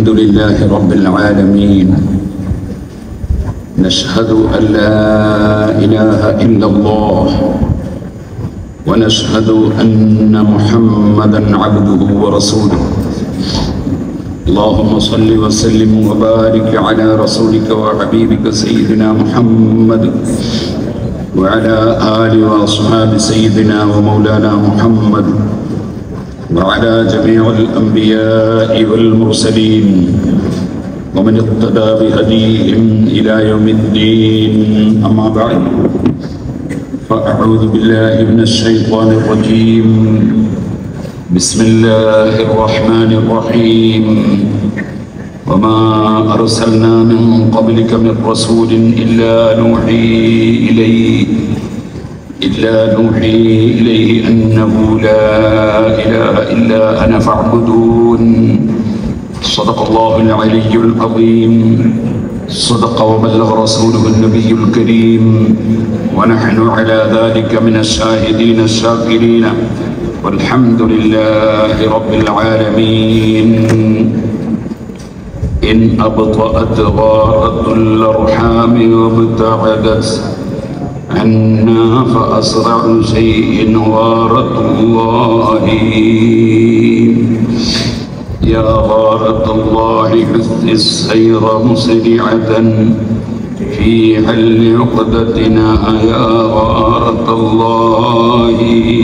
الحمد لله رب العالمين نشهد أن لا إله إلا الله ونشهد أن محمدا عبده ورسوله اللهم صل وسلم وبارك على رسولك وحبيبك سيدنا محمد وعلى آل وأصحاب سيدنا ومولانا محمد وعلى جميع الأنبياء والمرسلين ومن اقتدى بهديهم إلى يوم الدين أما بعد فأعوذ بالله من الشيطان الرجيم بسم الله الرحمن الرحيم وما أرسلنا من قبلك من رسول إلا نوحي إليه إلا نوحي إليه أنه لا إله إلا أنا فاعبدون صدق الله العلي العظيم صدق وبلغ رسوله النبي الكريم ونحن على ذلك من الشاهدين الشاكرين والحمد لله رب العالمين إن أبطأت غارت الأرحام وابتعدت عنا فأسرع شيء غارة الله يا غارة الله حث السير مسرعة في حل عقدتنا يا غارة الله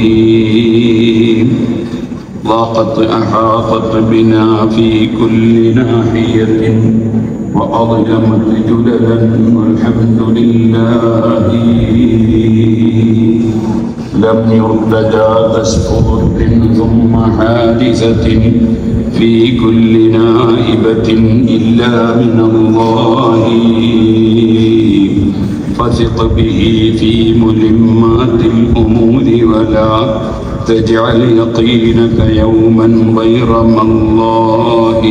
ضاقت أحاطت بنا في كل ناحية وأظلمت جدلا والحمد لله لم يرتجى كسفر ثم حادثة في كل نائبة إلا من الله فثق به في ملمات الأمور ولا تجعل يقينك يوما غير الله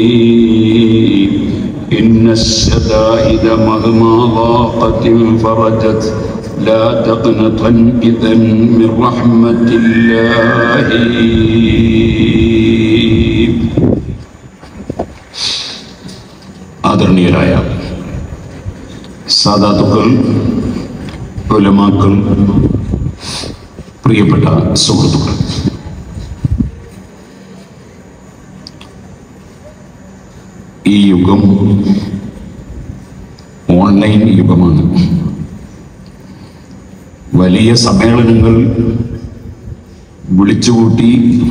إن الشدائد مهما ضاقت انفرجت لا تقنطن إذا من رحمة الله ആദരണീയരായ സാധാതുക്കൾ ഉലമാക്കൾ പ്രിയപ്പെട്ട സുഹൃത്തുക്കൾ ഈ യുഗം ഓൺലൈൻ യുഗമാണ് വലിയ സമ്മേളനങ്ങൾ വിളിച്ചുകൂട്ടി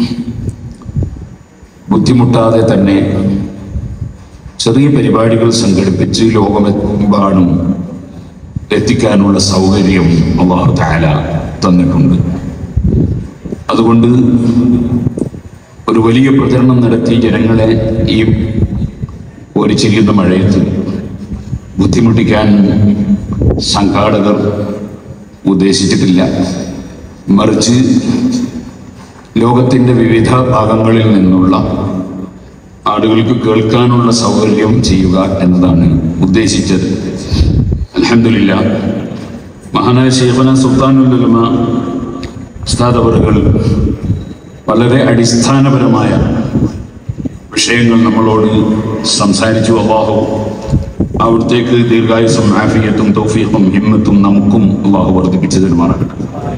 ബുദ്ധിമുട്ടാതെ തന്നെ ചെറിയ പരിപാടികൾ സംഘടിപ്പിച്ച് ലോകമെമ്പാടും എത്തിക്കാനുള്ള സൗകര്യം അള്ളാഹു താല തന്നിട്ടുണ്ട് അതുകൊണ്ട് ഒരു വലിയ പ്രചരണം നടത്തി ജനങ്ങളെ ഈ ഒരു ചെല്ലുന്ന മഴയത്ത് ബുദ്ധിമുട്ടിക്കാൻ സംഘാടകർ ഉദ്ദേശിച്ചിട്ടില്ല മറിച്ച് ലോകത്തിൻ്റെ വിവിധ ഭാഗങ്ങളിൽ നിന്നുള്ള ആളുകൾക്ക് കേൾക്കാനുള്ള സൗകര്യം ചെയ്യുക എന്നതാണ് ഉദ്ദേശിച്ചത് അലഹമില്ല മഹാനായ ഷെയ്ഖന സുൽത്താനുല്ലമ ഉസ്താദവറുകൾ വളരെ അടിസ്ഥാനപരമായ വിഷയങ്ങൾ നമ്മളോട് സംസാരിച്ചു അള്ളാഹു അവിടത്തേക്ക് ദീർഘായുസും ആഫിയത്തും തൗഫീഖും ഹിമ്മത്തും നമുക്കും അള്ളാഹു വർദ്ധിപ്പിച്ചു തരുമാറാകട്ടെ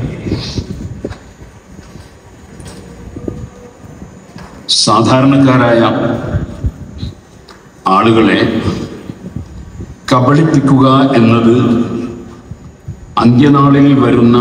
സാധാരണക്കാരായ ആളുകളെ കബളിപ്പിക്കുക എന്നത് അന്ത്യനാളിൽ വരുന്ന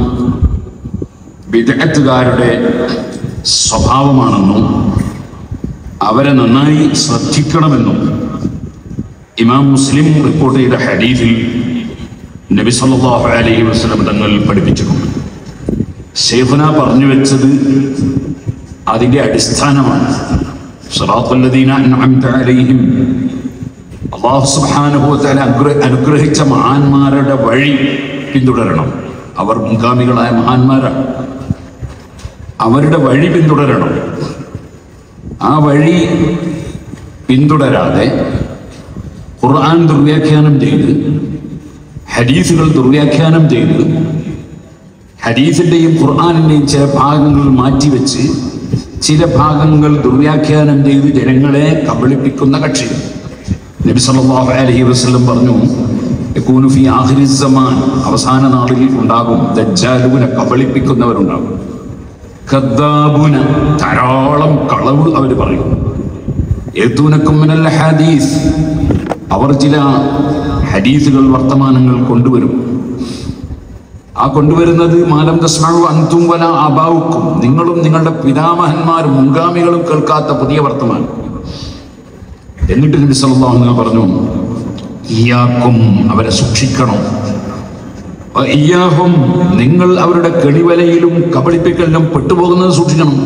വിദഗ്ധകാരുടെ സ്വഭാവമാണെന്നും അവരെ നന്നായി ശ്രദ്ധിക്കണമെന്നും ഇമാം മുസ്ലിം റിപ്പോർട്ട് ചെയ്ത ഹദീഫിൽ നബി സല്ലല്ലാഹു അലൈഹി വസല്ലം തങ്ങൾ പഠിപ്പിച്ചിട്ടുണ്ട് ഷെയ്ഖുന പറഞ്ഞു വെച്ചത് അതിന്റെ അടിസ്ഥാനമാണ് സിറാത്തുല്ലദീന അൻഅംത അലൈഹിം അല്ലാഹു സുബ്ഹാനഹു വ തആല അനുഗ്രഹിച്ച മഹാന്മാരുടെ വഴി പിന്തുടരണം അവർ മുൻഗാമികളായ മഹാന്മാരാണ് അവരുടെ വഴി പിന്തുടരണം ആ വഴി പിന്തുടരാതെ ഖുർആൻ ദുർവ്യാഖ്യാനം ചെയ്ത് ഹദീസുകൾ ദുർവ്യാഖ്യാനം ചെയ്ത് ഹദീസിന്റെയും ഖുർആാനിന്റെയും ചില ഭാഗങ്ങൾ മാറ്റിവെച്ച് ചില ഭാഗങ്ങൾ ദുർവ്യാഖ്യാനം ചെയ്ത് ജനങ്ങളെ കബളിപ്പിക്കുന്ന കക്ഷി നബി സല്ലല്ലാഹു അലൈഹി വസല്ലം പറഞ്ഞു യകൂനു ഫി ആഖിരി സമാൻ അവസാന നാളിൽ ഉണ്ടാകും ദജ്ജാലുവിനെ കബളിപ്പിക്കുന്നവരുണ്ടാകും കദ്ദാബുന ധാരാളം കളവ് അവർ പറയും യത്തൂനക്കും മിനൽ ഹദീസ് അവർ ചില ഹദീസുകൾ വർത്തമാനങ്ങൾ കൊണ്ടുവരും ആ കൊണ്ടുവരുന്നത് മാലം തസ്മാഴു അന്തും വല അബാവുക്കും നിങ്ങളും നിങ്ങളുടെ പിതാമഹന്മാരും മുൻഗാമികളും കേൾക്കാത്ത പുതിയ വർത്തമാനം എന്നിട്ട് നബി സല്ലല്ലാഹു അലൈഹി വസല്ലം പറഞ്ഞു ഇയാക്കും അവരെ സൂക്ഷിക്കണം വ ഇയ്യാഹും നിങ്ങൾ അവരുടെ കെണിവലയിലും കബളിപ്പിക്കലിലും പെട്ടുപോകുന്നത് സൂക്ഷിക്കണം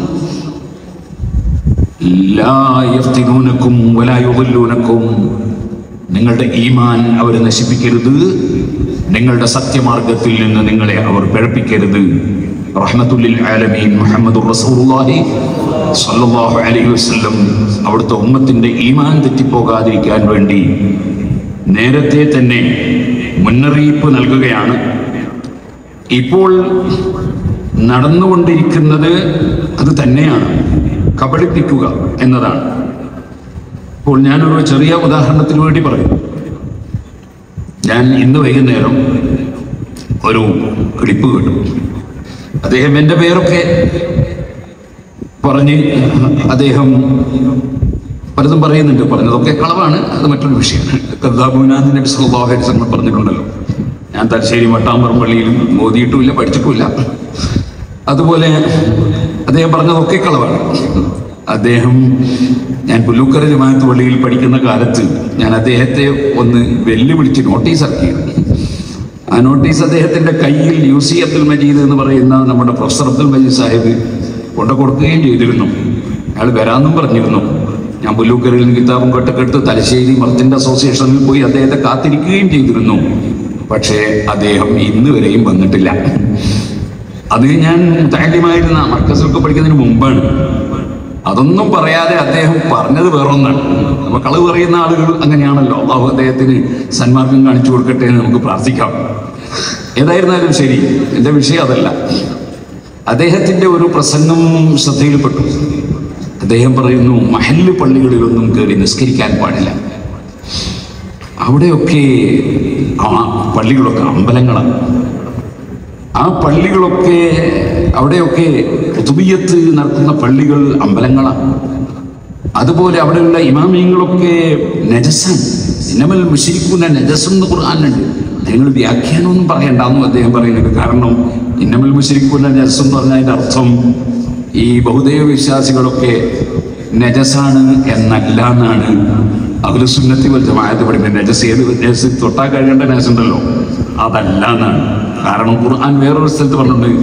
ലാ യഫ്തിനൂനക്കും വലാ യുദല്ലൂനക്കും നിങ്ങളുടെ ഈമാൻ അവർ നശിപ്പിക്കരുത് നിങ്ങളുടെ സത്യമാർഗത്തിൽ നിന്ന് നിങ്ങളെ അവർ പിഴപ്പിക്കരുത് റഹ്മത്തുല്ലിൽ ആലമീൻ മുഹമ്മദ് റസൂലുള്ളാഹി സ്വല്ലല്ലാഹു അലൈഹി വസല്ലം അവിടുത്തെ ഉമ്മത്തിന്റെ ഈമാൻ തെറ്റിപ്പോകാതിരിക്കാൻ വേണ്ടി നേരത്തെ തന്നെ മുന്നറിയിപ്പ് നൽകുകയാണ് ഇപ്പോൾ നടന്നുകൊണ്ടിരിക്കുന്നത് അത് തന്നെയാണ് കബളിപ്പിക്കുക എന്നതാണ് ഇപ്പോൾ ഞാനൊരു ചെറിയ ഉദാഹരണത്തിന് വേണ്ടി പറയും ഞാൻ ഇന്ന് വൈകുന്നേരം ഒരു ക്ലിപ്പ് കേട്ടു അദ്ദേഹം എൻ്റെ പേരൊക്കെ പറഞ്ഞ് അദ്ദേഹം പലതും പറയുന്നുണ്ട് പറഞ്ഞതൊക്കെ കളവാണ് അത് മറ്റൊരു വിഷയമാണ് കദ്ദാബുനാഥ് നബി സല്ലല്ലാഹു അലൈഹി വസല്ലം പറഞ്ഞിട്ടുണ്ടല്ലോ ഞാൻ തലശ്ശേരി മട്ടാമ്പറം പള്ളിയിലും ഓതിയിട്ടുമില്ല പഠിച്ചിട്ടുമില്ല അതുപോലെ അദ്ദേഹം പറഞ്ഞതൊക്കെ കളവാണ് അദ്ദേഹം ഞാൻ പുല്ലൂക്കര ജമാഅത്ത് പള്ളിയിൽ പഠിക്കുന്ന കാലത്ത് ഞാൻ അദ്ദേഹത്തെ ഒന്ന് വെല്ലുവിളിച്ച് നോട്ടീസ് ഇറക്കിയിരുന്നു ആ നോട്ടീസ് അദ്ദേഹത്തിന്റെ കയ്യിൽ യു സി അബ്ദുൽ മജീദ് എന്ന് പറയുന്ന നമ്മുടെ പ്രൊഫസർ അബ്ദുൽ മജീദ് സാഹിബ് കൊണ്ടു കൊടുക്കുകയും ചെയ്തിരുന്നു അയാൾ വരാമെന്നും പറഞ്ഞിരുന്നു ഞാൻ പുല്ലൂക്കരയിൽ നിന്ന് കിതാബും കെട്ടക്കെടുത്ത് തലശ്ശേരി മർത്തിന്റെ അസോസിയേഷനിൽ പോയി അദ്ദേഹത്തെ കാത്തിരിക്കുകയും ചെയ്തിരുന്നു പക്ഷേ അദ്ദേഹം ഇന്ന് വരെയും വന്നിട്ടില്ല അത് ഞാൻ താല്യമായിരുന്ന മർക്കസിലൊക്കെ പഠിക്കുന്നതിന് മുമ്പാണ് അതൊന്നും പറയാതെ അദ്ദേഹം പറഞ്ഞത് വേറൊന്നാണ് നമ്മൾ കളവ് പറയുന്ന ആളുകൾ അങ്ങനെയാണല്ലോ അള്ളാഹു അദ്ദേഹത്തിന് സന്മാർഗം കാണിച്ചു കൊടുക്കട്ടെ എന്ന് നമുക്ക് പ്രാർത്ഥിക്കാം ഏതായിരുന്നാലും ശരി എൻ്റെ വിഷയം അതല്ല അദ്ദേഹത്തിൻ്റെ ഒരു പ്രസംഗം ശ്രദ്ധയിൽപ്പെട്ടു അദ്ദേഹം പറയുന്നു മഹല്ല് പള്ളികളിലൊന്നും കയറി നിസ്കരിക്കാൻ പാടില്ല അവിടെയൊക്കെ ആ പള്ളികളൊക്കെ അമ്പലങ്ങളാണ് ആ പള്ളികളൊക്കെ അവിടെയൊക്കെ കുതുബിയത്ത് നടത്തുന്ന പള്ളികൾ അമ്പലങ്ങളാണ് അതുപോലെ അവിടെയുള്ള ഇമാമിയങ്ങളൊക്കെ നജസാൻ ഇന്നമൽ മുഷിരിക്കുന്ന നജസ് എന്ന് ഖുർആാനുണ്ട് നിങ്ങൾ വ്യാഖ്യാനമൊന്നും പറയണ്ടെന്നും അദ്ദേഹം പറയുന്നത് കാരണം ഇന്നമൽ മുഷിരിക്കുന്ന നജസ് എന്ന് പറഞ്ഞതിൻ്റെ അർത്ഥം ഈ ബഹുദൈവ വിശ്വാസികളൊക്കെ നജസാണ് എന്നല്ല എന്നാണ് അഖിലുസുന്നത്തി വൽ ജമാഅത്ത് പഠിക്കുന്നത് നജസ് ഏത് നജസ് തൊട്ടാ കഴിയേണ്ട നജസ് ഉണ്ടല്ലോ അതല്ല എന്നാണ് കാരണം ഖുർആൻ വേറൊരു സ്ഥലത്ത് പറഞ്ഞിട്ടുണ്ട്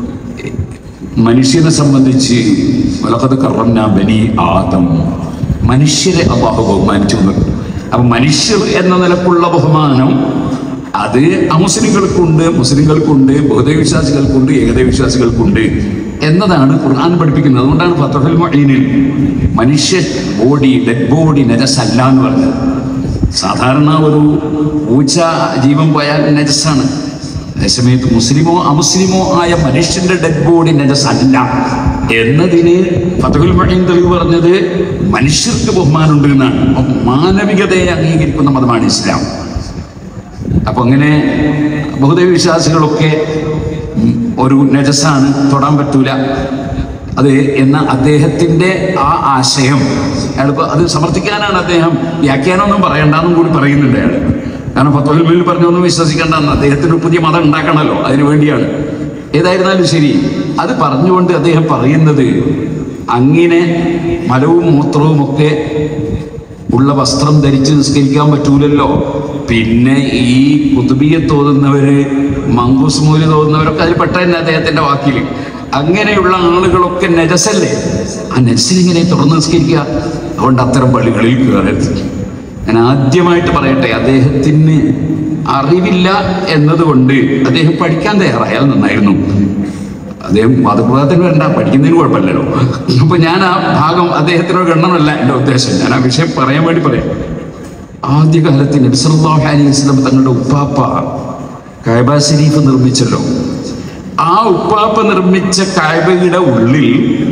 മനുഷ്യനെ സംബന്ധിച്ച് വലക്കത് കറന്ന ബനി ആദം മനുഷ്യരെ അള്ളാഹു ബഹുമാനിച്ചു എന്ന് പറഞ്ഞു. അപ്പൊ മനുഷ്യർ എന്ന നിലക്കുള്ള ബഹുമാനം അത് അമുസ്ലിങ്ങൾക്കുണ്ട് മുസ്ലിങ്ങൾക്കുണ്ട് ബഹുദൈവ വിശ്വാസികൾക്കുണ്ട് ഏകദൈവ വിശ്വാസികൾക്കുണ്ട് എന്നതാണ് ഖുർആൻ പഠിപ്പിക്കുന്നത് അതുകൊണ്ടാണ് ഫത്തുൽ മൊയ്നിൽ മനുഷ്യ ബോഡി ഡെഡ് ബോഡി നജസല്ല എന്ന് പറഞ്ഞത് സാധാരണ ഒരു പൂച്ച ജീവൻ പോയാൽ നജസാണ് അതേസമയത്ത് മുസ്ലിമോ അമുസ്ലിമോ ആയ മനുഷ്യന്റെ ഡെഡ് ബോഡി നജസ് അല്ല എന്നതിന് ഫതഹുൽ മഹീൻ തെളിവ് പറഞ്ഞത് മനുഷ്യർക്ക് ബഹുമാനമുണ്ട് എന്നാണ് അപ്പം മാനവികതയെ അംഗീകരിക്കുന്ന മതമാണ് ഇസ്ലാം അപ്പൊ അങ്ങനെ ബഹുദൈവ വിശ്വാസികളൊക്കെ ഉം, ഒരു നജസാണ് തൊടാൻ പറ്റൂല അത് എന്ന അദ്ദേഹത്തിന്റെ ആ ആശയം അയാൾ ഇപ്പൊ അത് സമർത്ഥിക്കാനാണ് അദ്ദേഹം വ്യാഖ്യാനമൊന്നും പറയണ്ടെന്നും കൂടി പറയുന്നുണ്ട് അയാൾ കാരണം ഫത്തോൽമിൽ പറഞ്ഞൊന്നും വിശ്വസിക്കേണ്ടെന്ന് അദ്ദേഹത്തിന് ഒരു പുതിയ മതം ഉണ്ടാക്കണമല്ലോ അതിനു വേണ്ടിയാണ് ഏതായിരുന്നാലും ശരി അത് പറഞ്ഞുകൊണ്ട് അദ്ദേഹം പറയുന്നത് അങ്ങനെ മലവും മൂത്രവും ഒക്കെ ഉള്ള വസ്ത്രം ധരിച്ച് നിസ്കരിക്കാൻ പറ്റൂലല്ലോ പിന്നെ ഈ കുതുബിയെ തോന്നുന്നവര് മങ്കൂസ് മൂല് തോന്നുന്നവരൊക്കെ അതിൽ പെട്ട തന്നെ അദ്ദേഹത്തിന്റെ വാക്കിൽ അങ്ങനെയുള്ള ആളുകളൊക്കെ നജസല്ലേ ആ നജസിൽ ഇങ്ങനെ തുറന്ന് നിസ്കരിക്കുക അതുകൊണ്ട് അത്തരം പള്ളികളിൽ കയറരുത് ഞാൻ ആദ്യമായിട്ട് പറയട്ടെ അദ്ദേഹത്തിന് അറിവില്ല എന്നതുകൊണ്ട് അദ്ദേഹം പഠിക്കാൻ തയ്യാറായാൽ നന്നായിരുന്നു അദ്ദേഹം മതപ്രഭാതത്തിന് വരണ്ട പഠിക്കുന്നതിന് കുഴപ്പമില്ലല്ലോ അപ്പൊ ഞാൻ ആ ഭാഗം അദ്ദേഹത്തിനോട് ഗണ്ണമല്ല എൻ്റെ ഉദ്ദേശം ഞാൻ ആ വിഷയം പറയാൻ വേണ്ടി പറയാം ആദ്യകാലത്ത് നബ്സല്ലാഹു അലൈഹി വസല്ലം തങ്ങളുടെ ഉപ്പാപ്പ കൈബ ശരീഫ് നിർമ്മിച്ചല്ലോ ആ ഉപ്പാപ്പ നിർമ്മിച്ച കായബയുടെ ഉള്ളിൽ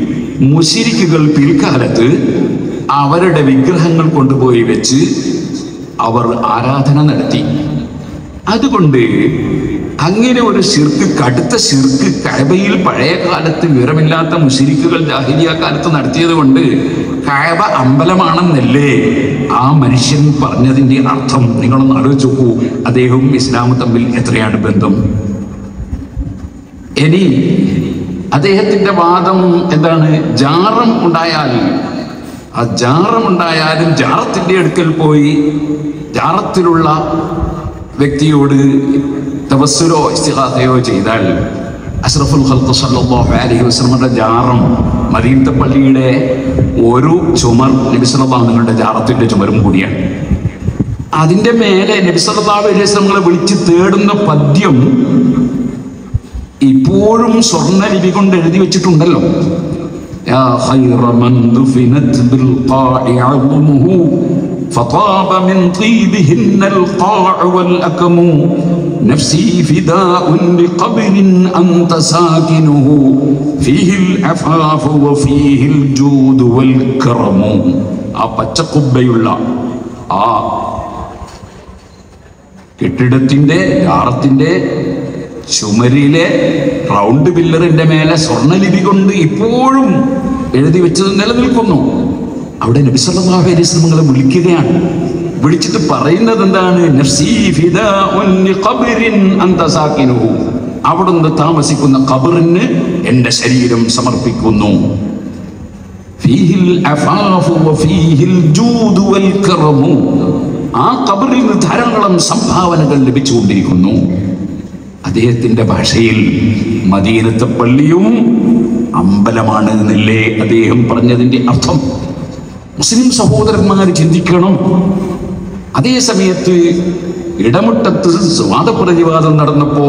മുശിരിക്കുകൾ പിൽക്കാലത്ത് അവരുടെ വിഗ്രഹങ്ങൾ കൊണ്ടുപോയി വെച്ച് അവർ ആരാധന നടത്തി അതുകൊണ്ട് അങ്ങനെ ഒരു ശിർക്ക് കടുത്ത ശിർക്ക് കഴബയിൽ പഴയ കാലത്ത് വിവരമില്ലാത്ത മുശിരിക്കുകൾ ജാഹിലിയ കാലത്ത് നടത്തിയത് കൊണ്ട് കഴബ അമ്പലമാണെന്നല്ലേ ആ മനുഷ്യൻ പറഞ്ഞതിന്റെ അർത്ഥം നിങ്ങളൊന്ന് ആലോചിച്ച് നോക്കൂ അദ്ദേഹവും ഇസ്ലാമും തമ്മിൽ എത്രയാണ് ബന്ധം ഇനി അദ്ദേഹത്തിന്റെ വാദം എന്താണ് ജാറം ഉണ്ടായാൽ ആ ജാറം ഉണ്ടായാലും ജാറത്തിന്റെ അടുക്കൽ പോയി ജാറത്തിലുള്ള വ്യക്തിയോട് തപസ്സുരോ ഇസ്തിഹാസയോ ചെയ്താൽ അഷ്റഫുൽ ഖൽഖ് സല്ലല്ലാഹു അലൈഹി വസല്ലമയുടെ ജാറം മദീനത്തെ പള്ളിയുടെ ഒരു ചുമർ നബി സല്ലല്ലാഹു നിങ്ങളുടെ ജാറത്തിന്റെ ചുമരും കൂടിയാണ് അതിന്റെ മേലെ നബി സല്ലല്ലാഹു അലൈഹി വസല്ലമകളെ വിളിച്ച് തേടുന്ന പദ്യം ഇപ്പോഴും സ്വർണ്ണലിപി കൊണ്ട് എഴുതി വെച്ചിട്ടുണ്ടല്ലോ يا خير من دفنت بالقاع عظمه فطاب من طيبهن القاع والأكم نفسي فداء لقبر أنت ساكنه فيه العفاف وفيه الجود والكرم ആ പച്ചക്കുബ്ബയുള്ള ആ കെട്ടിടത്തിന്റെ ജാറത്തിന്റെ ചുമരിലെ റൗണ്ട് പില്ലറിന്റെ മേലെ സ്വർണ്ണലിപി കൊണ്ട് ഇപ്പോഴും എഴുതി വെച്ചത് നിലനിൽക്കുന്നു അവിടെ നബി സല്ലല്ലാഹു അലൈഹി വസല്ലം വിളിക്കുകയാണ് വിളിച്ചിട്ട് പറയുന്നത് എന്താണ് നഫ്സീ ഫിദാഉൻ ലിഖബ്രിൻ അൻത സാകിനുഹു അവിടുന്ന് താമസിക്കുന്ന ഖബറിന് എന്റെ ശരീരം സമർപ്പിക്കുന്നു ഫീഹിൽ അഫാഫു വഫീഹിൽ ജൂദു വൽ കറമു ആ ഖബറിൽ നിന്ന് ധാരാളം സംഭാവനകൾ ലഭിച്ചുകൊണ്ടിരിക്കുന്നു അദ്ദേഹത്തിന്റെ ഭാഷയിൽ മദീനത്തെ പള്ളിയും അമ്പലമാണ് എന്നല്ലേ അദ്ദേഹം പറഞ്ഞതിന്റെ അർത്ഥം മുസ്ലിം സഹോദരന്മാർ ചിന്തിക്കണം അതേ സമയത്ത് ഇടമുട്ടത്ത് വാദപ്രതിവാദം നടന്നപ്പോ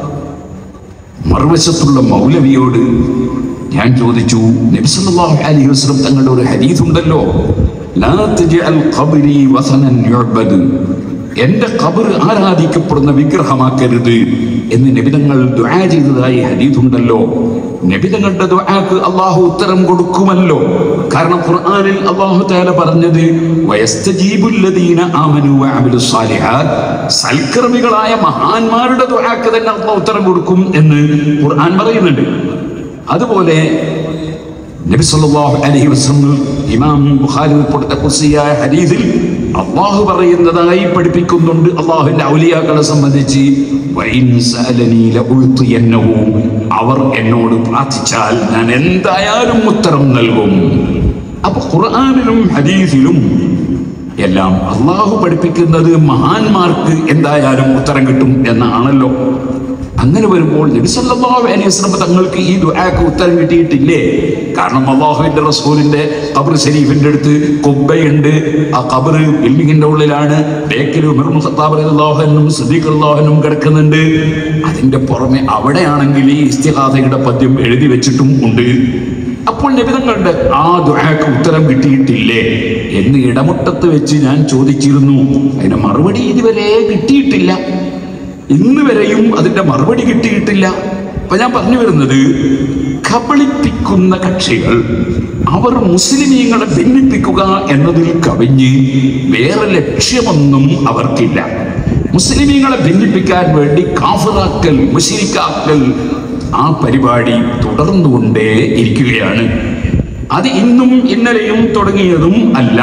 മറുവശത്തുള്ള മൗലവിയോട് ഞാൻ ചോദിച്ചു നബി സല്ലല്ലാഹു അലൈഹി വസല്ലം തങ്ങളുടെ ഒരു ഹദീസ് ഉണ്ടല്ലോ ലാ തജ്അൽ ഖബ്രി വസനൻ യുഅബദ് എന്റെ ഖബർ ആരാധിക്കപ്പെടുന്ന വിഗ്രഹമാക്കരുത് എന്ന് നബിതങ്ങൾ ദുആ ചെയ്തതായി ഹദീസ് ഉണ്ടല്ലോ നബിതങ്ങളുടെ ദുആക്ക് അള്ളാഹു ഉത്തരം കൊടുക്കുമല്ലോ കാരണം ഖുർആനിൽ അള്ളാഹു തആല പറഞ്ഞത് വയസ്തജീബുല്ലദീന ആമനു വഅമിലു സ്വാലിഹാത്ത് സൽക്കർമ്മികളായ മഹാന്മാരുടെ ദുആക്ക് തന്നെ അള്ളാഹു ഉത്തരം കൊടുക്കും എന്ന് ഖുർആൻ പറയുന്നുണ്ട് അതുപോലെ നബി സല്ലല്ലാഹു അലൈഹി വസല്ലം ഇമാം ബുഖാരി റിപ്പോർട്ട് ഖുസിയായ ഹദീസിൽ അള്ളാഹു പറയുന്നതായി പഠിപ്പിക്കുന്നുണ്ട് അള്ളാഹുവിന്റെ ഔലിയാക്കളെ സംബന്ധിച്ച് വൈൻ സഅലനി ലഉൽതിയന്നഹു അവർ എന്നോട് പ്രാർത്ഥിച്ചാൽ ഞാൻ എന്തായാലും ഉത്തരം നൽകും അപ്പൊ ഖുർആനിലും ഹദീസിലും എല്ലാം അള്ളാഹു പഠിപ്പിക്കുന്നത് മഹാന്മാർക്ക് എന്തായാലും ഉത്തരം കിട്ടും എന്നാണല്ലോ അങ്ങനെ വരുമ്പോൾ നബി സല്ലല്ലാഹു അലൈഹി വസല്ലം തങ്ങൾക്ക് ഈ ദുആക്ക് ഉത്തരം കിട്ടിയിട്ടില്ലേ കാരണം അള്ളാഹുവിന്റെ റസൂലിന്റെ ഖബർ ഷരീഫിന്റെ അടുത്ത് കുബ്ബയുണ്ട് ആ ഖബർ ബിൽഡിങ്ങിന്റെ ഉള്ളിലാണ് ബേക്കൽ ഉമർ ഇബ്നു ഖത്താബ് റളിയല്ലാഹു അൻഹും സിദ്ദീഖ് റളിയല്ലാഹു അൻഹും കിടക്കുന്നുണ്ട് അതിന്റെ പുറമെ അവിടെയാണെങ്കിൽ ഈ ഇസ്തിഹാസയുടെ പദ്യം എഴുതി വെച്ചിട്ടും ഉണ്ട് അപ്പോൾ നബിതങ്ങളുടെ ആ ദുആക്ക് ഉത്തരം കിട്ടിയിട്ടില്ലേ എന്ന് ഇടമുട്ടത്ത് വെച്ച് ഞാൻ ചോദിച്ചിരുന്നു അതിന് മറുപടി ഇതുവരെ കിട്ടിയിട്ടില്ല ഇന്ന് വരെയും അതിന്റെ മറുപടി കിട്ടിയിട്ടില്ല അപ്പൊ ഞാൻ പറഞ്ഞു വരുന്നത് കബളിപ്പിക്കുന്ന കക്ഷികൾ അവർ മുസ്ലിമീങ്ങളെ ഭിന്നിപ്പിക്കുക എന്നതിൽ കവിഞ്ഞ് വേറെ ലക്ഷ്യമൊന്നും അവർക്കില്ല മുസ്ലിമീങ്ങളെ ഭിന്നിപ്പിക്കാൻ വേണ്ടി കാഫറാക്കൽ മുഷിരിക്കാക്കൽ ആ പരിപാടി തുടർന്നുകൊണ്ടേ ഇരിക്കുകയാണ് അത് ഇന്നും ഇന്നലെയും തുടങ്ങിയതും അല്ല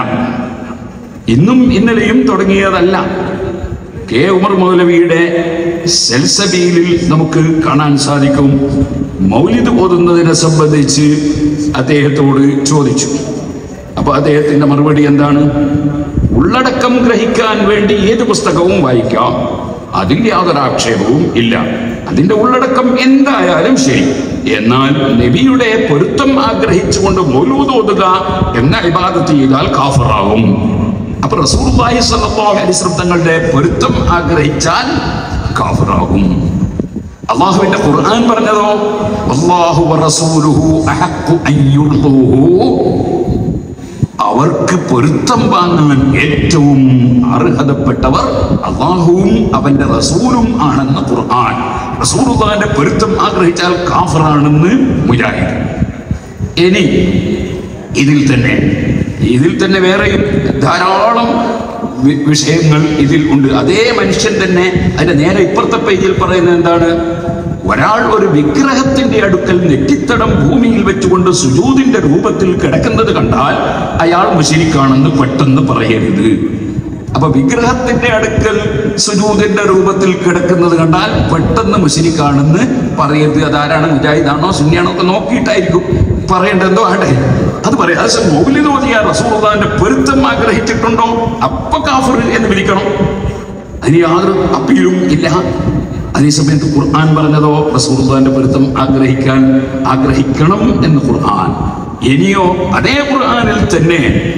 ഇന്നും ഇന്നലെയും തുടങ്ങിയതല്ല കെ ഉമർ മൗലവിയുടെ സെൽസബീലിൽ നമുക്ക് കാണാൻ സാധിക്കും മൗലിദ് ഓതുന്നതിനെ സംബന്ധിച്ച് അദ്ദേഹത്തോട് ചോദിച്ചു അപ്പൊ അദ്ദേഹത്തിന്റെ മറുപടി എന്താണ് ഉള്ളടക്കം ഗ്രഹിക്കാൻ വേണ്ടി ഏത് പുസ്തകവും വായിക്കാം അതിൽ യാതൊരു ആക്ഷേപവും ഇല്ല അതിന്റെ ഉള്ളടക്കം എന്തായാലും ശരി എന്നാൽ നബിയുടെ പൊരുത്തം ആഗ്രഹിച്ചുകൊണ്ട് മൗലൂദ് ഓതുക എന്ന ഇബാദത്ത് ചെയ്താൽ കാഫറാകും അപ്പൊ റസൂലുള്ളാഹി സ്വല്ലല്ലാഹു അലൈഹി വസല്ലം തങ്ങളുടെ പൊരുത്തം ആഗ്രഹിച്ചാൽ കാഫറാകും അള്ളാഹുവിന്റെ ഖുർആൻ പറഞ്ഞതോ അല്ലാഹു വറസൂലുഹു അഹഖു അൻ യുർദൂഹു അവർക്ക് പൊരുത്തം വാങ്ങാൻ ഏറ്റവും അർഹതപ്പെട്ടവർ അള്ളാഹുവും അവന്റെ റസൂലും ആണെന്ന് ഖുർആൻ റസൂലുള്ളാഹിന്റെ പൊരുത്തം ആഗ്രഹിച്ചാൽ കാഫറാണെന്ന് മുജാഹിദ് ഇനി ഇതിൽ തന്നെ ഇതിൽ തന്നെ വേറെയും ധാരാളം വി- വിഷയങ്ങൾ ഇതിൽ ഉണ്ട് അതേ മനുഷ്യൻ തന്നെ അതിന്റെ നേരെ ഇപ്പുറത്തെ പേജിൽ പറയുന്നത് എന്താണ് ഒരാൾ ഒരു വിഗ്രഹത്തിന്റെ അടുക്കൽ നെറ്റിത്തടം ഭൂമിയിൽ വെച്ചുകൊണ്ട് സുജൂതിന്റെ രൂപത്തിൽ കിടക്കുന്നത് കണ്ടാൽ അയാൾ മുശരിക്കാണെന്ന് പെട്ടെന്ന് പറയരുത് അപ്പൊ വിഗ്രഹത്തിന്റെ അടുക്കൽ സുജൂതിന്റെ രൂപത്തിൽ കിടക്കുന്നത് കണ്ടാൽ പെട്ടെന്ന് മുശരിക്കാണെന്ന് പറയരുത് അതാരാണ് മുജാഹിദാണോ സുന്നിയാണോ ഒക്കെ നോക്കിയിട്ടായിരിക്കും പറയേണ്ടത് എന്തോ ആട്ടെ അത് പറയാം അത് മൗലിക ഓതിയ റസൂർദാന്റെ പൊരുത്തം ആഗ്രഹിച്ചിട്ടുണ്ടോ അപ്പൊ കാഫർ എന്ന് വിളിക്കണം അതിന് യാതൊരു അപ്പീലും ഇല്ല അതേസമയത്ത് ഖുർആൻ പറഞ്ഞതോ റസൂർദാന്റെ പൊരുത്തം ആഗ്രഹിക്കാൻ ആഗ്രഹിക്കണം എന്ന് ഖുർആൻ ഇനിയോ അതേ ഖുർആനിൽ തന്നെ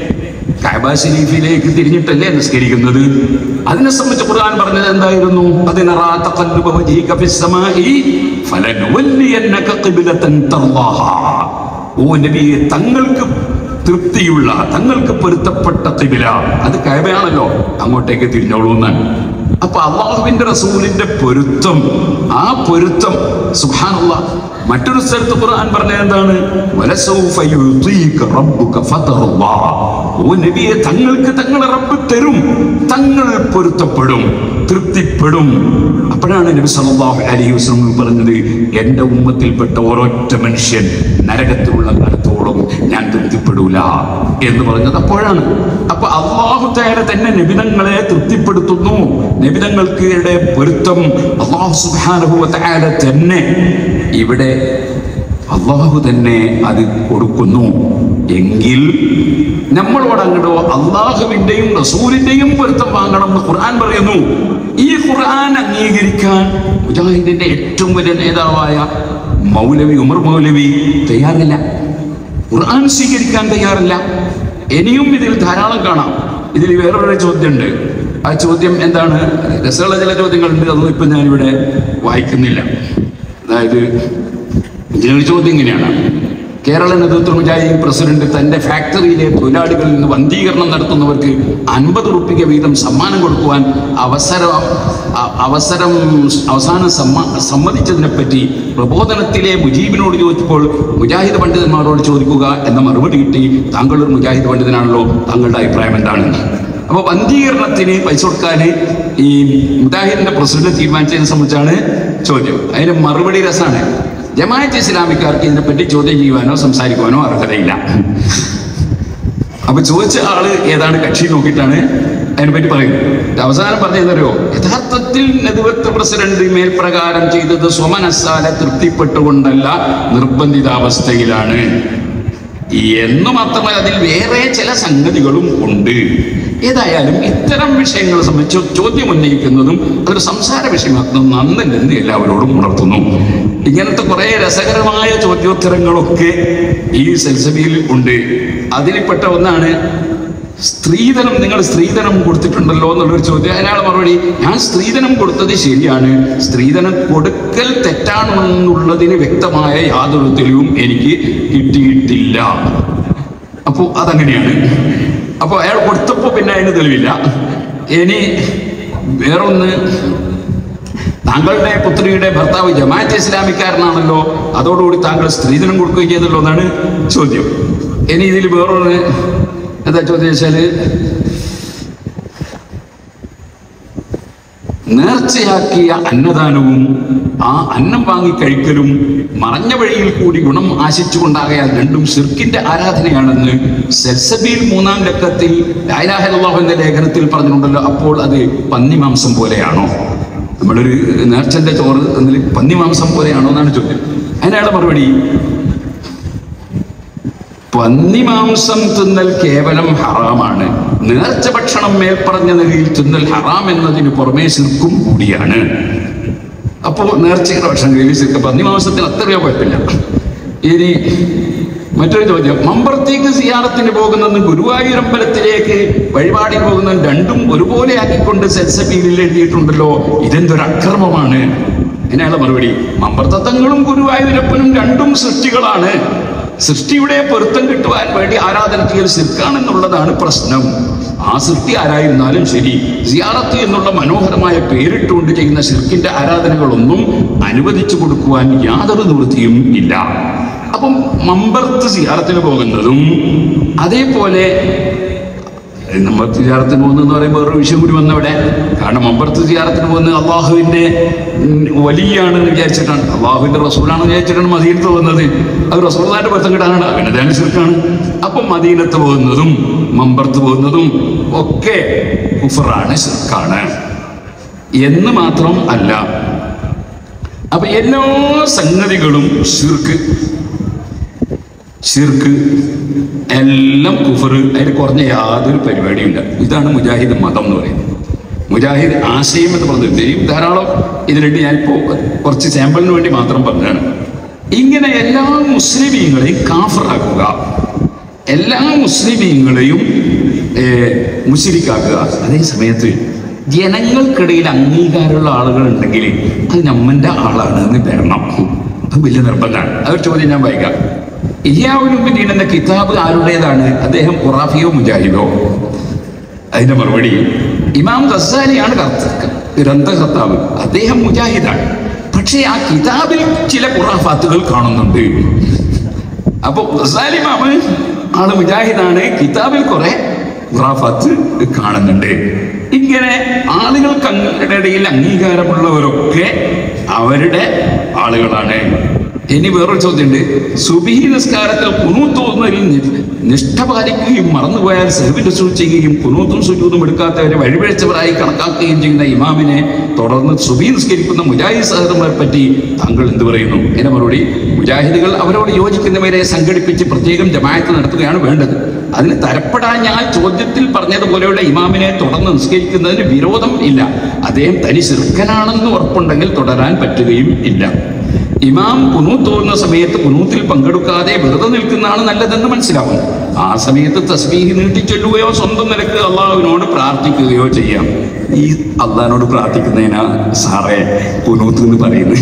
കഅബ ശരീഫിലേക്ക് തിരിഞ്ഞിട്ടല്ലേ നിസ്കരിക്കുന്നത് അതിനെ സംബന്ധിച്ച് ഖുർആൻ പറഞ്ഞത് എന്തായിരുന്നു അതിനറാ തഖല്ലുബ വജ്ഹിക ഫിസ്സമാഇ ഫലനുവല്ലിയന്നക ഖിബ്ലതൻ തർളാഹാ ഓ നബിയെ തങ്ങൾക്ക് തൃപ്തിയുള്ള തങ്ങൾക്ക് പൊരുത്തപ്പെട്ട കിബില അത് കയബയാണല്ലോ അങ്ങോട്ടേക്ക് തിരിഞ്ഞോളൂ എന്നാണ് അപ്പൊ അള്ളാഹുവിന്റെ റസൂലിന്റെ പൊരുത്തം ആ പൊരുത്തം സുഹാനുള്ള മറ്റൊരു സ്ഥലത്ത് ഖുർആൻ പറഞ്ഞത് എന്താണ് വലസൗഫ യുതീക റബ്ബുക ഫതർളാ. ഓ നബിയെ തങ്ങൾക്ക് തങ്ങളെ റബ്ബ് തരും തങ്ങൾ പൊരുത്തപ്പെടും തൃപ്തിപ്പെടും അപ്പോഴാണ് നബി സല്ലല്ലാഹു അലൈഹി വസല്ലം പറഞ്ഞത് എൻ്റെ ഉമ്മത്തിൽപ്പെട്ട ഒരൊറ്റ മനുഷ്യൻ നരകത്തിലുള്ള കാലത്തോളം ഞാൻ തൃപ്തിപ്പെടൂല എന്ന് പറഞ്ഞത് അപ്പോഴാണ് അപ്പൊ അള്ളാഹു തയാല തന്നെ നബിതങ്ങളെ തൃപ്തിപ്പെടുത്തുന്നു നബിതങ്ങൾക്ക് ഇടെ പൊരുത്തം അള്ളാഹു സുബ്ഹാനഹു വ തആല തന്നെ ഇവിടെ അള്ളാഹു തന്നെ അത് കൊടുക്കുന്നു എങ്കിൽ നമ്മളോട് അങ്ങോട്ടോ അള്ളാഹുവിന്റെയും റസൂലിന്റെയും പൊരുത്തം വാങ്ങണം എന്ന് ഖുർആൻ പറയുന്നു ഈ ഖുർആൻ അംഗീകരിക്കാൻ മുജാഹിദിന്റെ ഏറ്റവും വലിയ നേതാവായ മൗലവി ഉമർ മൗലവി തയ്യാറില്ല ഖുർആൻ സ്വീകരിക്കാൻ തയ്യാറല്ല ഇനിയും ഇതിൽ ധാരാളം കാണാം ഇതിൽ വേറൊരു ചോദ്യമുണ്ട് ആ ചോദ്യം എന്താണ് രസമുള്ള ചില ചോദ്യങ്ങളുണ്ട് അതൊന്നും ഇപ്പം ഞാനിവിടെ വായിക്കുന്നില്ല അതായത് ഇതിനൊരു ചോദ്യം ഇങ്ങനെയാണ് കേരള നേതൃത്വ മുജാഹിദീൻ പ്രസിഡന്റ് തന്റെ ഫാക്ടറിയിലെ തൊഴിലാളികളിൽ നിന്ന് വന്ധീകരണം നടത്തുന്നവർക്ക് അൻപത് റുപ്യ വീതം സമ്മാനം കൊടുക്കുവാൻ അവസരം അ- അവസരം അവസാനം സമ്മ സമ്മതിച്ചതിനെ പറ്റി പ്രബോധനത്തിലെ മുജീബിനോട് ചോദിച്ചപ്പോൾ മുജാഹിദ് പണ്ഡിതന്മാരോട് ചോദിക്കുക എന്ന മറുപടി കിട്ടി താങ്കൾ ഒരു മുജാഹിദ് പണ്ഡിതനാണല്ലോ താങ്കളുടെ അഭിപ്രായം എന്താണെന്ന് അപ്പൊ വന്ധീകരണത്തിന് പൈസ കൊടുക്കാൻ ഈ മുജാഹിദിന്റെ പ്രസിഡന്റ് തീരുമാനിച്ചതിനെ സംബന്ധിച്ചാണ് ചോദ്യം അതിന് മറുപടി രസമാണ് ജമാഅത്ത് ഇസ്ലാമിക്കാർക്ക് ഇതിനെപ്പറ്റി ചോദ്യം ചെയ്യുവാനോ സംസാരിക്കുവാനോ അർഹതയില്ല അപ്പൊ ചോദിച്ച ആള് ഏതാണ് കക്ഷി നോക്കിയിട്ടാണ് അതിനെപ്പറ്റി പറയുന്നത് അവസാനം പറഞ്ഞതറിയോ യഥാർത്ഥത്തിൽ നെതുവത്ത് പ്രസിഡന്റ് മേൽപ്രകാരം ചെയ്തത് സ്വമനസ്സാലെ തൃപ്തിപ്പെട്ടുകൊണ്ടല്ല നിർബന്ധിതാവസ്ഥയിലാണ് എന്ന് മാത്രമല്ല അതിൽ വേറെ ചില സംഗതികളും ഉണ്ട് ഏതായാലും ഇത്തരം വിഷയങ്ങളെ സംബന്ധിച്ച് ചോദ്യം ഉന്നയിക്കുന്നതും അതൊരു സംസാര വിഷയമാക്കുന്നത് നന്നല്ലെന്ന് എല്ലാവരോടും ഉണർത്തുന്നു ഇങ്ങനത്തെ കുറെ രസകരമായ ചോദ്യോത്തരങ്ങളൊക്കെ ഈ സെൽസബിയിൽ ഉണ്ട് അതിൽപ്പെട്ട ഒന്നാണ് സ്ത്രീധനം നിങ്ങൾ സ്ത്രീധനം കൊടുത്തിട്ടുണ്ടല്ലോ എന്നുള്ളൊരു ചോദ്യം അതിനാൾ മറുപടി ഞാൻ സ്ത്രീധനം കൊടുത്തത് ശരിയാണ് സ്ത്രീധനം കൊടുക്കൽ തെറ്റാണെന്നുള്ളതിന് വ്യക്തമായ യാതൊരു തെളിവും എനിക്ക് കിട്ടിയിട്ടില്ല അപ്പോൾ അതങ്ങനെയാണ് അപ്പോൾ അയാൾ കൊടുത്തപ്പോൾ പിന്നെ അതിന് തെളിവില്ല ഇനി വേറൊന്ന് താങ്കളുടെ പുത്രിയുടെ ഭർത്താവ് ജമാഅത്ത് ഇസ്ലാമിക്കാരനാണല്ലോ അതോടുകൂടി താങ്കൾ സ്ത്രീധനം കൊടുക്കുകയും ചെയ്തല്ലോ എന്നാണ് ചോദ്യം ഇനി ഇതിൽ വേറൊരു എന്താ ചോദ്യം വെച്ചാല് നേർച്ചയാക്കിയ അന്നദാനവും ആ അന്നം വാങ്ങി കഴിക്കലും മറഞ്ഞ വഴിയിൽ കൂടി ഗുണം ആശിച്ചുകൊണ്ടാകയാൽ രണ്ടും ഷിർക്കിന്റെ ആരാധനയാണെന്ന് സെൽസബിയിൽ മൂന്നാം ലക്കത്തിൽ ലായിലാഹലാഹു എന്ന ലേഖനത്തിൽ പറഞ്ഞിട്ടുണ്ടല്ലോ അപ്പോൾ അത് പന്നിമാംസം പോലെയാണോ നമ്മളൊരു നേർച്ചന്റെ ചോറ് എന്നതിൽ പന്നിമാംസം പോലെയാണോ എന്നാണ് ചോദ്യം അതിനാണ് മറുപടി പന്നിമാംസം തിന്നൽ കേവലം ഹറാമാണ് നേർച്ച ഭക്ഷണം മേൽപ്പറഞ്ഞ നിലയിൽ തിന്നൽ ഹറാം എന്നതിന് പുറമേ ശിർക്കും കൂടിയാണ് അപ്പോൾ നേർച്ചയുടെ ഭക്ഷണം കഴിയിൽ ശിർക്ക് പന്നിമാംസത്തിന് അത്രയോ കുഴപ്പമില്ല ഇനി മറ്റൊരു ചോദ്യം മമ്പറത്തേക്ക് സിയാറത്തിന് പോകുന്നതും ഗുരുവായൂരമ്പലത്തിലേക്ക് വഴിപാടിന് പോകുന്നതും രണ്ടും ഒരുപോലെ ആക്കിക്കൊണ്ട് സെൽസബീലിൽ എഴുതിയിട്ടുണ്ടല്ലോ ഇതെന്തൊരു അക്രമമാണ് അതിനാണ് മറുപടി മമ്പർത്തത്വങ്ങളും ഗുരുവായൂരപ്പനും രണ്ടും സൃഷ്ടികളാണ് സൃഷ്ടിയുടെ പൊരുത്തം കിട്ടുവാൻ വേണ്ടി ആരാധന ചെയ്യൽ സിർക്കാണെന്നുള്ളതാണ് പ്രശ്നം ആ സൃഷ്ടി ആരായിരുന്നാലും ശരി സിയാറത്ത് എന്നുള്ള മനോഹരമായ പേരിട്ടുകൊണ്ട് ചെയ്യുന്ന ഷിർക്കിന്റെ ആരാധനകളൊന്നും അനുവദിച്ചു കൊടുക്കുവാൻ യാതൊരു നിവൃത്തിയും ഇല്ല അപ്പം മമ്പർത്ത് സിയാറത്തിന് പോകുന്നതും അതേപോലെ നമ്മൾ സിയാറത്തിന് പോകുന്നതെന്ന് പറയുമ്പോൾ വേറൊരു വിഷയം കൂടി വന്നവിടെ കാരണം മമ്പർത്ത് സിയാറത്തിന് പോകുന്നത് അള്ളാഹുവിൻ്റെ വലിയാണെന്ന് വിചാരിച്ചിട്ടാണ് അള്ളാഹുവിൻ്റെ റസൂലാണെന്ന് വിചാരിച്ചിട്ടാണ് മദീനത്ത് പോകുന്നത് അത് റസൂലാൻ്റെ പൊരുത്തം കിട്ടാനാണ് അവൻ്റെ ധ്യാന ശിർക്കാണ് അപ്പം മദീനത്ത് പോകുന്നതും മമ്പർത്ത് പോകുന്നതും ഒക്കെ കുഫറാണ് ശിർക്കാണ് എന്ന് മാത്രം അല്ല അപ്പൊ എല്ലാ സംഗതികളും ഷിർക്ക് ഷിർക്ക് എല്ലാം കുഫർ അതിൽ കുറഞ്ഞ യാതൊരു പരിപാടിയില്ല ഇതാണ് മുജാഹിദ് മതം എന്ന് പറയുന്നത് മുജാഹിദ് ആശയം എന്ന് പറഞ്ഞത് ഈ ധാരാളം ഇതിനുവേണ്ടി ഞാനിപ്പോൾ കുറച്ച് സാമ്പിളിന് വേണ്ടി മാത്രം പറഞ്ഞതാണ് ഇങ്ങനെ എല്ലാ മുസ്ലിമീങ്ങളെയും കാഫറാക്കുക എല്ലാ മുസ്ലിമീങ്ങളെയും മുശിരിക്കാക്കുക അതേ സമയത്ത് ജനങ്ങൾക്കിടയിൽ അംഗീകാരമുള്ള ആളുകൾ ഉണ്ടെങ്കിൽ അത് നമ്മന്റെ ആളാണ് എന്ന് തരണം അത് വലിയ നിർബന്ധമാണ് അതൊരു ചോദ്യം ഞാൻ വായിക്കാം ഇയാവുലുബിദീൻ എന്ന കിതാബ് ആരുടേതാണ് അദ്ദേഹം ഖുറാഫിയോ മുജാഹിദോ അതിന്റെ മറുപടി ഇമാം ഗസാലിയാണ് കർത്ത- ഗ്രന്ഥകർത്താവ് അദ്ദേഹം മുജാഹിദാണ് പക്ഷേ ആ കിതാബിൽ ചില ഖുറാഫാത്തുകൾ കാണുന്നുണ്ട് അപ്പൊ ഗസാലി ഇമാമ് ആള് മുജാഹിദാണ് കിതാബിൽ കുറെ ഖുറാഫാത്ത് കാണുന്നുണ്ട് ഇങ്ങനെ ആളുകൾക്ക് ഇടയിൽ അംഗീകാരമുള്ളവരൊക്കെ അവരുടെ ആളുകളാണ് ഇനി വേറൊരു ചോദ്യമുണ്ട് സുബിഹി നിസ്കാരത്തിൽ കുനൂത്തോന്നതിൽ നിഷ്ഠ പാലിക്കുകയും മറന്നുപോയാൽ സെഹബിന്റെ ചെയ്യുകയും കുനൂത്തും സുജൂതും എടുക്കാത്തവരെ വഴിപിഴച്ചവരായി കണക്കാക്കുകയും ചെയ്യുന്ന ഇമാമിനെ തുടർന്ന് സുബി നിസ്കരിക്കുന്ന മുജാഹിദ് സഹദന്മാരെ പറ്റി താങ്കൾ എന്ത് പറയുന്നു എന്നെ മറുപടി മുജാഹിദുകൾ അവരോട് യോജിക്കുന്നവരെ സംഘടിപ്പിച്ച് പ്രത്യേകം ജമായത്ത് നടത്തുകയാണ് വേണ്ടത് അതിന് തരപ്പെടാൻ ഞാൻ ചോദ്യത്തിൽ പറഞ്ഞതുപോലെയുള്ള ഇമാമിനെ തുടർന്ന് നിസ്കരിക്കുന്നതിന് വിരോധം ഇല്ല അദ്ദേഹം തനി ശിർക്കനാണെന്ന് ഉറപ്പുണ്ടെങ്കിൽ തുടരാൻ പറ്റുകയും ഇല്ല ഇമാം കുനൂത്ത് തോന്നുന്ന സമയത്ത് കുനൂത്തിൽ പങ്കെടുക്കാതെ വെറുതെ നിൽക്കുന്നതാണ് നല്ലതെന്ന് മനസ്സിലാവും ആ സമയത്ത് തസ്ബീഹ് നീട്ടിച്ചൊല്ലുകയോ സ്വന്തം നിലക്ക് അള്ളാഹുവിനോട് പ്രാർത്ഥിക്കുകയോ ചെയ്യാം ഈ അള്ളാഹിനോട് പ്രാർത്ഥിക്കുന്നതിനാ സാറേ കുനൂത്ത് എന്ന് പറയുന്നത്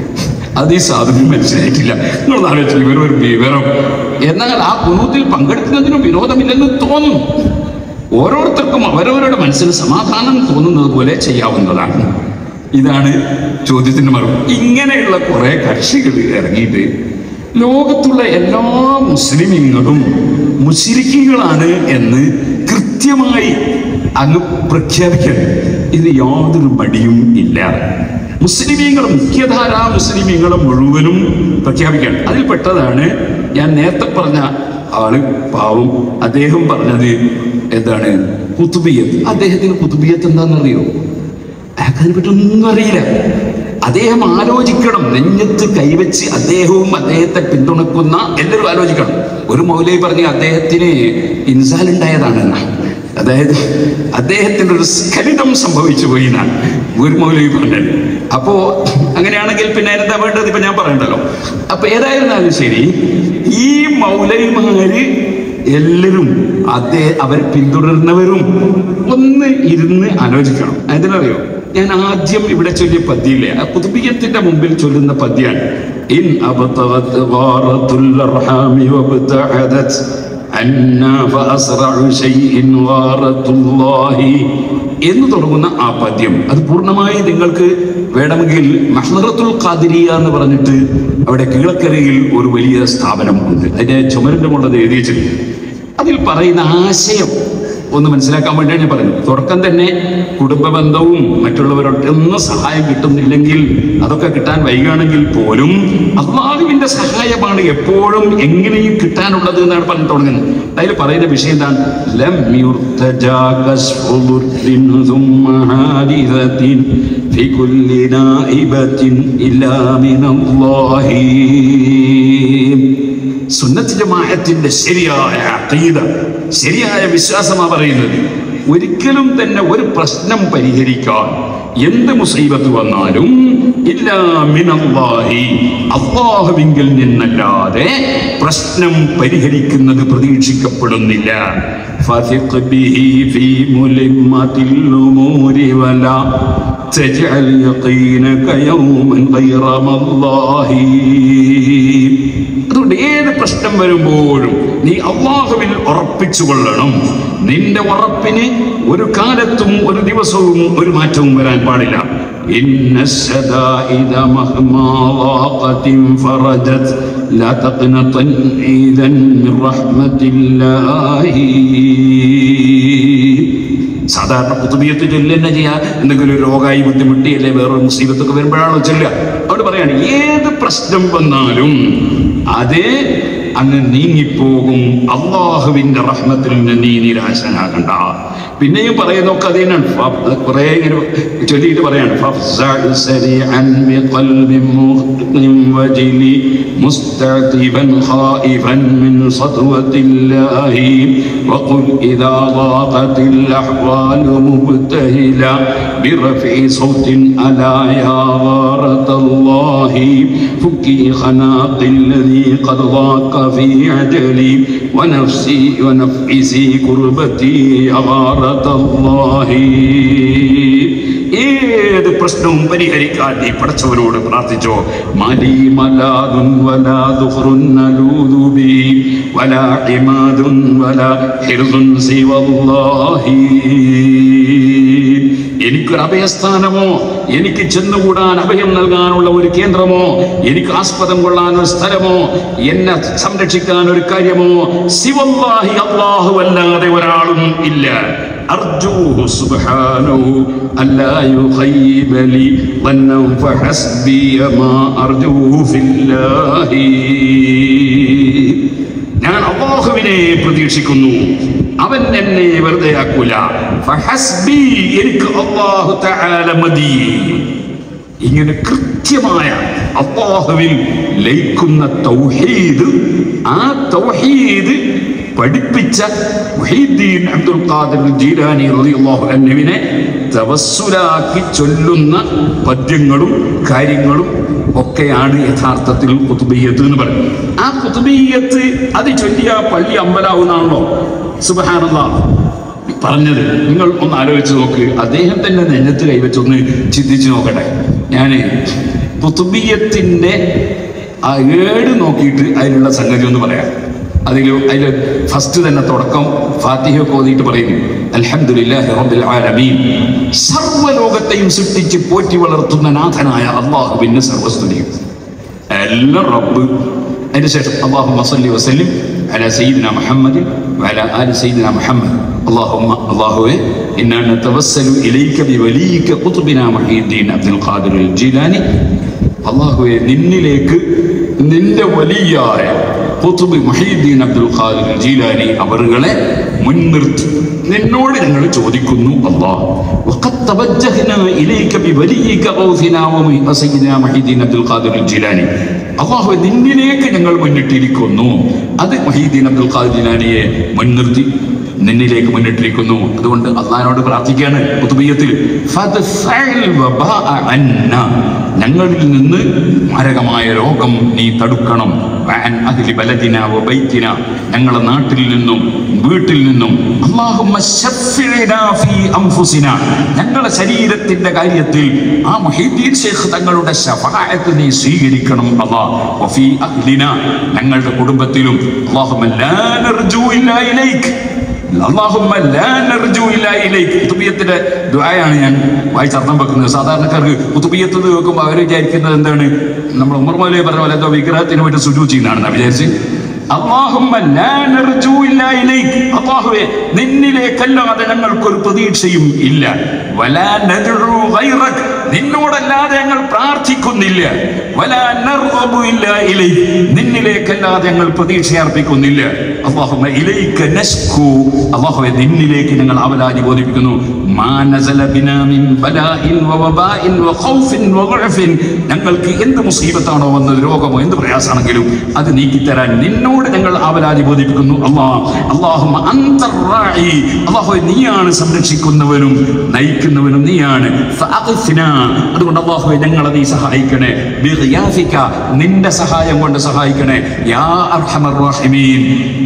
അത് ഈ സാധനം മനസ്സിലായിട്ടില്ല നിങ്ങൾ ആലോചിച്ചു ഇവർ ഒരു വിവരം എന്നാൽ ആ കുനൂത്തിൽ പങ്കെടുക്കുന്നതിനും വിരോധമില്ലെന്ന് തോന്നും ഓരോരുത്തർക്കും അവരവരുടെ മനസ്സിന് സമാധാനം തോന്നുന്നത് പോലെ ചെയ്യാവുന്നതാണ് ഇതാണ് ചോദ്യത്തിന് മറുപടി ഇങ്ങനെയുള്ള കുറെ കക്ഷികൾ ഇറങ്ങിയിട്ട് ലോകത്തുള്ള എല്ലാ മുസ്ലിമീങ്ങളും മുസ്ലിക്കുകളാണ് എന്ന് കൃത്യമായി അങ്ങ് പ്രഖ്യാപിക്കാൻ ഇത് യാതൊരു മടിയും ഇല്ല മുസ്ലിമീങ്ങൾ മുഖ്യധാര മുസ്ലിമീങ്ങൾ മുഴുവനും പ്രഖ്യാപിക്കാൻ അതിൽപ്പെട്ടതാണ് ഞാൻ നേരത്തെ പറഞ്ഞ ആള് പാവം അദ്ദേഹം പറഞ്ഞത് എന്താണ് കുത്തുബിയത്ത് അദ്ദേഹത്തിന് കുത്തുബിയത്ത് എന്താണെന്നറിയോ അയാൾക്കതിനെ പറ്റി ഒന്നും അറിയില്ല അദ്ദേഹം ആലോചിക്കണം നെഞ്ഞത്ത് കൈവച്ച് അദ്ദേഹവും അദ്ദേഹത്തെ പിന്തുണക്കുന്ന എല്ലാവരും ആലോചിക്കണം ഒരു മൗലവി പറഞ്ഞ് അദ്ദേഹത്തിന് ഇൻസാൽ ഉണ്ടായതാണെന്ന അതായത് അദ്ദേഹത്തിന് ഒരു സ്ഖലിതം സംഭവിച്ചു പോയി എന്നാണ് ഒരു മൗലവി പറഞ്ഞത് അപ്പോ അങ്ങനെയാണെങ്കിൽ പിന്നെ എന്താ വേണ്ടത് ഇപ്പൊ ഞാൻ പറയണ്ടല്ലോ അപ്പൊ ഏതായിരുന്നാലും ശരി ഈ മൗലവിമാര് എല്ലാവരും അതേ അവർ പിന്തുടരുന്നവരും ഒന്ന് ഇരുന്ന് ആലോചിക്കണം എന്തിനറിയോ ഞാൻ ആദ്യം ഇവിടെ ചൊല്ലിയ പദ്യയില്ലേ ആ കുതുബിയത്തിന്റെ മുമ്പിൽ ചൊല്ലുന്ന പദ്യാണ് ഇൻ അബതഗത് ഗാറത്തുൽ അർഹാമി വബ്തഅദത് അന്നാ ഫഅസ്റഉ ശൈഇൻ ഗാറത്തുല്ലാഹി എന്ന് തുടങ്ങുന്ന ആ പദ്യം അത് പൂർണ്ണമായി നിങ്ങൾക്ക് വേണമെങ്കിൽ മഹ്ലറത്തുൽ ഖാദിരിയ എന്ന് പറഞ്ഞിട്ട് അവിടെ കീഴക്കരയിൽ ഒരു വലിയ സ്ഥാപനം ഉണ്ട് അതിന്റെ ചുമരിന്റെ മുള്ളത് എഴുതി വെച്ചിട്ടുണ്ട് അതിൽ പറയുന്ന ആശയം ഒന്ന് മനസ്സിലാക്കാൻ വേണ്ടിയാണ് ഞാൻ പറയുന്നത് തുടക്കം തന്നെ കുടുംബ ബന്ധവും മറ്റുള്ളവരൊന്നും സഹായം കിട്ടുന്നില്ലെങ്കിൽ അതൊക്കെ കിട്ടാൻ വൈകുകയാണെങ്കിൽ പോലും അള്ളാഹുവിന്റെ സഹായമാണ് എപ്പോഴും എങ്ങനെയും കിട്ടാനുള്ളത് എന്നാണ് പറഞ്ഞു തുടങ്ങുന്നത് അതിൽ പറയുന്ന വിഷയം എന്താണ് ലം യുർത്തജാ കശ്ഫു ദുർരിൻ ثم حادثة في كل نائبة إلا من الله സുന്നത്ത് ജമാഅത്തിന്റെ ശരിയായ അഖീദ ശരിയായ വിശ്വാസമാ പറയുന്നത് ഒരിക്കലും തന്നെ ഒരു പ്രശ്നം പരിഹരിക്കാൻ എന്ത് മുസീബത്ത് വന്നാലും ഇല്ലാ മിനല്ലാഹി അള്ളാഹുവിങ്കിൽ നിന്നല്ലാതെ പ്രശ്നം പരിഹരിക്കുന്നത് പ്രതീക്ഷിക്കപ്പെടുന്നില്ല فثق به في ملمة الأمور ولا تجعل يقينك يوما غير الله അതുകൊണ്ട് ഏത് പ്രശ്നം വരുമ്പോഴും നീ അള്ളാഹുവിൽ ഉറപ്പിച്ചു കൊള്ളണം നിന്റെ ഉറപ്പിന് ഒരു കാലത്തും ഒരു ദിവസവും ഒരു മാറ്റവും വരാൻ പാടില്ല إن الشدائد مهما ضاقت فرجت لا تقنطن إذا من رحمة الله സാധാരണ കുത്തുബിയത്ത് ചൊല്ലുക തന്നെ ചെയ്യാ എന്തെങ്കിലും ഒരു രോഗമായി ബുദ്ധിമുട്ടി അല്ലെ വേറൊരു മുസീബത്തൊക്കെ വരുമ്പോഴാണോ ചൊല്ലുക അവിടെ പറയാണ് ഏത് പ്രശ്നം വന്നാലും അത് അങ്ങ് നീങ്ങിപ്പോകും അള്ളാഹുവിന്റെ റഹ്മത്തിൽ നിന്ന് നീ നിരാശനാകണ്ട പിന്നെയും പറയുന്നൊക്കെ അത് തന്നെയാണ് ഫ- കുറെ ഇങ്ങനെ ചൊല്ലിയിട്ട് പറയാണ് فافزع سريعا بقلب مغن وجل مستعتبا خائفا من سطوة الله وقل إذا ضاقت الأحوال مبتهلا برفع صوت ألا يا غارة الله فكي خناق الذي قد ضاق في عجلي ونفسي ونفسي كربتي يا غارة الله ഏത് പ്രശ്നവും പരിഹരിക്കാൻ നീ പടച്ചവരോട് പ്രാർത്ഥിച്ചോ മാലി മലാദുൻ വലാ ദുഹ്റുൻ നലൂദു ബി വലാ ഇമാദുൻ വലാ ഹിർദുൻ സിവല്ലാഹി എനിക്കൊരു അഭയസ്ഥാനമോ എനിക്ക് ചെന്നുകൂടാൻ അഭയം നൽകാനുള്ള ഒരു കേന്ദ്രമോ എനിക്ക് ആസ്പദം കൊള്ളാൻ ഒരു സ്ഥലമോ എന്നെ സംരക്ഷിക്കാൻ ഒരു കാര്യമോ സിവല്ലാഹി അള്ളാഹു അല്ലാതെ ഒരാളും ഇല്ല أرجوه سبحانه ألا يخيب لي ظنا فحسبي ما أرجوه في الله ഞാൻ അള്ളാഹുവിനെ പ്രതീക്ഷിക്കുന്നു അവൻ എന്നെ വെറുതെ ആക്കൂല ഫഹസ്ബി എനിക്ക് അള്ളാഹു തആല മതി ഇങ്ങനെ കൃത്യമായ അള്ളാഹുവിൽ ലയിക്കുന്ന തൗഹീദ് ആ തൗഹീദ് പഠിപ്പിച്ച മുഹീദ്ദീൻ അബ്ദുൽ ഖാദിർ ജീലാനി റളിയല്ലാഹു അൻഹുവിനെ തവസ്സുലാക്കി ചൊല്ലുന്ന പദ്യങ്ങളും കാര്യങ്ങളും ഒക്കെയാണ് യഥാർത്ഥത്തിൽ കുത്തുബിയത്ത് എന്ന് പറയുന്നത് ആ കുത്തുബിയത്ത് അത് ചൊല്ലിയ പള്ളി അമ്പലാവുന്നാണല്ലോ സുബഹാനല്ലാഹ് പറഞ്ഞത് നിങ്ങൾ ഒന്ന് ആലോചിച്ച് നോക്ക് അദ്ദേഹം തന്നെ നെഞ്ഞത്ത് കൈവച്ചൊന്ന് ചിന്തിച്ചു നോക്കട്ടെ ഞാൻ കുത്തുബിയത്തിന്റെ ആ ഏട് നോക്കിയിട്ട് അതിനുള്ള സംഗതി ഒന്ന് പറയാം അതിൽ അതിൽ ഫസ്റ്റ് തന്നെ തുടക്കം ഫാത്തിഹ ഓതിയിട്ട് പറയുന്നു അൽഹംദുലില്ലാഹി റബ്ബിൽ ആലമീൻ സർവ്വലോകത്തെയും സൃഷ്ടിച്ച് പോറ്റി വളർത്തുന്ന നാഥനായ അള്ളാഹുവിന് സർവസ്തുതിയും എല്ലാം റബ്ബ് അതിന് ശേഷം അള്ളാഹു വസല്ലി വസല്ലിം على سيدنا محمد وعلى آل سيدنا محمد اللهم الله إنا نتوسل إليك بوليك قطبنا محي الدين عبد القادر الجيلاني അള്ളാഹുവെ നിന്നിലേക്ക് നിന്റെ വലിയായ ഖുത്ബ് മുഹീദ്ദീൻ അബ്ദുൽ ഖാദിർ ജീലാനി അവറുകളെ മുൻനിർത്തി നിന്നോട് ഞങ്ങൾ ചോദിക്കുന്നു അള്ളാഹ് وقد توجهنا إليك بوليك غوثنا وسيدنا محي الدين عبد القادر الجيلاني അള്ളാഹു നിന്നിലേക്ക് ഞങ്ങൾ മുന്നിട്ടിരിക്കുന്നു അത് മഹീദ്ദീൻ അബ്ദുൽ ഖാദിർ ജീലാനിയെ മുൻനിർത്തി നിന്നിലേക്ക് മുന്നിട്ടിരിക്കുന്നു അതുകൊണ്ട് അള്ളഹാനോട് പ്രാർത്ഥിക്കുകയാണ് കുത്തുബീയത്തിൽ ഫദ്ഫഅൽ വബാഅ അന്ന. ഞങ്ങളിൽ നിന്ന് മാരകമായ രോഗം നീ തടുക്കണം വഅൻ അഹ്ലി ബലദിന വബൈത്തിന ഞങ്ങളുടെ നാട്ടിൽ നിന്നും വീട്ടിൽ നിന്നും അല്ലാഹുമ്മ ശഫ്ഇനാ ഫീ അൻഫുസിന ഞങ്ങളുടെ ശരീരത്തിന്റെ കാര്യത്തിൽ ആ മുഹീദ്ദീൻ ഷെയ്ഖ് തങ്ങളുടെ ശഫാഅത്ത് നീ സ്വീകരിക്കണം അല്ലാഹ് വഫീ അഹ്ലിന ഞങ്ങളുടെ കുടുംബത്തിലും അല്ലാഹുമ്മ ലാ നർജു ഇല്ലാ ഇലൈക് അള്ളാഹുമ്മ ലാ നർജു ഇല്ലാ ഇലൈക് കുത്തുബിയത്തിന്റെ ദുആയാണ് ഞാൻ വായിച്ചർത്ഥം വെക്കുന്നത് സാധാരണക്കാർക്ക് കുത്തുബിയത്ത് വെക്കുമ്പോൾ അവർ വിചാരിക്കുന്നത് എന്താണ് നമ്മൾ ഉമർ മൗലവി പറഞ്ഞ പോലെ എന്തോ വിഗ്രഹത്തിന് വേണ്ടി സുജു ചെയ്യുന്നതാണെന്നാ വിചാരിച്ച് അള്ളാഹുമ്മ ലാ നർജു ഇല്ലാ ഇലൈക് അള്ളാഹുവേ നിന്നിലേക്കല്ലാതെ ഞങ്ങൾക്കൊരു പ്രതീക്ഷയും ഇല്ല വലാ നദ്ഉ ഗൈറക് നിന്നോടല്ലാതെ ഞങ്ങൾ പ്രാർത്ഥിക്കുന്നില്ല വലാ നർഗബു ഇല്ലാ ഇലൈക് നിന്നിലേക്കല്ലാതെ ഞങ്ങൾ പ്രതീക്ഷ അർപ്പിക്കുന്നില്ല അള്ളാഹുമ്മ ഇലൈക നശ്കു അള്ളാഹുവെ നിന്നിലേക്ക് ഞങ്ങൾ അവലാതി ബോധിപ്പിക്കുന്നു മാ നസല ബിനാ മിൻ ബലാഇൻ വവബാഇൻ വഖൗഫിൻ വദഅഫിൻ ഞങ്ങൾക്ക് എന്ത് മുസീബത്താണോ വന്നത് രോഗമോ എന്ത് പ്രയാസമാണെങ്കിലും അത് നീക്കിത്തരാൻ നിന്നോട് ഞങ്ങൾ അവലാതി ബോധിപ്പിക്കുന്നു അള്ളാഹ് അള്ളാഹുമ്മ അന്തർ റാഇ അള്ളാഹുവെ നീയാണ് സംരക്ഷിക്കുന്നവനും നയിക്കുന്നവനും നീയാണ് ഫഅഗ്ഫിന അതുകൊണ്ട് അള്ളാഹുവെ ഞങ്ങളെ നീ സഹായിക്കണേ ബിഗിയാഫിക നിന്റെ സഹായം കൊണ്ട് സഹായിക്കണേ യാ അർഹമർ റഹീമീൻ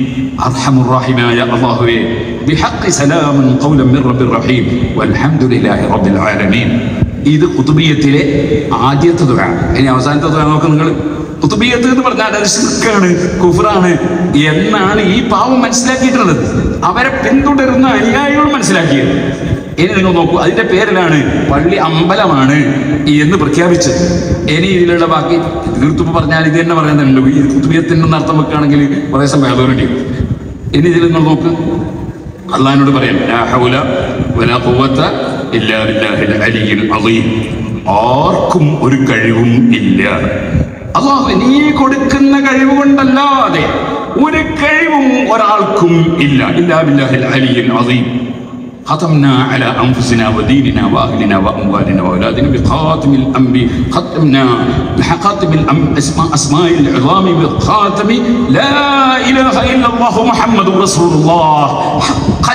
അർഹമുർ റഹീമായ അള്ളാഹുവെ ബിഹഖ് സലാമുൻ ഖൗലൻ മിർ റബ്ബിർ റഹീം വൽഹംദുലില്ലാഹി റബ്ബിൽ ആലമീൻ ഇത് കുതുബിയത്തിലെ ആദ്യത്തെ ദുആ ഇനി അവസാനത്തെ ദുആ നോക്ക് നിങ്ങൾ കുതുബിയത്ത് എന്ന് പറഞ്ഞാൽ അത് ശിർക്കാണ് കുഫറാണ് എന്നാണ് ഈ പാവം മനസ്സിലാക്കിയിട്ടുള്ളത് അവരെ പിന്തുടരുന്ന അനുയായികൾ മനസ്സിലാക്കിയത് ഇനി നിങ്ങൾ നോക്കൂ അതിന്റെ പേരിലാണ് പള്ളി അമ്പലമാണ് എന്ന് പ്രഖ്യാപിച്ചത് ഇനി ഇതിലുള്ള ബാക്കി തീർത്തുപ്പ് പറഞ്ഞാൽ ഇത് തന്നെ പറയുന്നുണ്ട് ഈ കുത്തുബിയത്തിന് അർത്ഥം വെക്കുകയാണെങ്കിൽ കുറേ സമയം അതോറിറ്റി ഇനി ഇതിൽ നിങ്ങൾ നോക്ക് അള്ളഹാനോട് പറയാം ലാ ഹൗല വലാ ഖുവത ഇല്ലാ ബില്ലാഹിൽ അലിയിൽ അളീം ആർക്കും ഒരു കഴിവും ഇല്ല അള്ളാഹു നീ കൊടുക്കുന്ന കഴിവ് കൊണ്ടല്ലാതെ ഒരു കഴിവും ഒരാൾക്കും ഇല്ല ഇല്ലാ ബില്ലാഹിൽ അലിയിൽ അളീം ختمنا على انفسنا وديننا واهلنا واموالنا واولادنا بخاتم الانبياء ختمنا بخاتم الأم- اسماء اسماء العظام بخاتم لا اله الا الله محمد رسول الله حقا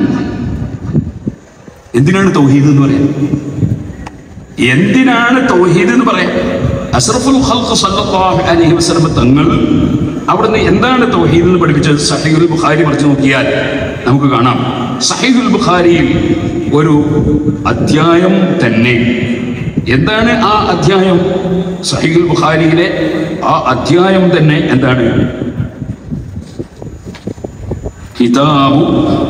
എന്തിനാണ് തൗഹീദ് എന്ന് പറയാൻ എന്തിനാണ് തൗഹീദ് എന്ന് പറയാൻ അഷ്റഫുൽ ഖൽഖ് സല്ലല്ലാഹു അലൈഹി വസല്ലം തങ്ങൾ അവിടുന്ന് എന്താണ് തൗഹീദ് എന്ന് പഠിപ്പിച്ചത് സഹീഹുൽ ബുഖാരി പഠിച്ചു നോക്കിയാൽ നമുക്ക് കാണാം സഹീഹുൽ ബുഖാരിയിൽ ഒരു അധ്യായം തന്നെ എന്താണ് ആ അധ്യായം സഹീഹുൽ ബുഖാരിയിലെ ആ അധ്യായം തന്നെ എന്താണ് കിതാബു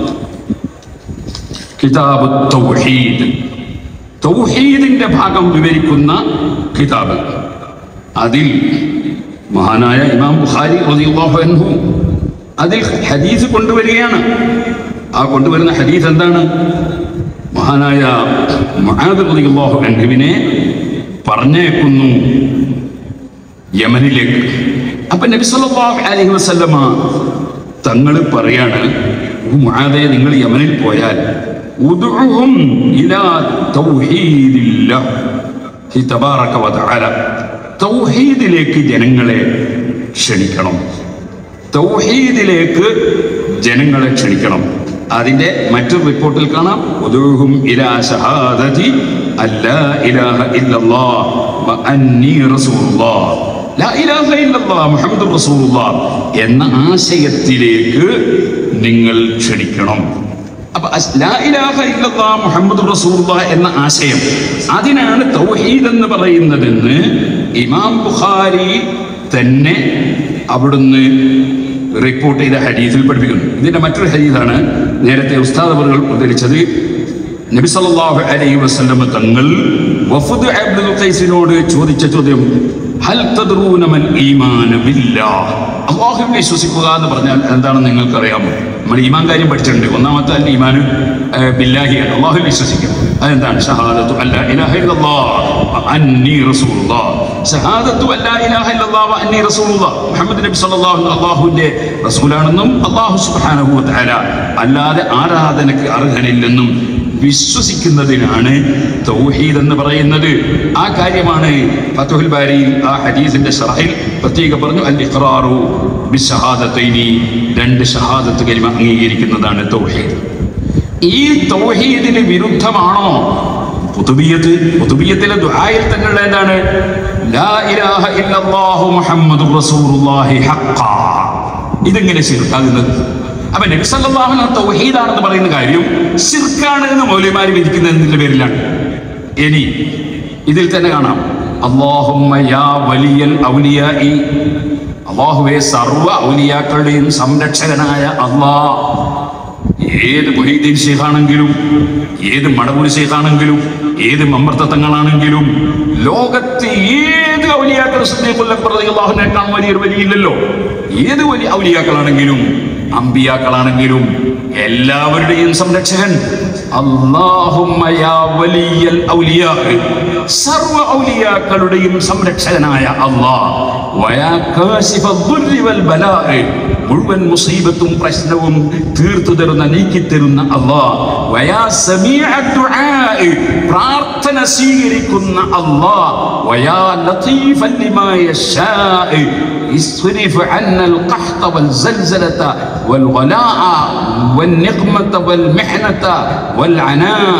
കിതാബ് തൗഹീദ് തൗഹീദിന്റെ ഭാഗം വിവരിക്കുന്ന കിതാബ് അതിൽ മഹാനായ ഇമാം ബുഖാരി റളിയല്ലാഹു അൻഹു അതിൽ ഹദീസ് കൊണ്ടുവരികയാണ് ആ കൊണ്ടുവരുന്ന ഹദീസ് എന്താണ് മഹാനായ മുആദ് റളിയല്ലാഹു അൻഹുവിനെ പറഞ്ഞേക്കുന്നു യമനിലേക്ക് അപ്പൊ നബി സല്ലല്ലാഹു അലൈഹി വസല്ലമ തങ്ങൾ പറയാണ് മുആദേ നിങ്ങൾ യമനിൽ പോയാൽ ഉദ്ഉഹും ഇലാ തൗഹീദില്ലാഹ് ഹി തബാറക വ തആല തൗഹീദിലേക്ക് ജനങ്ങളെ ക്ഷണിക്കണം തൗഹീദിലേക്ക് ജനങ്ങളെ ക്ഷണിക്കണം അതിന്റെ മറ്റൊരു റിപ്പോർട്ടിൽ കാണാം ഉദൂഹും ഇലാ ഷഹാദതി അല്ലാ ഇലാഹ ഇല്ലല്ലാഹ് വ അന്നി റസൂലുള്ളാഹ് ലാ ഇലാഹ ഇല്ലല്ലാഹ് മുഹമ്മദുർ റസൂലുള്ളാഹ് എന്ന ആശയത്തിലേക്ക് നിങ്ങൾ ക്ഷണിക്കണം അപ്പൊ അസ്- ലാ ഇലാഹ ഇല്ലല്ലാഹ് മുഹമ്മദുർ റസൂലുള്ളാഹ് എന്ന ആശയം അതിനാണ് തൗഹീദ് എന്ന് പറയുന്നതെന്ന് ഇമാം ബുഖാരി തന്നെ അവിടുന്ന് റിപ്പോർട്ട് ചെയ്ത ഹദീസിൽ പഠിപ്പിക്കുന്നു ഇതിന്റെ മറ്റൊരു ഹദീസാണ് നേരത്തെ ഉസ്താദ് അവർ ഉദ്ധരിച്ചത് നബി സല്ലല്ലാഹു അലൈഹി വസല്ലം തങ്ങൾ വഫദ് അബ്ദുൽ ഖൈസിനോട് ചോദിച്ച ചോദ്യം ഹൽ തദ്റൂന മൽ ഈമാൻ ബില്ലാഹ് അല്ലാഹുവിൽ വിശ്വസിക്കുക എന്ന് പറഞ്ഞാൽ എന്താണെന്ന് നിങ്ങൾക്കറിയാമോ നമ്മൾ ഈമാൻ കാര്യം പഠിച്ചിട്ടുണ്ട് ഒന്നാമത്തെ അൽ ഈമാൻ ബില്ലാഹിയാണ് അല്ലാഹുവിൽ വിശ്വസിക്കുക അതെന്താണ് ഷഹാദത്തു അല്ലാ ഇലാഹ ഇല്ലല്ലാഹ് വ അന്നി റസൂലുള്ളാഹ് ഷഹാദത്തു അല്ലാ ഇലാഹ ഇല്ലല്ലാഹ് വ അന്നി റസൂലുള്ളാഹ് മുഹമ്മദ് നബി സല്ലല്ലാഹു അലൈഹി അല്ലാഹുവിന്റെ റസൂലാണെന്നും അല്ലാഹു സുബ്ഹാനഹു വ തആല അല്ലാതെ ആരാധനക്ക് അർഹനില്ലെന്നും വിശ്വസിക്കുന്നതിനാണ് തൗഹീദ് എന്ന് പറയുന്നത് ആ കാര്യമാണ് ഫത്തുഹുൽ ബാരിയിൽ ആ ഹദീസിന്റെ ഷറഹിൽ പ്രത്യേകം പറഞ്ഞു അൽ ഇഖ്റാറു ബിഷഹാദത്തൈനി രണ്ട് ഷഹാദത്ത് കരിമ അംഗീകരിക്കുന്നതാണ് തൗഹീദ് ഈ തൗഹീദിന് വിരുദ്ധമാണോ പുതുബിയത്ത് പുതുബിയത്തിലെ ദുആയിൽ തന്നെയുള്ള എന്താണ് ലാ ഇലാഹ ഇല്ലല്ലാഹു മുഹമ്മദുർ റസൂലുള്ളാഹി ഹഖ്ഖാ ഇതെങ്ങനെ ശിർക്കാകുന്നത് അപ്പൊ നബി സല്ലല്ലാഹു അലൈഹി വസല്ലം തൗഹീദാണെന്ന് പറയുന്ന കാര്യം ശിർക്കാണ് എന്ന് മൗലിമാര് വിധിക്കുന്നതിന്റെ പേരിലാണ് ഇനി ഇതിൽ തന്നെ കാണാം അല്ലാഹുമ്മ യാ വലിയൽ ഔലിയാഇ അള്ളാഹുവെ സർവ്വ ഔലിയാക്കളുടെയും സംരക്ഷകനായ അള്ളാഹ് ഏത് മൊഹീദ്ദീൻ ഷെയ്ഖാണെങ്കിലും ഏത് മടവൂർ ഷെയ്ഖാണെങ്കിലും ഏത് മമ്പർത്തങ്ങളാണെങ്കിലും ലോകത്ത് ഏത് ഔലിയാക്കൾ അള്ളാഹുനേക്കാൾ വലിയൊരു വലിയില്ലല്ലോ ഏത് വലിയ ഔലിയാക്കളാണെങ്കിലും അമ്പിയാക്കളാണെങ്കിലും എല്ലാവരുടെയും സംരക്ഷകൻ അല്ലാഹുമ്മ യാ വലിയൽ ഔലിയാ സർവ ഔലിയാക്കളുടെയും സംരക്ഷകനായ അല്ലാഹ് വയാ കാശിഫ ദുർരി വൽ ബലാഇ മുഴുവൻ മുസീബത്തും പ്രശ്നവും തീർത്തു തരുന്ന നീക്കി തരുന്ന അല്ലാഹ് വയാ സമീഅ ദുആഇ പ്രാർത്ഥന സ്വീകരിക്കുന്ന അല്ലാഹ് വയാ ലതീഫൻ ലിമാ യശാഇ اصرف عنا القحط والزلزلة والغلاء والنقمة والمحنة والعناء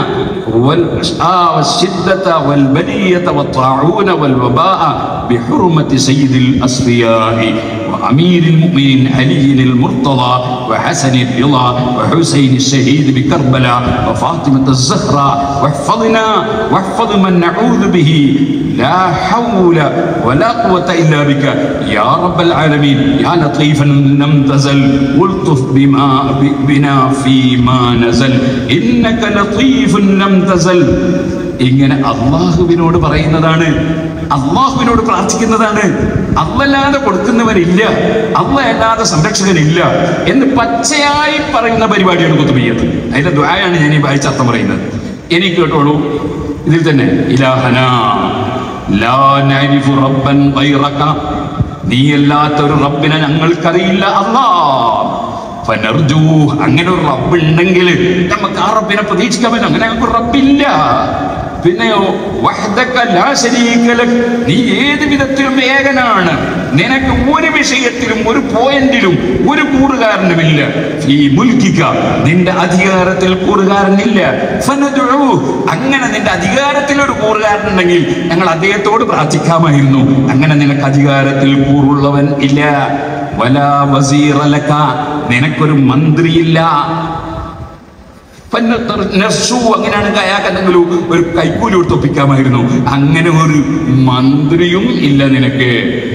والشاء والشدة والبلية والطاعون والوباء بحرمة سيد الأصفياء وأمير المؤمنين علي المرتضى وحسن الرضا وحسين الشهيد بكربلاء وفاطمة الزهراء واحفظنا واحفظ من نعوذ به لا حول ولا قوة إلا بك يا رب العالمين يا لطيفا لم تزل والطف بما بنا فيما نزل إنك لطيف لم تزل ഇങ്ങനെ അള്ളാഹുവിനോട് പറയുന്നതാണ് അള്ളാഹുവിനോട് പ്രാർത്ഥിക്കുന്നതാണ് അല്ലല്ലാതെ കൊടുക്കുന്നവരില്ല അല്ല അല്ലാതെ സംരക്ഷകനില്ല എന്ന് പച്ചയായി പറയുന്ന പരിപാടിയാണ് കുത്തുബയ്യത്ത് അതിന്റെ ദ്വായാണ് ഞാൻ ഈ വായിച്ച അർത്ഥം പറയുന്നത് എനിക്ക് കേട്ടോളൂ ഇതിൽ തന്നെ ഇലാഹന ലാ നഅരിഫു റബ്ബൻ ഗൈറക നീയല്ലാത്ത ഒരു റബ്ബിനെ ഞങ്ങൾക്കറിയില്ല അല്ലാ ഫനർജൂ അങ്ങനെ ഒരു റബ്ബ് ഉണ്ടെങ്കിൽ നമുക്ക് ആ റബ്ബിനെ പ്രതീക്ഷിക്കാൻ പറ്റും അങ്ങനെ ഞങ്ങൾക്ക് ഒരു റബ്ബില്ല പിന്നെയോ വഹ്ദക ലാ ശരീക ലക്. നീ ഏത് വിധത്തിലും ഏകനാണ് നിനക്ക് ഒരു വിഷയത്തിലും ഒരു പോയിന്റിലും ഒരു കൂറുകാരനുമില്ല ഈ മുൽക്കിക്ക നിന്റെ അധികാരത്തിൽ കൂറുകാരനില്ല ഫനദ്ഉ. അങ്ങനെ നിന്റെ അധികാരത്തിൽ ഒരു കൂറുകാരനുണ്ടെങ്കിൽ ഞങ്ങൾ അദ്ദേഹത്തോട് പ്രാർത്ഥിക്കാമായിരുന്നു അങ്ങനെ നിനക്ക് അധികാരത്തിൽ കൂറുള്ളവൻ ഇല്ല വലാ വസീറ ലക. നിനക്കൊരു മന്ത്രിയില്ല ഫന്നത്തർ നസ്സു അങ്ങനെയാണെങ്കിൽ അയാൾക്ക് എന്തെങ്കിലും ഒരു കൈക്കൂലി കൊടുത്ത് ഒപ്പിക്കാമായിരുന്നു അങ്ങനെ ഒരു മന്ത്രിയും ഇല്ല നിനക്ക്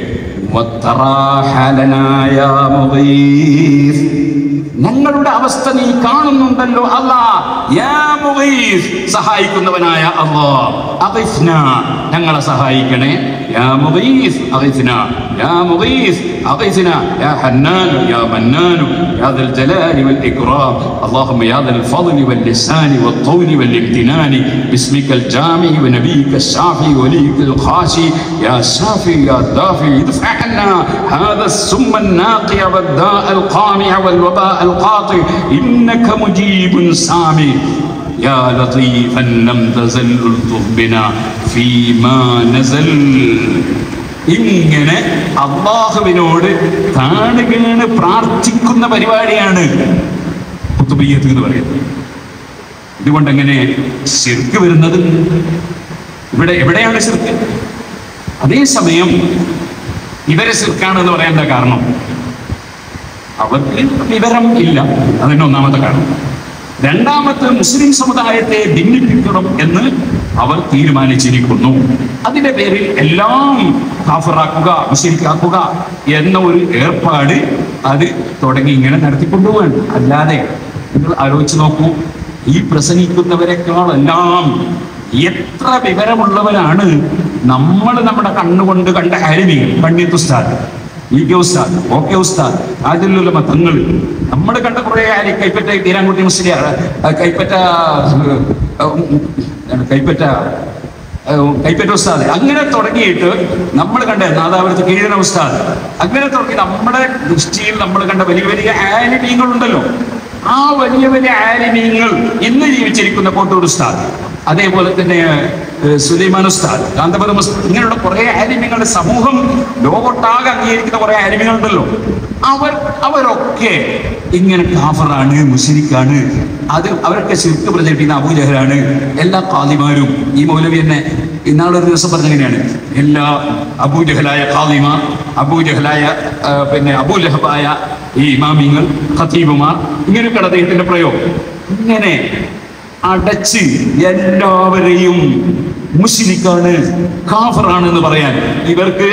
വത്തറാഹലനായ മുഗീസ്. ഞങ്ങളുടെ അവസ്ഥ നീ കാണുന്നുണ്ടല്ലോ അല്ലാ യാ മുഗീസ്. സഹായിക്കുന്നവനായ അല്ലാ അഗിസ്ന ഞങ്ങളെ സഹായിക്കണേ യാ മുഗീസ് അഗിസ്ന യാ മുഗീസ് അഗിസ്ന യാ ഹന്നാൻ യാ മന്നാൻ يا ذا الجلال والإكرام اللهم يا ذا الفضل واللسان والطول والامتنان باسمك الجامع ونبيك الشافي وليك الخاشي يا شافي يا دافي ادفع عنا هذا السم الناقع والداء القامع والوباء القاطع إنك مجيب سامي يا لطيفا لم تزل الطف بنا فيما نزل ഇങ്ങനെ അള്ളാഹുവിനോട് താണുകീണ് പ്രാർത്ഥിക്കുന്ന പരിപാടിയാണ് കുത്തുബയ്യത്ത് എന്ന് പറയുന്നത് ഇതുകൊണ്ട് എങ്ങനെ ശിർക്ക് വരുന്നത് ഇവിടെ എവിടെയാണ് ശിർക്ക് അതേസമയം ഇവരെ ശിർക്കാണെന്ന് പറയേണ്ട കാരണം അവർക്ക് വിവരം ഇല്ല അതിന് ഒന്നാമത്തെ കാരണം രണ്ടാമത്തെ മുസ്ലിം സമുദായത്തെ ഭിന്നിപ്പിക്കണം എന്ന് അവർ തീരുമാനിച്ചിരിക്കുന്നു അതിന്റെ പേരിൽ എല്ലാം കാഫറാക്കുക മുസ്ലിക്കാക്കുക എന്ന ഒരു ഏർപ്പാട് അത് തുടങ്ങി ഇങ്ങനെ നടത്തിക്കൊണ്ടുപോവാണ് അല്ലാതെ നിങ്ങൾ ആലോചിച്ച് നോക്കൂ ഈ പ്രസംഗിക്കുന്നവരെക്കാളെല്ലാം എത്ര വിവരമുള്ളവരാണ് നമ്മൾ നമ്മുടെ കണ്ണുകൊണ്ട് കണ്ട അരുവികൾ പണ്ഡിത്ത് ഉസ്താദ് ഇ കെ ഉസ്താദ് ഓ കെ ഉസ്താദ് അതിലുള്ള മതങ്ങൾ നമ്മൾ കണ്ട കുറെ ആര് കൈപ്പറ്റ തീരാൻകുട്ടി മുസ്ലിയാർ ആ, കൈപ്പറ്റ ആ, ഉം, എന്താണ് കൈപ്പറ്റ ആ, കൈപ്പറ്റ ഉസ്താദ് അങ്ങനെ തുടങ്ങിയിട്ട് നമ്മൾ കണ്ട നാദാപുരത്ത് കീഴന ഉസ്താദ് അങ്ങനെ തുടങ്ങി നമ്മുടെ ദൃഷ്ടിയിൽ നമ്മൾ കണ്ട വലിയ വലിയ ആലിമീങ്ങളുണ്ടല്ലോ ആ വലിയ വലിയ ആലിമീങ്ങൾ ഇന്ന് ജീവിച്ചിരിക്കുന്ന കോട്ടൂർ ഉസ്താദ് അതേപോലെ തന്നെ ഏഹ്, സുലൈമാൻ ഉസ്താദ് കാന്തപുരം ഉസ്താദ് ഇങ്ങനെയുള്ള കുറെ ആലിമ്യങ്ങളുടെ സമൂഹം ലോകൊട്ടാകെ അംഗീകരിക്കുന്ന കുറെ ആലിമ്യങ്ങളുണ്ടല്ലോ അവർ അവരൊക്കെ ഇങ്ങനെ കാഫറാണ് മുസ്ലിക്കാണ് അത് അവരൊക്കെ ശിർക്ക് പ്രചരിപ്പിക്കുന്ന അബൂജഹലാണ് എല്ലാ കാലിമാരും ഈ മൗലവി തന്നെ ഇന്നാളൊരു ദിവസം പറഞ്ഞെങ്ങനെയാണ് എല്ലാ അബൂജഹലായ കാലിമാർ അബൂജഹലായ ആ, പിന്നെ അബൂലഹബായ ഈ ഇമാമിങ്ങൾ ഖത്തീബുമാർ ഇങ്ങനെയൊക്കെയാണ് അദ്ദേഹത്തിന്റെ പ്രയോഗം ഇങ്ങനെ അടച്ച് എല്ലാവരെയും മുസ്ലിക്കാണ് കാഫറാണ് എന്ന് പറയാൻ ഇവർക്ക്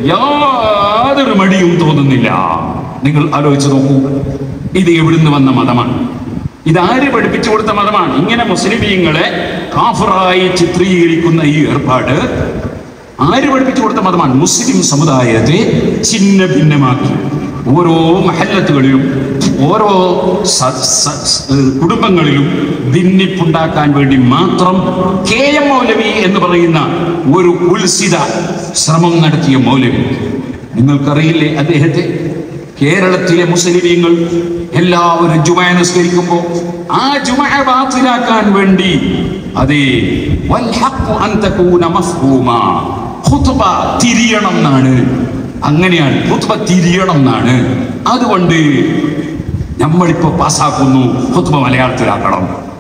യാതൊരു മടിയും തോന്നുന്നില്ല നിങ്ങൾ ആലോചിച്ച് നോക്കൂ ഇത് എവിടുന്ന് വന്ന മതമാണ് ഇതാര് പഠിപ്പിച്ചു കൊടുത്ത മതമാണ് ഇങ്ങനെ മുസ്ലിമീങ്ങളെ കാഫറായി ചിത്രീകരിക്കുന്ന ഈ ഏർപ്പാട് ആര് പഠിപ്പിച്ചു കൊടുത്ത മതമാണ് മുസ്ലിം സമുദായത്തെ ഛിന്ന ഭിന്നമാക്കി ഓരോ മഹല്ലത്തുകളിലും ഓരോ സ- സ- സ്- കുടുംബങ്ങളിലും ഭിന്നിപ്പുണ്ടാക്കാൻ വേണ്ടി മാത്രം കെ എം മൗലവി എന്ന് പറയുന്ന ഒരു ഉത്സിത ശ്രമം നടത്തിയ മൗലവി നിങ്ങൾക്കറിയില്ലേ അദ്ദേഹത്തെ കേരളത്തിലെ മുസ്ലിമീങ്ങൾ എല്ലാവരും ജുമ നിസ്കരിക്കുമ്പോൾ ആ ജുമ ബാത്തിലാക്കാൻ വേണ്ടി അതെ വൽഹഖു അൻ തകൂന മഫ്ഹൂമാ. ഖുത്ബ തിരിയണം എന്നാണ് അങ്ങനെയാണ് ഖുത്ബ തിരിയണം എന്നാണ് അതുകൊണ്ട് നമ്മളിപ്പോ പാസ്സാക്കുന്നു ഖുത്ബ മലയാളത്തിലാക്കണം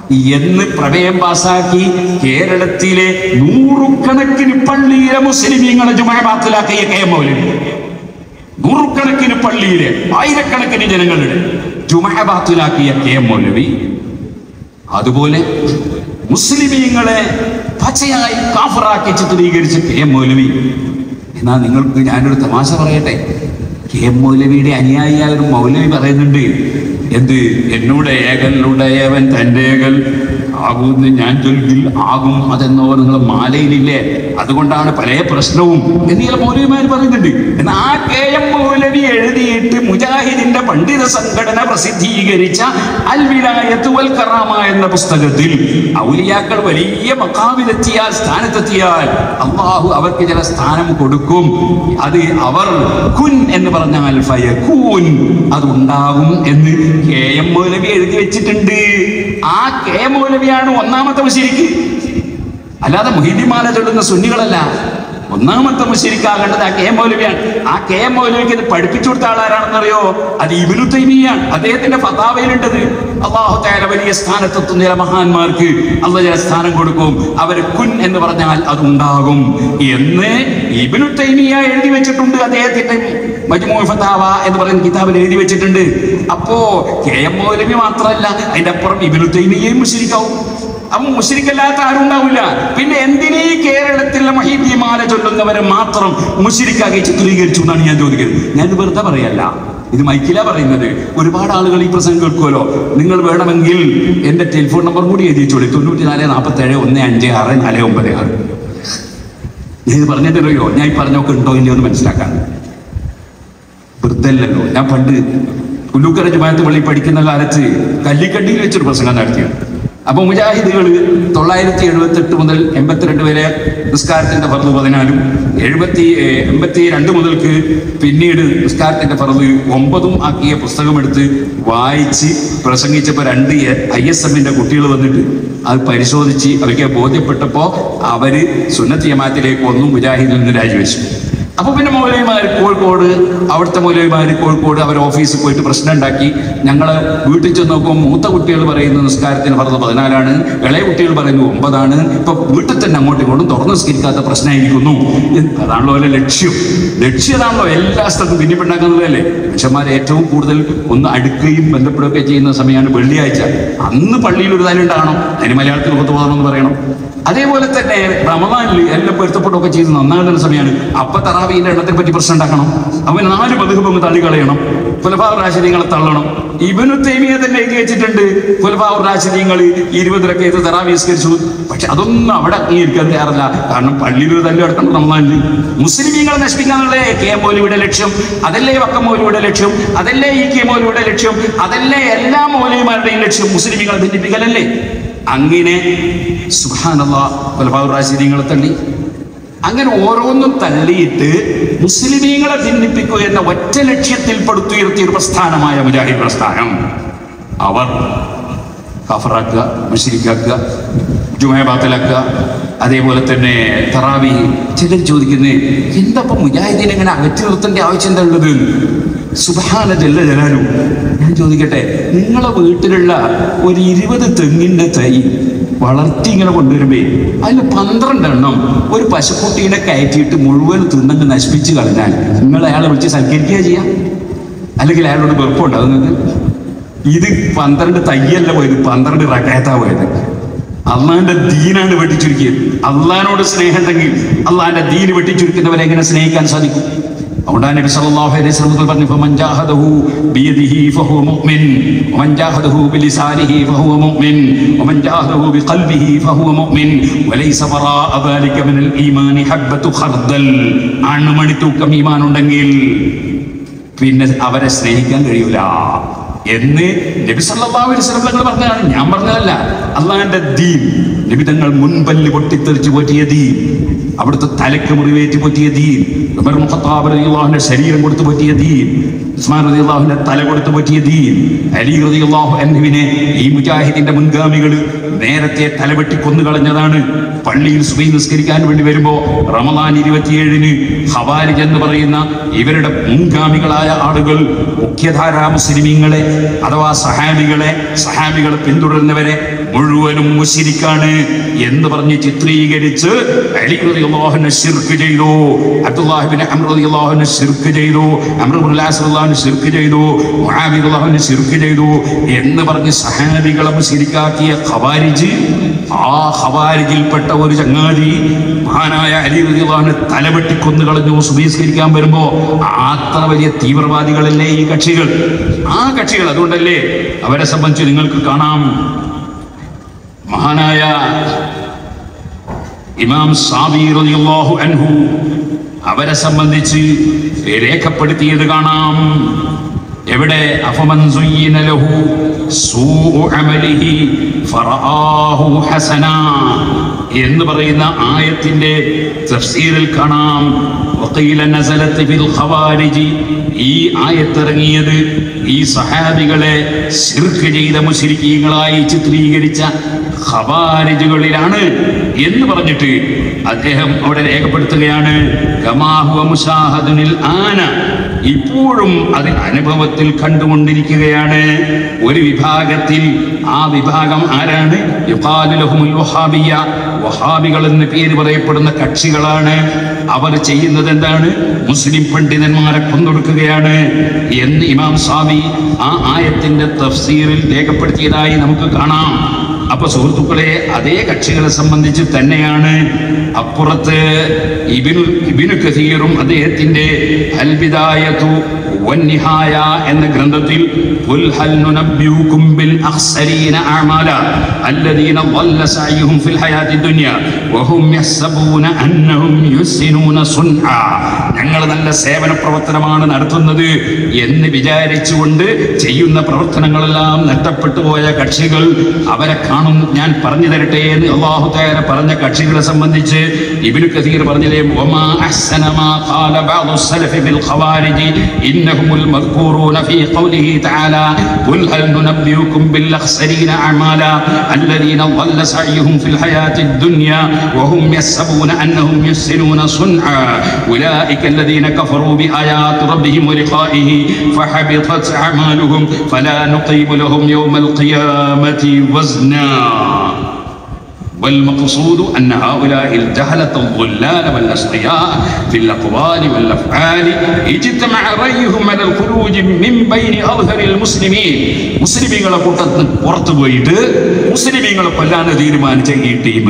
എന്ന് പ്രമേയം പാസാക്കി കേരളത്തിലെ നൂറുകണക്കിന് പള്ളിയിലെ മുസ്ലിമീങ്ങളെ ജുമായ ബാത്തിലാക്കിയ കെ എം മൗലവി നൂറുകണക്കിന് പള്ളിയിലെ ആയിരക്കണക്കിന് ജനങ്ങളുടെ ജുമായ ബാത്തിലാക്കിയ കെ എം മൗലവി അതുപോലെ മുസ്ലിമീങ്ങളെ പച്ചയായി കാഫറാക്കി ചിത്രീകരിച്ച കെ എം മൗലവി എന്നാ നിങ്ങൾക്ക് ഞാനൊരു തമാശ പറയട്ടെ കെ എം മൗലവിയുടെ അനുയായിയായ ഒരു മൗലവി പറയുന്നുണ്ട് എന്ത് എന്നോട് ഏകലുടയവൻ തൻ്റെ ഏകൽ ആകുമെന്ന് ഞാൻ ചൊല്ലിൽ ആകും അതെന്നോ നിങ്ങൾ മാലയിലില്ലേ അതുകൊണ്ടാണ് പല പ്രശ്നവും എന്നീ ചില മൗലവിമാർ പറയുന്നുണ്ട് എന്നാൽ ആ കെ എം മൗലവി എഴുതിയിട്ട് മുജാഹിദിന്റെ പണ്ഡിത സംഘടന പ്രസിദ്ധീകരിച്ച അൽ വിലായത്ത് വൽ കറാമ എന്ന പുസ്തകത്തിൽ ഔലിയാക്കൾ വലിയ മക്കാവിലെത്തിയാൽ സ്ഥാനത്തെത്തിയാൽ അള്ളാഹു അവർക്ക് ചില സ്ഥാനം കൊടുക്കും അത് അവർ കുൻ എന്ന് പറഞ്ഞാൽ ഫയക്കൂൻ അതുണ്ടാകും എന്ന് കെ എം മൗലവി എഴുതി വെച്ചിട്ടുണ്ട് ആ കെ എം മൗലവിയാണ് ഒന്നാമത്തെ മുശരിക്ക് അല്ലാതെ മുഹിദിമാല ചൊല്ലുന്ന സുന്നികളല്ല ഒന്നാമത്തെ മുശരിക്കാകേണ്ടത് ആ കെ എം മൗലവിയാണ് ആ കെ എം മൗലവിക്ക് ഇത് പഠിപ്പിച്ചു കൊടുത്ത ആളാരാണെന്നറിയോ അത് ഇബിനു തൈമിയാണ് അദ്ദേഹത്തിന്റെ ഫതാവയിലുണ്ടത് അള്ളാഹു താല വലിയ സ്ഥാനത്തെത്തുന്ന ചില മഹാന്മാർക്ക് അള്ള ചില സ്ഥാനം കൊടുക്കും അവർ കുൻ എന്ന് പറഞ്ഞാൽ അതുണ്ടാകും എന്ന് ഇബിനു തൈമിയ എഴുതി വെച്ചിട്ടുണ്ട് അദ്ദേഹത്തിന്റെ മജ്മൂ ഫതാവ എന്ന് പറയുന്ന കിതാബിൽ എഴുതി വെച്ചിട്ടുണ്ട് അപ്പോ കെ എം മൗലവി മാത്രമല്ല അതിന്റെ അപ്പുറം ഇബിനു തൈമിയയും മുശരിക്കാവും അപ്പം മുഷിരിക്കല്ലാത്ത ആരും ഉണ്ടാവില്ല പിന്നെ എന്തിനീ കേരളത്തിലെ മഹീദ്യമാല ചൊല്ലുന്നവരെ മാത്രം മുഷിരിക്കാകെ ചിത്രീകരിച്ചു എന്നാണ് ഞാൻ ചോദിക്കുന്നത് ഞാൻ വെറുതെ പറയല്ല ഇത് മൈക്കില പറയുന്നത് ഒരുപാട് ആളുകൾ ഈ പ്രസംഗം കേൾക്കുമല്ലോ നിങ്ങൾ വേണമെങ്കിൽ എന്റെ ടെലിഫോൺ നമ്പർ കൂടി എഴുതിച്ചോളി തൊണ്ണൂറ്റി നാല് നാൽപ്പത്തി ഏഴ് ഒന്ന് അഞ്ച് ആറ് നാല് ഒമ്പത് ആറ് ഞാൻ ഇത് പറഞ്ഞതറിയോ ഞാൻ ഈ പറഞ്ഞൊക്കെ ഉണ്ടോ ഇല്ലയോ എന്ന് മനസ്സിലാക്കാൻ വൃദ്ധല്ലല്ലോ ഞാൻ പണ്ട് പുല്ലൂക്കര ജുമാനത്ത് പള്ളി പഠിക്കുന്ന കാലത്ത് കല്ലിക്കണ്ടിയിൽ വെച്ചൊരു പ്രസംഗം നടത്തിയത് അപ്പൊ മുജാഹിദുകൾ തൊള്ളായിരത്തി എഴുപത്തി എട്ട് മുതൽ എൺപത്തിരണ്ട് വരെ നിസ്കാരത്തിന്റെ ഫറദ് പതിനാലും എഴുപത്തി ഏഹ്, എൺപത്തി രണ്ട് മുതൽക്ക് പിന്നീട് നിസ്കാരത്തിന്റെ ഫറദ് ഒമ്പതും ആക്കിയ പുസ്തകമെടുത്ത് വായിച്ച് പ്രസംഗിച്ചപ്പോൾ രണ്ട് ഐ എസ് എമ്മിന്റെ കുട്ടികൾ വന്നിട്ട് അത് പരിശോധിച്ച് അവർക്ക് ബോധ്യപ്പെട്ടപ്പോ അവര് സുന്നത്ത് ജമാത്തിലേക്ക് ഒന്നും മുജാഹിദിൽ നിന്ന് രാജിവെച്ചു അപ്പൊ പിന്നെ മൗലവിമാർ കോഴിക്കോട് അവിടുത്തെ മൗലവിമാർ കോഴിക്കോട് അവർ ഓഫീസിൽ പോയിട്ട് പ്രശ്നം ഉണ്ടാക്കി ഞങ്ങൾ വീട്ടിൽ ചെന്ന് നോക്കുമ്പോൾ മൂത്ത കുട്ടികൾ പറയുന്ന നിസ്കാരത്തിന് പറഞ്ഞത് പതിനാലാണ് ഇളയ കുട്ടികൾ പറയുന്നു ഒമ്പതാണ് ഇപ്പൊ വീട്ടിൽ തന്നെ അങ്ങോട്ടും ഇങ്ങോട്ടും തുറന്ന് നിസ്കരിക്കാത്ത പ്രശ്നമായിരിക്കുന്നു എന്ന് അതാണല്ലോ അവരുടെ ലക്ഷ്യം ലക്ഷ്യതാണല്ലോ എല്ലാ സ്ഥലത്തും ഭിന്നിപ്പുണ്ടാക്കുന്നതല്ലേ മനുഷ്യന്മാർ ഏറ്റവും കൂടുതൽ ഒന്ന് അടുക്കുകയും ബന്ധപ്പെടുകയൊക്കെ ചെയ്യുന്ന സമയമാണ് വെള്ളിയാഴ്ച അന്ന് പള്ളിയിൽ ഒരു തല ഉണ്ടാകണം അതിന് മലയാളത്തിൽ പുറത്തു പോകണമെന്ന് പറയണം അതേപോലെ തന്നെ റമദാനിൽ എല്ലാം പൊരുത്തപ്പെടുകയൊക്കെ ചെയ്ത് നന്നാകുന്ന സമയമാണ് അപ്പൊ തറാവീന്റെ എണ്ണത്തെ പറ്റി പ്രശ്നം ഉണ്ടാക്കണം അവൻ നാല് മധുഹബ് തള്ളിക്കളയണം ഫുലഫാവ് രാശിദീങ്ങളെ തള്ളണം ഇവനു തേമിയ തന്നെ എഴുതി വെച്ചിട്ടുണ്ട് ഫുലഫാവ് രാശിദീങ്ങൾ ഇരുപതിലൊക്കെ ഇത് തറാവീസ്കരിച്ചു പക്ഷെ അതൊന്നും അവിടെ അംഗീകരിക്കാൻ തയ്യാറല്ല കാരണം പള്ളിയിൽ ഒരു തല്ലി അടക്കണം റമദാനിൽ മുസ്ലിമീങ്ങളെ നശിപ്പിക്കാനുള്ള കെ എം മൗലിയുടെ ലക്ഷ്യം അതല്ലേ വക്കം മൗലിയുടെ ലക്ഷ്യം അതല്ലേ ഈ കെ മൗലിയുടെ ലക്ഷ്യം അതല്ലേ എല്ലാ മൗലിമാരുടെയും ലക്ഷ്യം മുസ്ലിമീങ്ങളെ ഭിന്നിപ്പിക്കലല്ലേ അങ്ങനെ സുഹാനുള്ള റാശിദീങ്ങളെ തള്ളി അങ്ങനെ ഓരോന്നും തള്ളിയിട്ട് മുസ്ലിമീങ്ങളെ ഭിന്നിപ്പിക്കുക എന്ന ഒറ്റ ലക്ഷ്യത്തിൽ പടുത്തുയർത്തിയ ഒരു പ്രസ്ഥാനമായ മുജാഹിദ് പ്രസ്ഥാനം അവർ കഫറാക്കുക മുഷിരിക്കാക്കുക ജുമയ ബാത്തിലാക്കുക അതേപോലെ തന്നെ തറാവി ചിലർ ചോദിക്കുന്നത് എന്താ ഇപ്പൊ മുജാഹിദീനെ ഇങ്ങനെ അകറ്റി നിർത്തേണ്ട ആവശ്യം എന്താ ഉള്ളത് സുബഹാന ജല്ല ജലാലു ഞാൻ ചോദിക്കട്ടെ നിങ്ങളെ വീട്ടിലുള്ള ഒരു ഇരുപത് തെങ്ങിന്റെ തൈ വളർത്തി ഇങ്ങനെ കൊണ്ടുവരുമ്പേ അതിൽ പന്ത്രണ്ടെണ്ണം ഒരു പശുക്കുട്ടീനെ കയറ്റിയിട്ട് മുഴുവൻ തിന്നങ്ങ് നശിപ്പിച്ച് കളഞ്ഞാൽ നിങ്ങൾ അയാളെ വിളിച്ച് സൽക്കരിക്കുക ചെയ്യാം അല്ലെങ്കിൽ അയാളോട് വെറുപ്പുണ്ടാവും നിങ്ങൾക്ക് ഇത് പന്ത്രണ്ട് തയ്യല്ല പോയത് പന്ത്രണ്ട് റക്കായത്താ പോയത് അള്ളാന്റെ ദീനാണ് വെട്ടിച്ചുരുക്കിയത് അള്ളഹാനോട് സ്നേഹം ഉണ്ടെങ്കിൽ അള്ളാന്റെ ദീന് വെട്ടിച്ചുരുക്കുന്നവരെ എങ്ങനെ സ്നേഹിക്കാൻ സാധിക്കും അതുകൊണ്ടാണ് നബി സല്ലല്ലാഹു അലൈഹി വസല്ലം പറഞ്ഞു ഫമൻ ജാഹദഹു ബിയദിഹി ഫഹുവ മുഅ്മിൻ വമൻ ജാഹദഹു ബിലിസാനിഹി ഫഹുവ മുഅ്മിൻ വമൻ ജാഹദഹു ബിഖൽബിഹി ഫഹുവ മുഅ്മിൻ വലൈസ വറാഅ ദാലിക മിനൽ ഈമാനി ഹബ്ബത്തു ഖർദൽ അണുമണി തൂക്കം ഈമാൻ ഉണ്ടെങ്കിൽ പിന്നെ അവരെ സ്നേഹിക്കാൻ കഴിയൂല എന്ന് നബി സല്ലല്ലാഹു അലൈഹി വസല്ലം തങ്ങൾ പറഞ്ഞതാണ് ഞാൻ പറഞ്ഞതല്ല അള്ളാഹിന്റെ ദീൻ നബി തങ്ങൾ മുൻപല്ല് പൊട്ടിത്തെറിച്ച് പോറ്റിയ ദീൻ അവിടുത്തെ തലക്ക് മുറിവേറ്റ് പോറ്റിയ ദീൻ ഉമർ മുഖത്താബ് റളിയല്ലാഹുവിന്റെ ശരീരം കൊടുത്തു പോറ്റിയ ദീൻ ഉസ്മാൻ റളിയല്ലാഹുവിന്റെ തല കൊടുത്തു പോറ്റിയ ദീൻ അലി റളിയല്ലാഹു അൻഹുവിനെ ഈ മുജാഹിദിന്റെ മുൻഗാമികൾ നേരത്തെ തലവെട്ടി കൊന്നുകളഞ്ഞതാണ് പള്ളിയിൽ സുബൈ നിസ്കരിക്കാൻ വേണ്ടി വരുമ്പോ റമദാൻ ഇരുപത്തിയേഴിന് ഹവാരിജ് എന്ന് പറയുന്ന ഇവരുടെ മുൻഗാമികളായ ആളുകൾ മുഖ്യധാരാ മുസ്ലിമീങ്ങളെ അഥവാ സഹാബികളെ സഹാബികളെ പിന്തുടരുന്നവരെ മുഴുവനും മുശിരിക്കാണ് എന്ന് പറഞ്ഞ് ചിത്രീകരിച്ച് അലി റളിയല്ലാഹുവിനെ ശിർക്ക് ചെയ്തു അബ്ദുല്ലാഹിബിൻ അംർ റളിയല്ലാഹുവിനെ ശിർക്ക് ചെയ്തു അംർ ഇബ്നുൽ ആസ് റളിയല്ലാഹുവിനെ ശിർക്ക് ചെയ്തു മുആവിയ റളിയല്ലാഹുവിനെ ശിർക്ക് ചെയ്തു എന്ന് പറഞ്ഞ് സഹാബികളെ മുശിരിക്കാക്കിയ ഖവാരിജ് ആ ഖവാരിജിൽപ്പെട്ട ഒരു ചങ്ങാതി മഹാനായ അലി റളിയല്ലാഹുവിനെ തലവെട്ടി കൊന്നു കളഞ്ഞു സുബീസ്കരിക്കാൻ വരുമ്പോ അത്ര വലിയ തീവ്രവാദികളല്ലേ ഈ കക്ഷികൾ ആ കക്ഷികൾ അതുകൊണ്ടല്ലേ അവരെ സംബന്ധിച്ച് നിങ്ങൾക്ക് കാണാം മഹാനായ ഇമാം സാബി റളിയല്ലാഹു അൻഹു അവരെ സംബന്ധിച്ച് രേഖപ്പെടുത്തിയത് കാണാം എവിടെ അഫമൻ സുയ്യിന ലഹു സൂഉ അമലിഹി ഫറആഹു ഹസന എന്ന് പറയുന്ന ആയത്തിന്റെ തഫ്സീറിൽ കാണാം വഖീല നസലത്ത് ഫിൽ ഖവാരിജി ഈ ആയത്തിറങ്ങിയത് ഈ സഹാബികളെ ശിർക്ക് ചെയ്ത മുശ്രിക്കീങ്ങളായി ചിത്രീകരിച്ച ഖവാരിജുകളിലാണ് എന്ന് പറഞ്ഞിട്ട് അദ്ദേഹം അവിടെ രേഖപ്പെടുത്തുകയാണ് കമാഹുവ മുഷാഹദുനിൽ ആന ഇപ്പോഴും അത് അനുഭവത്തിൽ കണ്ടുകൊണ്ടിരിക്കുകയാണ് ഒരു വിഭാഗത്തിൽ ആ വിഭാഗം ആരാണ് യുഖാലു ലഹുമുൽ വഹാബിയ വഹാബികൾ എന്ന് പേര് പറയപ്പെടുന്ന കക്ഷികളാണ് അവർ ചെയ്യുന്നത് എന്താണ് മുസ്ലിം പണ്ഡിതന്മാരെ കൊന്നൊടുക്കുകയാണ് എന്ന് ഇമാം സ്വാമി ആ ആയത്തിന്റെ തഫ്സീറിൽ രേഖപ്പെടുത്തിയതായി നമുക്ക് കാണാം അപ്പൊ സുഹൃത്തുക്കളെ അതേ കക്ഷികളെ സംബന്ധിച്ച് തന്നെയാണ് അപ്പുറത്ത് ഇബിനു ഇബിനു കഥീറും അദ്ദേഹത്തിന്റെ അൽബിദായത്തു വന്നിഹായ എന്ന ഗ്രന്ഥത്തിൽ قل هل ننبئكم بالأخسرين أعمالا الذين ضل سعيهم في الحياة الدنيا وهم يحسبون أنهم يحسنون صنعا ഞങ്ങൾ നല്ല സേവന പ്രവർത്തനമാണ് നടത്തുന്നത് എന്ന് വിചാരിച്ചുകൊണ്ട് ചെയ്യുന്ന പ്രവർത്തനങ്ങളെല്ലാം നഷ്ടപ്പെട്ടു പോയ കക്ഷികൾ അവരെ കാണും ഞാൻ പറഞ്ഞു തരട്ടെ എന്ന് അള്ളാഹു തആല പറഞ്ഞ കക്ഷികളെ സംബന്ധിച്ച് ഇബ്നു കസീർ പറഞ്ഞില്ലേ വമാ അഹ്സന മാ ഖാല ബഅദു സലഫ് ബിൽ ഖവാരിജി ഇന്നഹുൽ മദ്കൂറൂന ഫീ ഖൗലിഹി തആല ഖുൽ ഹൽ നുനബ്ബിയുക്കും ബിൽ അഖ്സരീന അഅമാല الذين ضل سعيهم في الحياة الدنيا وهم يحسبون أنهم يحسنون صنعا أولئك الذين كفروا بآيات ربهم ولقائه فحبطت أعمالهم فلا نقيم لهم يوم القيامة وزنا والمقصود أن هؤلاء الجهلة الضلال والأشقياء في الأقوال والأفعال اجتمع رأيهم على الخروج من بين أظهر المسلمين മുസ്ലിമീങ്ങളെ കൂട്ടത്തിൽ പുറത്തു പോയിട്ട് മുസ്ലിമീങ്ങളെ കൊല്ലാന്ന് തീരുമാനിച്ച ഈ ടീം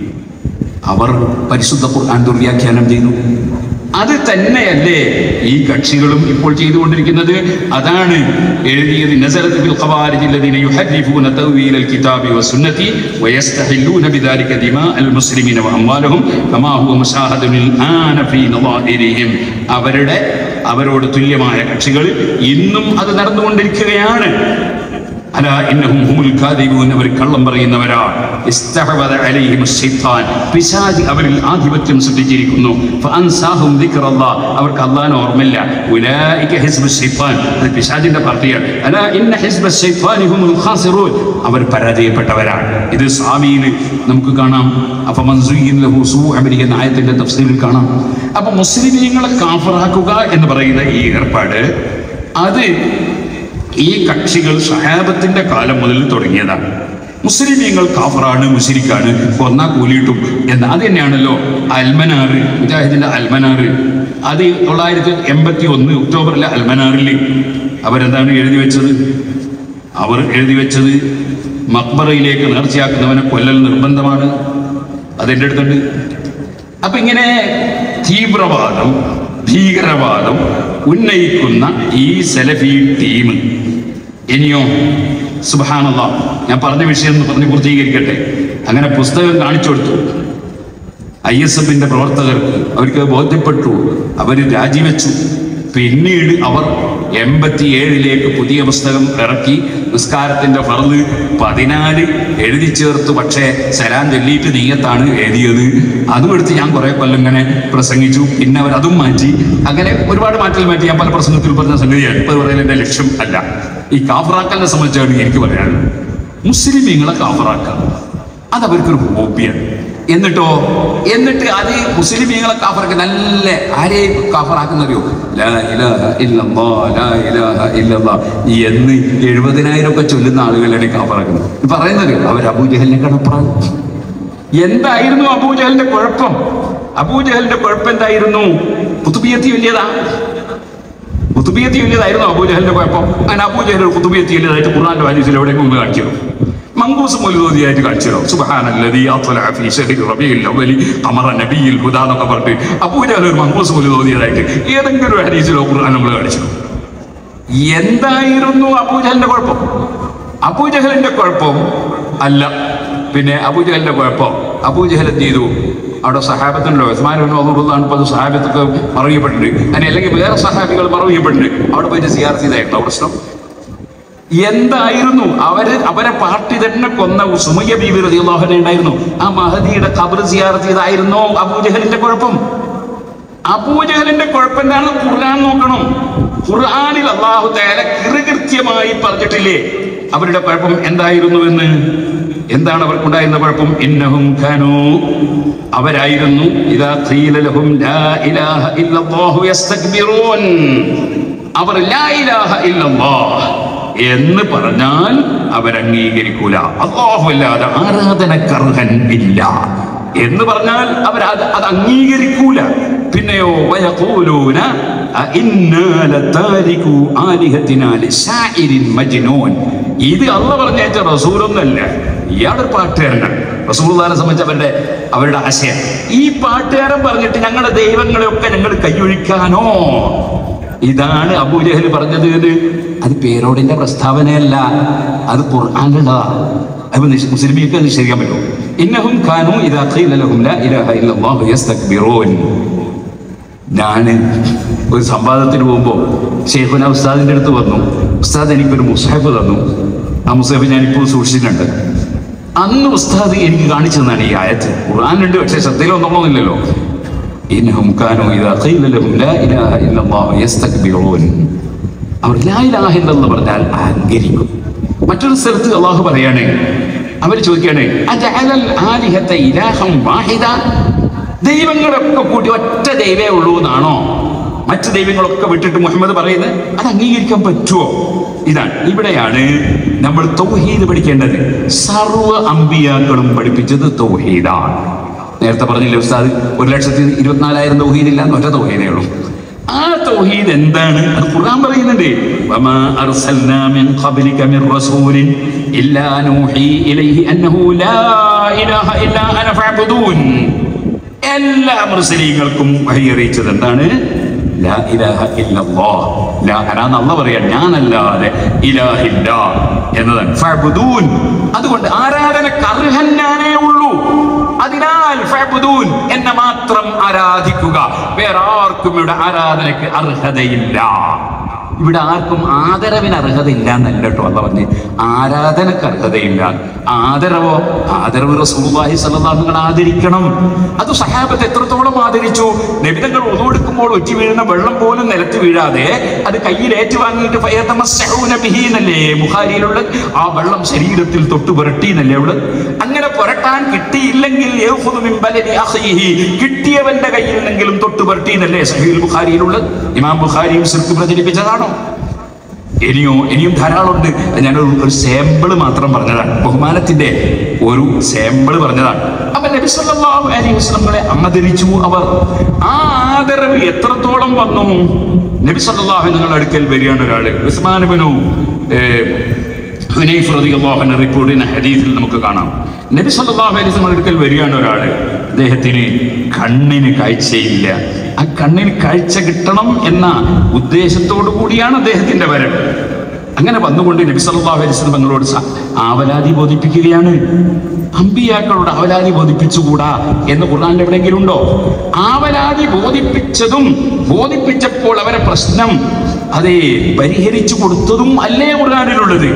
അവർ പരിശുദ്ധ ഖുർആൻ ദുർവ്യാഖ്യാനം ചെയ്തു അത് തന്നെയല്ലേ ഈ കക്ഷികളും ഇപ്പോൾ ചെയ്തുകൊണ്ടിരിക്കുന്നത് അതാണ് എഴുതിയത് നസറത്ത് ബിൽ ഖവാരിജ് الذين يحرفون تأويل الكتاب والسنة ويستحلون بذلك دماء المسلمين وأموالهم كما هو مشاهد الآن في نظائرهم അവരുടെ അവരോട് തുല്യമായ കക്ഷികൾ ഇന്നും അത് നടന്നുകൊണ്ടിരിക്കുകയാണ് അലാ ഇന്നഹും ഹുമുൽ കാദിബൂൻ അവർ കള്ളം പറയുന്നവരാണ് ഇസ്തഹവദ അലൈഹിം ശൈത്താൻ പിശാച് അവരിൽ ആധിപത്യം സൃഷ്ടിച്ചിരിക്കുന്നു ഫഅൻസാഹും ദിക്റല്ലാഹ് അവർക്ക് അല്ലാഹനെ ഓർമ്മയില്ല ഉലൈക ഹിസ്ബു ശൈത്താൻ അത് പിശാചിന്റെ പാർട്ടിയാണ് അലാ ഇന്ന ഹിസ്ബ ശൈത്താനി ഹുമുൽ ഖാസിറൂൻ അവർ പരാജയപ്പെട്ടവരാണ് ഇത് സ്വാമിയിൽ നമുക്ക് കാണാം അപ്പൊ മൻസുയിൻ ലഹു സൂ അമലി എന്ന ആയത്തിന്റെ തഫ്സീലിൽ കാണാം അപ്പൊ മുസ്ലിമീങ്ങളെ കാഫറാക്കുക എന്ന് പറയുന്ന ഈ ഏർപ്പാട് അത് ഈ കക്ഷികൾ സഹാബത്തിന്റെ കാലം മുതൽ തുടങ്ങിയതാണ് മുസ്ലിമീങ്ങൾ കാഫറാണ് മുസ്ലിക്കാണ് കൊന്നാ കൂലിയിട്ടും എന്ന് അത് തന്നെയാണല്ലോ അൽമനാറ് മുജാഹിദിന്റെ അൽമനാറ് അത് തൊള്ളായിരത്തി എൺപത്തി ഒന്ന് ഒക്ടോബറിലെ അൽമനാറിൽ അവരെന്താണ് എഴുതി വെച്ചത് അവർ എഴുതി വെച്ചത് മക്ബറയിലേക്ക് നേർച്ചയാക്കുന്നവനെ കൊല്ലൽ നിർബന്ധമാണ് അതെന്റെ അടുത്തുണ്ട് അപ്പൊ ഇങ്ങനെ തീവ്രവാദം ഭീകരവാദം ഉന്നയിക്കുന്ന ഈ സെലഫി ടീം ഇനിയോ സുബാനല്ല ഞാൻ പറഞ്ഞ വിഷയം ഒന്ന് പറഞ്ഞ് പൂർത്തീകരിക്കട്ടെ അങ്ങനെ പുസ്തകം കാണിച്ചു കൊടുത്തു ഐ എസ് എഫിന്റെ പ്രവർത്തകർക്ക് അവർക്ക് ബോധ്യപ്പെട്ടു അവർ രാജിവെച്ചു പിന്നീട് അവർ എൺപത്തിയേഴിലേക്ക് പുതിയ പുസ്തകം ഇറക്കി നിസ്കാരത്തിന്റെ ഫറന്ന് പതിനാല് എഴുതി ചേർത്തു പക്ഷേ സലാം ചൊല്ലിയിട്ട് നീയത്താണ് എഴുതിയത് അതും എടുത്ത് ഞാൻ കുറെ കൊല്ലം ഇങ്ങനെ പ്രസംഗിച്ചു പിന്നെ അവർ അതും മാറ്റി അങ്ങനെ ഒരുപാട് മാറ്റൽ മാറ്റി ഞാൻ പല പ്രസംഗത്തിൽ പറഞ്ഞ സംഗതിയാണ് ഇപ്പൊ പറയുന്നത് എന്റെ ലക്ഷ്യം അല്ല ഈ കാഫറാക്കലിനെ സംബന്ധിച്ചാണ് എനിക്ക് പറയാനുള്ളത് മുസ്ലിമീങ്ങളെ കാഫറാക്കുക അത് അവർക്കൊരു ഹോബിയാണ് എന്നിട്ടോ എന്നിട്ട് അത് മുസ്ലിമീങ്ങളെ കാഫറൊക്കെ നല്ല ആരെ കാഫറാക്കുന്നറിയോ ലാ ഇലാഹ ഇല്ലല്ലാ, ലാ ഇലാഹ ഇല്ലല്ലാ എന്ന് എഴുപതിനായിരം ഒക്കെ ചൊല്ലുന്ന ആളുകളാണ് കാഫറാക്കുന്നത് ഇത് പറയുന്നറിയോ അവർ അബൂജഹലിനെ കടപ്പുറാണ് എന്തായിരുന്നു അബൂജഹലിന്റെ കുഴപ്പം അബൂജഹലിന്റെ കുഴപ്പം എന്തായിരുന്നു കുത്തുബിയത്തി വലിയതാ കുത്തുബിയത്തി വലിയതായിരുന്നു അബൂജഹലിന്റെ കുഴപ്പം അങ്ങനെ അബൂജഹൽ ഒരു കുത്തുബിയത്തി വലിയതായിട്ട് ഖുർആന്റെ വാല്യൂസിൽ എവിടെയെങ്കിലും ഒന്ന് കാണിച്ചു മങ്കൂസ് മൊലുതോതിയായിട്ട് കാണിച്ചു സുബ്ഹാനല്ലദീ അത്ലഅ ഫീ ശഹരി റബീഇൽ അവ്വലി ഖമറ നബിയിൽ ഹുദാ എന്നൊക്കെ പറഞ്ഞിട്ട് അബൂജഹൽ ഒരു മങ്കൂസ് മൊലുതോതിയതായിട്ട് ഏതെങ്കിലും ഒരു ഹദീസിലോ ഖുർആൻ നമ്മൾ കാണിച്ചു എന്തായിരുന്നു അബൂജഹലിന്റെ കുഴപ്പം അബൂജഹലിന്റെ കുഴപ്പം അല്ല പിന്നെ അബൂജഹലിന്റെ കുഴപ്പം അബൂജഹൽ എന്ത് ചെയ്തു അവിടെ സഹാബത്തുണ്ടല്ലോ ഉസ്മാൻ അള്ളാണ് ഇപ്പോൾ സഹാബത്തൊക്കെ മറവിയപ്പെട്ടിട്ടുണ്ട് അങ്ങനെ അല്ലെങ്കിൽ വേറെ സഹാബികൾ മറവിയപ്പെട്ടിട്ടുണ്ട് അവിടെ പോയിട്ട് സിയാർ ചെയ്തായിട്ടോ പ്രശ്നം എന്തായിരുന്നു അവര് അവരെ പാർട്ടി തന്നെ കൊന്ന സുമയ്യ ബീബി റളിയല്ലാഹു ഉണ്ടായിരുന്നു ആ മഹദിയുടെ ഖബർ സിയാറത്ത് ചെയ്തായിരുന്നോ അബൂജഹലിന്റെ കുഴപ്പം അബൂജഹലിന്റെ കുഴപ്പം എന്താണ് ഖുർആൻ നോക്കണം ഖുർആനിൽ അള്ളാഹു തആല കൃത്യമായി പറഞ്ഞിട്ടില്ലേ അവരുടെ കുഴപ്പം എന്തായിരുന്നു എന്ന് എന്താണ് അവർക്കുണ്ടായിരുന്ന കുഴപ്പം ഇന്നഹും ഖാനു അവരായിരുന്നു ഇദാ ഖീല ലഹും ലാ ഇലാഹ ഇല്ലല്ലാഹു യസ്തക്ബിറൂൻ അവർ ലാ ഇലാഹ ഇല്ലല്ലാഹ് എന്ന് പറഞ്ഞാൽ അവരംഗീകരിക്കൂല അള്ളാഹു അല്ലാതെ ആരാധനക്കർഹൻ ഇല്ല എന്ന് പറഞ്ഞാൽ അവർ അത് അത് അംഗീകരിക്കൂല പിന്നെയോ വയഖൂലൂന അഇന്നാ ലതാരികു ആലിഹത്തിനാ ലിശാഇരിൻ മജ്നൂൻ ഇത് അല്ല പറഞ്ഞേച്ച റസൂലൊന്നല്ല ഇയാളൊരു പാട്ടുകാരനാണ് റസൂലുള്ളാഹിനെ സംബന്ധിച്ച് അവരുടെ അവരുടെ ആശയം ഈ പാട്ടുകാരൻ പറഞ്ഞിട്ട് ഞങ്ങളുടെ ദൈവങ്ങളെയൊക്കെ ഞങ്ങൾ കൈയൊഴിക്കാനോ ഇതാണ് അബൂജഹൽ പറഞ്ഞത് എന്ന് അത് പേരോടിന്റെ പ്രസ്താവനയല്ല അത് ഖുർആാനുള്ളതാ അപ്പൊ നിഷ്- മുസ്ലിമിയൊക്കെ നിഷേധിക്കാൻ പറ്റുമോ ഇന്നഹും ഖാനു ഇദാ ഖീല ലഹും ലാ ഇലാഹ ഇല്ലല്ലാഹു യസ്തക്ബിറൂൻ ഞാൻ ഒരു സംവാദത്തിന് പോകുമ്പോൾ ഷെയ്ഖുന ഉസ്താദിന്റെ അടുത്ത് വന്നു ഉസ്താദ് എനിക്കൊരു മുസാഫ് തന്നു ആ മുസാഫ് ഞാനിപ്പോൾ സൂക്ഷിച്ചിട്ടുണ്ട് അന്ന് ഉസ്താദ് എനിക്ക് കാണിച്ചു തന്നാണ് ഈ ആയത്ത് ഖുർആാനുണ്ട് പക്ഷേ ശ്രദ്ധയിലൊന്നുമില്ലല്ലോ ഇന്നഹും കാനു ഇദാ ഖീല ലഹും ലാ ഇലാഹ ഇല്ലല്ലാഹു യസ്തക്ബിറൂൻ അവർ ലാ ഇലാഹ ഇല്ലെന്ന് പറഞ്ഞാൽ അഹങ്കരിക്കും മറ്റൊരു സ്ഥലത്ത് അള്ളാഹു പറയാണ് അവർ ചോദിക്കുകയാണ് അജഅലൽ ആലിഹത ഇലാഹം വാഹിദ ദൈവങ്ങളൊക്കെ കൂടി ഒറ്റ ദൈവേ ഉള്ളൂ എന്നാണോ മറ്റു ദൈവങ്ങളൊക്കെ വിട്ടിട്ട് മുഹമ്മദ് പറയുന്നത് അത് അംഗീകരിക്കാൻ പറ്റുമോ ഇതാണ് ഇവിടെയാണ് നമ്മൾ തൗഹീദ് പഠിക്കേണ്ടത് സർവ്വ അമ്പിയാക്കളും പഠിപ്പിച്ചത് തൗഹീദാണ് നേരത്തെ പറഞ്ഞില്ലേ ഉസ്താദ് ഒരു ലക്ഷത്തി ഇരുപത്തിനാലായിരം തൗഹീദില്ല ഒറ്റ തൗഹീദേ ഉള്ളൂ ആ തൗഹീദ് എന്താണ് അത് ഖുർആൻ പറയുന്നുണ്ട് വമാ അർസൽനാ മിൻ ഖബ്ലിക മിൻ റസൂലിൻ ഇല്ലാ നൂഹി ഇലൈഹി അന്നഹു ലാ ഇലാഹ ഇല്ലാ അന ഫഅബ്ദൂൻ എല്ലാ മുസ്ലിങ്ങൾക്കും വഹി അറിയിച്ചത് എന്താണ് ലാ ഇലാഹ ഇല്ലല്ലാഹ് ലാ അനാന്ന് അല്ല പറയാൻ ഞാനല്ലാതെ ഇലാഹില്ല എന്നതാണ് ഫഅബ്ദൂൻ അതുകൊണ്ട് ആരാധനക്ക് അർഹൻ ഞാനേ ഉള്ളൂ അതിനാൽ ഫഅബ്ദൂൻ എന്നെ മാത്രം ആരാധിക്കുക വേറെ ആർക്കും ഇവിടെ ആരാധനയ്ക്ക് അർഹതയില്ല ഇവിടെ ആർക്കും ആദരവിന് അർഹതയില്ല എന്നല്ല കേട്ടോ അല്ല പറഞ്ഞ് ആരാധനക്ക് അർഹതയില്ല ആദരവോ ആദരവ് റസൂലുള്ളാഹി സ്വല്ലല്ലാഹു നിങ്ങൾ ആദരിക്കണം അത് സഹാബത്ത് എത്രത്തോളം ആദരിച്ചു നബിതങ്ങൾ ഒതുവെടുക്കുമ്പോൾ ഒറ്റി വീഴുന്ന വെള്ളം പോലും നിലത്ത് വീഴാതെ അത് കയ്യിൽ ഏറ്റുവാങ്ങിയിട്ട് ഫയതമസ്സഊന ബിഹി എന്നല്ലേ ബുഖാരിയിലുള്ള ആ വെള്ളം ശരീരത്തിൽ തൊട്ട് പുരട്ടി എന്നല്ലേ അവള് അങ്ങനെ പുരട്ടാൻ കിട്ടിയില്ലെങ്കിൽ യഖുദു മിൻ ബലദി അഖീഹി കിട്ടിയവന്റെ കയ്യിൽ നിന്നെങ്കിലും തൊട്ട് പുരട്ടി എന്നല്ലേ സഹീൽ ബുഖാരിയിലുള്ളത് ഇമാം ബുഖാരിയും സിർക്ക് പ്രചരിപ്പിച്ചതാണോ ഇനിയോ ഇനിയും ധാരാളമുണ്ട് അത് ഞാനൊരു ഒരു സാമ്പിള് മാത്രം പറഞ്ഞതാണ് ബഹുമാനത്തിന്റെ ഒരു സാമ്പിള് പറഞ്ഞതാണ് അപ്പൊ നബി സല്ലല്ലാഹു അലൈഹി വസല്ലമയെ ആദരിച്ചു അവർ ആ ആദരവ് എത്രത്തോളം വന്നു നബി സല്ലല്ലാഹു അലൈഹി നിങ്ങളുടെ അടുക്കൽ വരികയാണ് ഒരാള് ഉസ്മാൻ ഇബ്നു ഏഹ്, ഹുനൈഫ് റളിയല്ലാഹു അൻഹു റിപ്പോർട്ട് ചെയ്യുന്ന ഹദീസിൽ നമുക്ക് കാണാം നബി സല്ലല്ലാഹു അലൈഹി വസല്ലം അടുക്കൽ വരികയാണ് ഒരാള് അദ്ദേഹത്തിന് കണ്ണിന് കാഴ്ചയില്ല ആ കണ്ണിന് കാഴ്ച കിട്ടണം എന്ന ഉദ്ദേശത്തോടു കൂടിയാണ് അദ്ദേഹത്തിന്റെ വരവ് അങ്ങനെ വന്നുകൊണ്ട് നബി സല്ലല്ലാഹു അലൈഹി വസല്ലം തങ്ങളോട് സ- ആവലാതി ബോധിപ്പിക്കുകയാണ് അമ്പിയാക്കളോട് ആവലാതി ബോധിപ്പിച്ചുകൂടാ എന്ന് ഖുർആനിൽ എവിടെയെങ്കിലും ഉണ്ടോ ആവലാതി ബോധിപ്പിച്ചതും ബോധിപ്പിച്ചപ്പോൾ അവരെ പ്രശ്നം അതെ പരിഹരിച്ചു കൊടുത്തതും അല്ലേ ഖുർആനിലുള്ളത്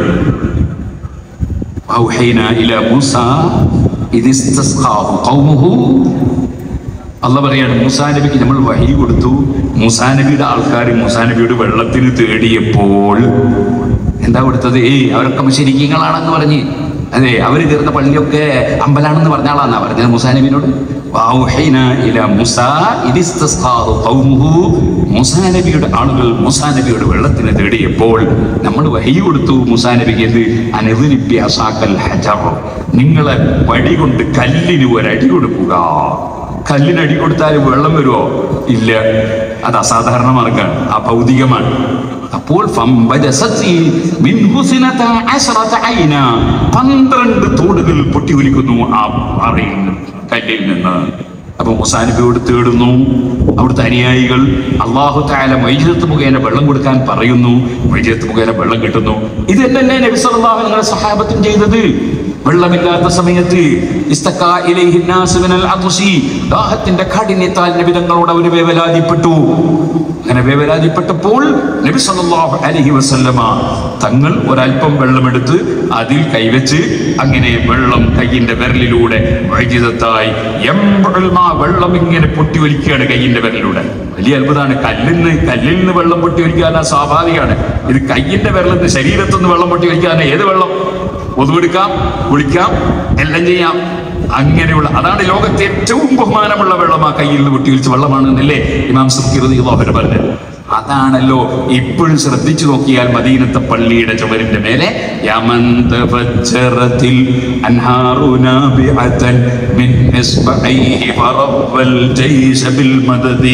وأوحينا إلى موسى إذ استسقاه قومه അല്ല പറയാണ് മൂസാ നബിക്ക് നമ്മൾ വഹി കൊടുത്തു മൂസാ നബിയുടെ ആൾക്കാർ മൂസാ നബിയുടെ വെള്ളത്തിന് തേടിയപ്പോൾ എന്താ കൊടുത്തത് ഏയ് അവരൊക്കെ ശരിക്കങ്ങളാണെന്ന് പറഞ്ഞ് അതെ അവര് കയറുന്ന പള്ളിയൊക്കെ അമ്പലാണെന്ന് പറഞ്ഞാളാന്നാ പറഞ്ഞത് മുസാ നബിനോട് വൗഹൈന ഇല മുസാ ഇദിസ്തസ്ഖാഹു ഖൗമുഹു. മുസാ നബിയുടെ ആളുകൾ മുസാ നബിയുടെ വെള്ളത്തിന് തേടിയപ്പോൾ നമ്മൾ വഹി കൊടുത്തു മുസാ നബിക്ക് എന്ത് അനിർനിപ്പി അസാക്കൽ ഹജർ നിങ്ങളെ വടി കൊണ്ട് കല്ലിന് ഒരടി കൊടുക്കുക കല്ലിന് അടി കൊടുത്താൽ വെള്ളം വരുമോ ഇല്ല അത് അസാധാരണ മാർഗമാണ് ആ ഭൗതികമാണ് അപ്പോൾ ഫംബജസത്തി മിൻഹു സിനത അശ്റത ഐന. പന്ത്രണ്ട് തോടുകൾ പൊട്ടി ഒലിക്കുന്നു ആ പാറയിൽ നിന്ന്, കല്ലിൽ നിന്ന് അപ്പൊ മുസാനബിയോട് തേടുന്നു അവിടുത്തെ അനുയായികൾ അള്ളാഹു താല മൈജത്ത് മുഖേന വെള്ളം കൊടുക്കാൻ പറയുന്നു മൈജത്ത് മുഖേന വെള്ളം കിട്ടുന്നു ഇത് തന്നെയല്ലേ നബി സല്ലല്ലാഹു നിങ്ങളുടെ സഹാബത്തും ചെയ്തത് വെള്ളമില്ലാത്ത സമയത്ത് ഇസ്തക്കാ ഇലൈഹി നാസ് മിനൽ അത്സി. ദാഹത്തിന്റെ കാഠിന്യത്താൽ നബി തങ്ങളോട് അവര് വേവലാതിപ്പെട്ടു അങ്ങനെ വേവലാതിപ്പെട്ടപ്പോൾ നബി സല്ലല്ലാഹു അലൈഹി വസല്ലമ തങ്ങൾ ഒരല്പം വെള്ളമെടുത്ത് അതിൽ കൈവച്ച് അങ്ങനെ വെള്ളം കയ്യിന്റെ വിരലിലൂടെ വൈദ്യുതത്തായി എമ്പുൽ മാ വെള്ളം ഇങ്ങനെ പൊട്ടി ഒലിക്കുകയാണ് കയ്യിന്റെ വിരലിലൂടെ വലിയ അത്ഭുതമാണ് കല്ലിൽ നിന്ന് കല്ലിൽ നിന്ന് വെള്ളം പൊട്ടി ഒലിക്കാൻ സ്വാഭാവികമാണ് ഇത് കയ്യിന്റെ വിരലിൽ നിന്ന് ശരീരത്തിൽ നിന്ന് വെള്ളം പൊട്ടി ഒലിക്കാൻ ഏത് വെള്ളം ഒതുവെടുക്കാം കുളിക്കാം എല്ലാം ചെയ്യാം അങ്ങനെയുള്ള അതാണ് ലോകത്തെ ഏറ്റവും ബഹുമാനമുള്ള വെള്ളം ആ കയ്യിൽ നിന്ന് പൊട്ടിയൊലിച്ച വെള്ളമാണ് എന്നല്ലേ ഇമാം സുഖിറുദി പറഞ്ഞത് അതാണല്ലോ ഇപ്പോഴും ശ്രദ്ധിച്ചു നോക്കിയാൽ മദീനത്തെ പള്ളിയുടെ ചുമരിന്റെ മേലെ യമന്ത ഫജ്ജറത്തിൽ അൻഹാറു നാബിഅതൻ മിൻ ഇസ്ബഇഹി ഫറവൽ ജയ്ശ ബിൽ മദദി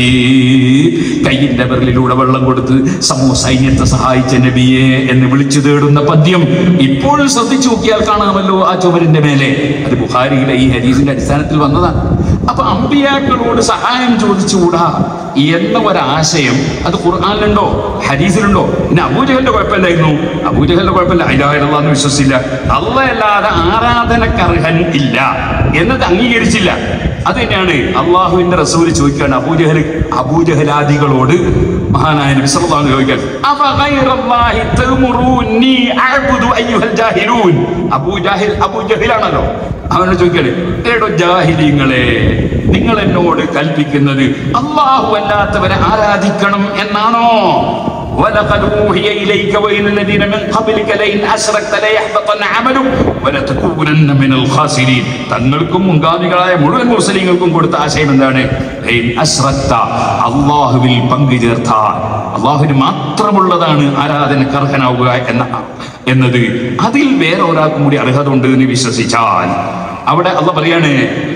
കയ്യിന്റെ വിരലിലൂടെ വെള്ളം കൊടുത്ത് സമൂഹ സൈന്യത്തെ സഹായിച്ച നബിയെ എന്ന് വിളിച്ചു തേടുന്ന പദ്യം ഇപ്പോഴും ശ്രദ്ധിച്ചു നോക്കിയാൽ കാണാമല്ലോ ആ ചുമരിന്റെ മേലെ അത് ബുഹാരിയിലെ ഈ ഹരീസിന്റെ അടിസ്ഥാനത്തിൽ വന്നതാണ് അപ്പൊ അമ്പിയാക്കളോട് സഹായം ചോദിച്ചുകൂടാ എന്ന ഒരാശയം അത് ഖുർആാനിലുണ്ടോ ഹദീസിലുണ്ടോ പിന്നെ അബൂജഹലിന്റെ കുഴപ്പമില്ലായിരുന്നു അബൂജഹലിന്റെ കുഴപ്പമില്ല അയിലാഹിറന്ന് വിശ്വസിച്ചില്ല അള്ളയല്ലാതെ ആരാധനക്കർഹൻ ഇല്ല എന്നത് അംഗീകരിച്ചില്ല അത് തന്നെയാണ് അള്ളാഹുവിന്റെ റസൂല് ചോദിക്കുകയാണ് അബൂജഹൽ അബൂജഹലാദികളോട് മഹാനായ നബി സല്ലല്ലാഹു അലൈഹി ചോദിക്കാൻ അഫഗൈറല്ലാഹി തഅ്മുറൂനി അഅ്ബുദു അയ്യുഹൽ ജാഹിലൂൻ അബൂജഹൽ അബൂജഹലാണല്ലോ അവനോട് ചോദിക്കണേ ഏടോ ജാഹിലിങ്ങളെ നിങ്ങൾ എന്നോട് കൽപ്പിക്കുന്നത് അള്ളാഹു അല്ലാത്തവരെ ആരാധിക്കണം എന്നാണോ ولقد أوحي إليك وإلى الذين من قبلك لئن أشركت ليحبطن عملك ولتكونن من الخاسرين തങ്ങൾക്കും മുൻഗാമികളായ മുഴുവൻ മുസ്ലിങ്ങൾക്കും കൊടുത്ത ആശയം എന്താണ് ലൈൻ അശ്രക്ത അള്ളാഹുവിൽ പങ്കു ചേർത്താൽ അള്ളാഹുവിന് മാത്രമുള്ളതാണ് ആരാധനക്ക് അർഹനാവുക എന്ന എന്നത് അതിൽ വേറെ ഒരാൾക്കും കൂടി അർഹത ഉണ്ട് എന്ന് വിശ്വസിച്ചാൽ അവിടെ അള്ള പറയാണ്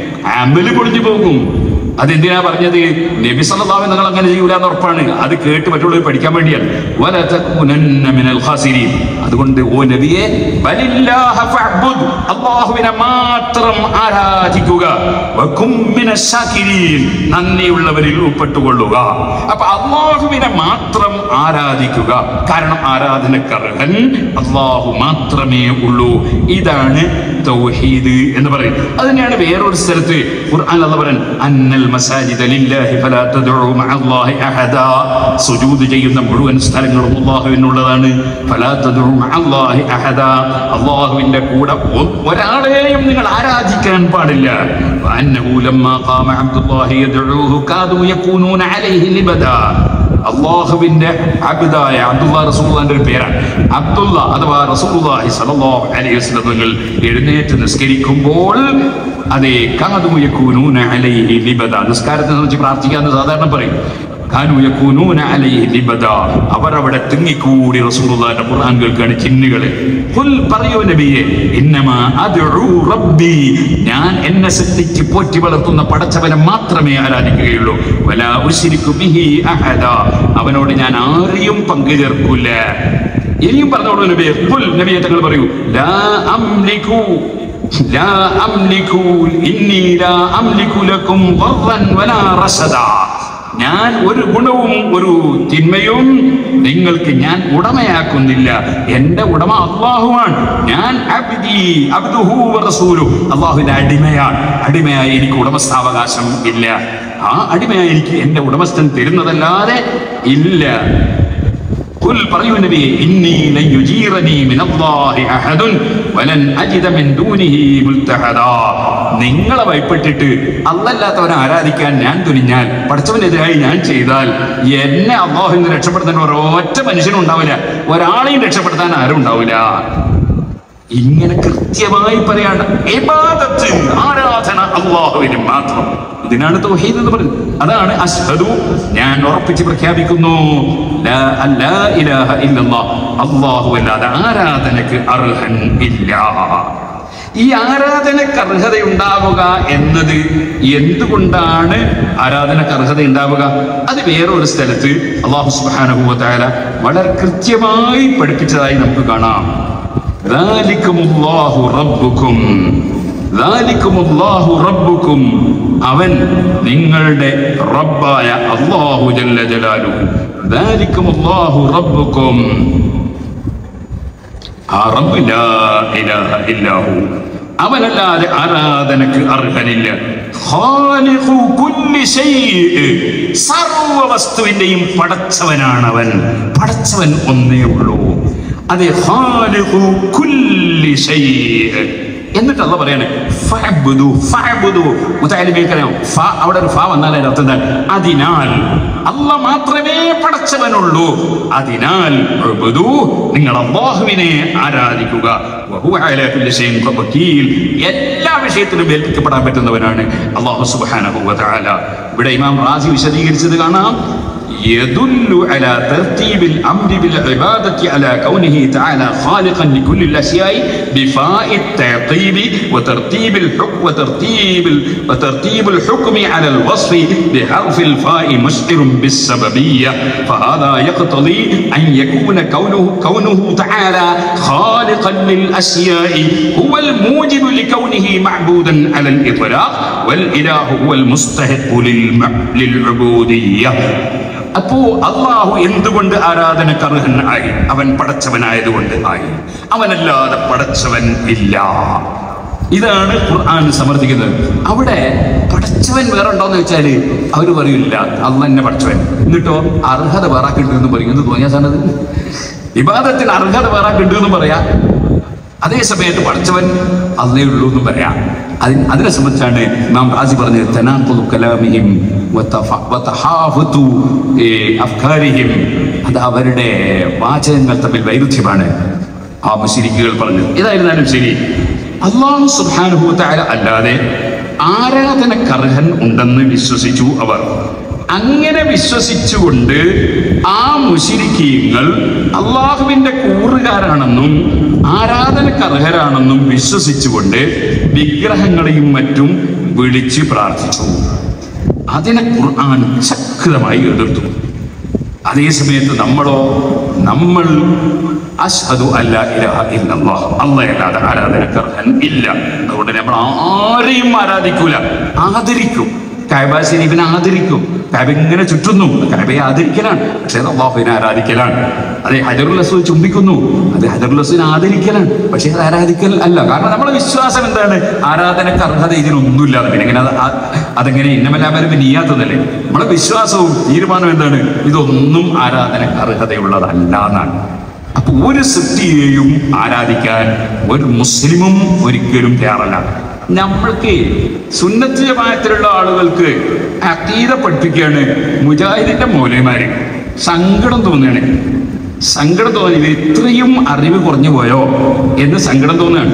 അമല് പൊളിഞ്ഞു പോകും അതെന്തിനാ പറഞ്ഞത് നബി സല്ലല്ലാഹു നിങ്ങൾ അങ്ങനെ ചെയ്യൂല എന്ന് ഉറപ്പാണ് അത് കേട്ട് മറ്റുള്ളവർ പഠിക്കാൻ വേണ്ടിയാണ് വല തകൂനന്ന മിനൽ ഖാസിരീൻ അതുകൊണ്ട് ഓ നബിയെ ബലില്ലാഹ ഫഅബ്ദുദ് അല്ലാഹുവിനെ മാത്രം ആരാധിക്കുക വകും മിനശ് ശാകിരീൻ നന്ദിയുള്ളവരിൽ ഉൾപ്പെട്ടുകൊള്ളുക അപ്പൊ അല്ലാഹുവിനെ മാത്രം ആരാധിക്കുക കാരണം ആരാധനക്കർഹൻ അള്ളാഹു മാത്രമേ ഉള്ളൂ ഇതാണ് തൗഹീദ് എന്ന് പറയും അതിനെയാണ് വേറൊരു സ്ഥലത്ത് ഖുർആൻ അല്ല പറയാൻ അന്നൽ മസാജിദ ലില്ലാഹി ഫലാ തദ്ഉ മഅല്ലാഹി അഹദാ സുജൂദ് ചെയ്യുന്ന മുഴുവൻ സ്ഥലങ്ങളും അല്ലാഹുവിനുള്ളതാണ് ഫലാ തദ്ഉ മഅല്ലാഹി അഹദാ അല്ലാഹുവിന്റെ കൂടെ ഒ- ഒരാളെയും നിങ്ങൾ ആരാധിക്കാൻ പാടില്ല വഅന്നഹു ലമ്മാ ഖാമ അബ്ദുല്ലാഹി യദ്ഉഹു കാദു യകൂനൂന അലൈഹി ലിബദാ അള്ളാഹുവിന്റെ അബിദായ അബ്ദുള്ള റസൂലുള്ളാന്റെ ഒരു പേരാണ് അബ്ദുള്ള അഥവാ റസൂലുള്ളാഹി സ്വല്ലല്ലാഹു അലൈഹി വസല്ലം തങ്ങൾ എഴുന്നേറ്റ് നിസ്കരിക്കുമ്പോൾ അതേ കാതു യകൂനൂന അലൈഹി ലിബദ നിസ്കാരത്തെ വെച്ച് പ്രാർത്ഥിക്കാന്ന് സാധാരണ പറയും കാനു യകൂനൂന അലൈഹി ലിബദ അവരവിടെ തിങ്ങിക്കൂടി റസൂലുള്ളാഹിന്റെ ഖുർആൻ കേൾക്കാണ് ചിന്നുകളെ ഖുൽ പറയൂ നബിയെ ഇന്നമാ അദ്ഉ റബ്ബി ഞാൻ എന്നെ സൃഷ്ടിച്ച് പോറ്റി വളർത്തുന്ന പടച്ചവനെ മാത്രമേ ആരാധിക്കുകയുള്ളൂ വലാ ഉശ്രിക്കു ബിഹി അഹദ അവനോട് ഞാൻ ആരെയും പങ്കു ചേർക്കൂല ഇനിയും പറഞ്ഞോളൂ നബിയെ ഖുൽ നബിയെ തങ്ങൾ പറയൂ ലാ അംലികു ലാ അംലികു ഇന്നി ലാ അംലികു ലക്കും ضرا വലാ റസദാ ഞാൻ ഒരു ഗുണവും ഒരു തിന്മയും നിങ്ങൾക്ക് ഞാൻ ഉടമയാക്കുന്നില്ല എന്റെ ഉടമ അള്ളാഹുവാണ് ഞാൻ അബ്ദി അബ്ദുഹു വ റസൂലു അള്ളാഹുവിന്റെ അടിമയാണ് അടിമയായി എനിക്ക് ഉടമസ്ഥാവകാശം ഇല്ല ആ അടിമയായി എനിക്ക് എന്റെ ഉടമസ്ഥൻ തരുന്നതല്ലാതെ ഇല്ല قل പറയൂ നബിയെ ഇന്നി ലൻ യുജീറനി മിനല്ലാഹി അഹദുൻ വലൻ അജിദ മിൻ ദൂനിഹി മുൽതഹദാ നിങ്ങളെ ഭയപ്പെട്ടിട്ട് അല്ലല്ലാത്തവനെ ആരാധിക്കാൻ ഞാൻ തുനിഞ്ഞാൽ പഠിച്ചവനെതിരായി ഞാൻ ചെയ്താൽ എന്നെ അള്ളാഹു നിന്ന് രക്ഷപ്പെടുത്താൻ ഒരൊറ്റ മനുഷ്യനും ഉണ്ടാവില്ല ഒരാളെയും രക്ഷപ്പെടുത്താൻ ആരും ഉണ്ടാവില്ല ഇങ്ങനെ കൃത്യമായി പറയാണ് ഇബാദത്ത് ആരാധന അള്ളാഹുവിന് മാത്രം ഇതിനാണ് തൗഹീദ് എന്ന് പറയുന്നത് അതാണ് അഷ്ഹദു ഞാൻ ഉറപ്പിച്ച് പ്രഖ്യാപിക്കുന്നു ലാ അല്ലാ ഇലാഹ ഇല്ലല്ലാഹ് അല്ലാഹു അല്ലാതെ ആരാധനക്ക് അർഹൻ ഇല്ല ഈ ആരാധനക്ക് അർഹത ഉണ്ടാവുക എന്നത് എന്തുകൊണ്ടാണ് ആരാധനക്ക് അർഹത ഉണ്ടാവുക അത് വേറൊരു സ്ഥലത്ത് അള്ളാഹു സുബ്ഹാനഹു വ തആല വളരെ കൃത്യമായി പഠിപ്പിച്ചതായി നമുക്ക് കാണാം ذلكم الله ربكم ذلكم الله ربكم അവൻ നിങ്ങളുടെ റബ്ബായ അല്ലാഹു ജല്ല ജലാലുഹു ذلكم الله ربكم ആ റബ്ബ് ലാ ഇലാഹ ഇല്ലാഹു അവനല്ലാതെ ആരാധനക്ക് അർഹനില്ല ഖാലിഖു കുല്ലി ശൈഇ. സർവ്വ വസ്തുവിന്റെയും പടച്ചവനാണ് അവൻ പടച്ചവൻ ഒന്നേ ഉള്ളൂ അതെ ഖാലിഖു കുല്ലി ശൈഇ. എന്നിട്ട് അല്ല പറയാണ് ഫഅബ്ദു ഫഅബ്ദു മുതഅല്ലിമീക്കറിയാം ഫ അവിടെ ഒരു ഫ വന്നാൽ അതിന്റെ അർത്ഥം എന്താണ് അതിനാൽ അല്ല മാത്രമേ പടച്ചവനുള്ളൂ അതിനാൽ ഉബ്ദു നിങ്ങൾ അല്ലാഹുവിനെ ആരാധിക്കുക വഹുവ അലാ കുല്ലി ശൈഇൻ വകീൽ എല്ലാ വിഷയത്തിലും ഏൽപ്പിക്കപ്പെടാൻ പറ്റുന്നവനാണ് അല്ലാഹു സുബ്ഹാനഹു വ തആല ഇവിടെ ഇമാം റാസി വിശദീകരിച്ചത് കാണാം يدل على ترتيب الامر بالعباده على كونه تعالى خالقا لكل الاشياء بفاء التعقيب وترتيب الحكم وترتيب ال- وترتيب الحكم على الوصف بحرف الفاء مشعر بالسببيه فهذا يقتضي ان يكون كونه كونه تعالى خالقا للاشياء هو الموجب لكونه معبودا على الاطلاق والاله هو المستحق للم- للعبوديه അപ്പോ അള്ളാഹു എന്തുകൊണ്ട് ആരാധനക്ക് അർഹൻ ആയി അവൻ പടച്ചവനായതുകൊണ്ട് ആയി അവനല്ലാതെ പടച്ചവൻ ഇല്ല ഇതാണ് ഖുർആൻ സമർത്ഥിക്കുന്നത് അവിടെ പടച്ചവൻ വേറെ ഉണ്ടോന്ന് വെച്ചാല് അവര് പറയില്ല അള്ള എന്നെ പടച്ചവൻ എന്നിട്ടോ അർഹത വേറാക്കുണ്ട് എന്ന് പറയും എന്ത് തോന്നിയാ സാധനത് വിവാദത്തിന് അർഹത വേറാക്കുണ്ട് എന്ന് പറയാ അതേ സമയത്ത് പഠിച്ചവൻ അന്നേ ഉള്ളൂ എന്നും പറയാം അതിന് അതിനെ സംബന്ധിച്ചാണ് നാം റാസി പറഞ്ഞത് തനാഖുദു കലാമിഹിം വതഫ- വതഹാഫുതു, ഏ, അഫ്കാരിഹിം അത് അവരുടെ വാചകങ്ങൾ തമ്മിൽ വൈരുദ്ധ്യമാണ് ആ മുസ്ലിക്കുകൾ പറഞ്ഞത് ഏതായിരുന്നാലും ശരി അള്ളാഹു സുബ്ഹാനഹു തആല അല്ലാതെ ആരാധനക്കർഹൻ ഉണ്ടെന്ന് വിശ്വസിച്ചു അവർ അങ്ങനെ വിശ്വസിച്ചുകൊണ്ട് ആ മുശിരിക്കീങ്ങൾ അള്ളാഹുവിന്റെ കൂറുകാരാണെന്നും ആരാധനക്കർഹരാണെന്നും വിശ്വസിച്ചുകൊണ്ട് വിഗ്രഹങ്ങളെയും മറ്റും വിളിച്ച് പ്രാർത്ഥിച്ചു അതിനെ ഖുർആൻ ശക്തമായി എതിർത്തു അതേ സമയത്ത് നമ്മളോ നമ്മൾ അഷ്ഹദു അല്ല ഇലാഹ ഇല്ലല്ലാഹ് അല്ലാഹ് ആരാധനക്കർഹൻ ഇല്ല അതുകൊണ്ട് നമ്മൾ ആരെയും ആരാധിക്കൂല ആദരിക്കും കഅബ ശരീഫിനെ ആദരിക്കും കഅബ ഇങ്ങനെ ചുറ്റുന്നു കഅബയെ ആദരിക്കലാണ് പക്ഷേ അത് അള്ളാഹുവിനെ ആരാധിക്കലാണ് അതെ ഹജറുൽ അസ്വദ് ചുംബിക്കുന്നു അത് ഹജറുൽ അസ്വദിനെ ആദരിക്കലാണ് പക്ഷേ അത് ആരാധിക്കൽ അല്ല കാരണം നമ്മുടെ വിശ്വാസം എന്താണ് ആരാധനക്ക് അർഹത ഇതിനൊന്നുമില്ല പിന്നെ എങ്ങനെ അത് ആ- അതെങ്ങനെ ഇന്നമല്ലാമരും നീയാത്തതല്ലേ നമ്മുടെ വിശ്വാസവും തീരുമാനം എന്താണ് ഇതൊന്നും ആരാധനക്ക് അർഹതയുള്ളതല്ല എന്നാണ് അപ്പൊ ഒരു സൃഷ്ടിയെയും ആരാധിക്കാൻ ഒരു മുസ്ലിമും ഒരിക്കലും തയ്യാറല്ല നമ്മൾക്ക് സുന്നത്ത് ജമാഅത്തിലുള്ള ആളുകൾക്ക് അക്കീത പഠിപ്പിക്കുകയാണ് മുജാഹിദിന്റെ മൗലന്മാര് സങ്കടം തോന്നുകയാണ് സങ്കടം തോന്നി ഇത് ഇത്രയും അറിവ് കുറഞ്ഞു പോയോ എന്ന് സങ്കടം തോന്നുകയാണ്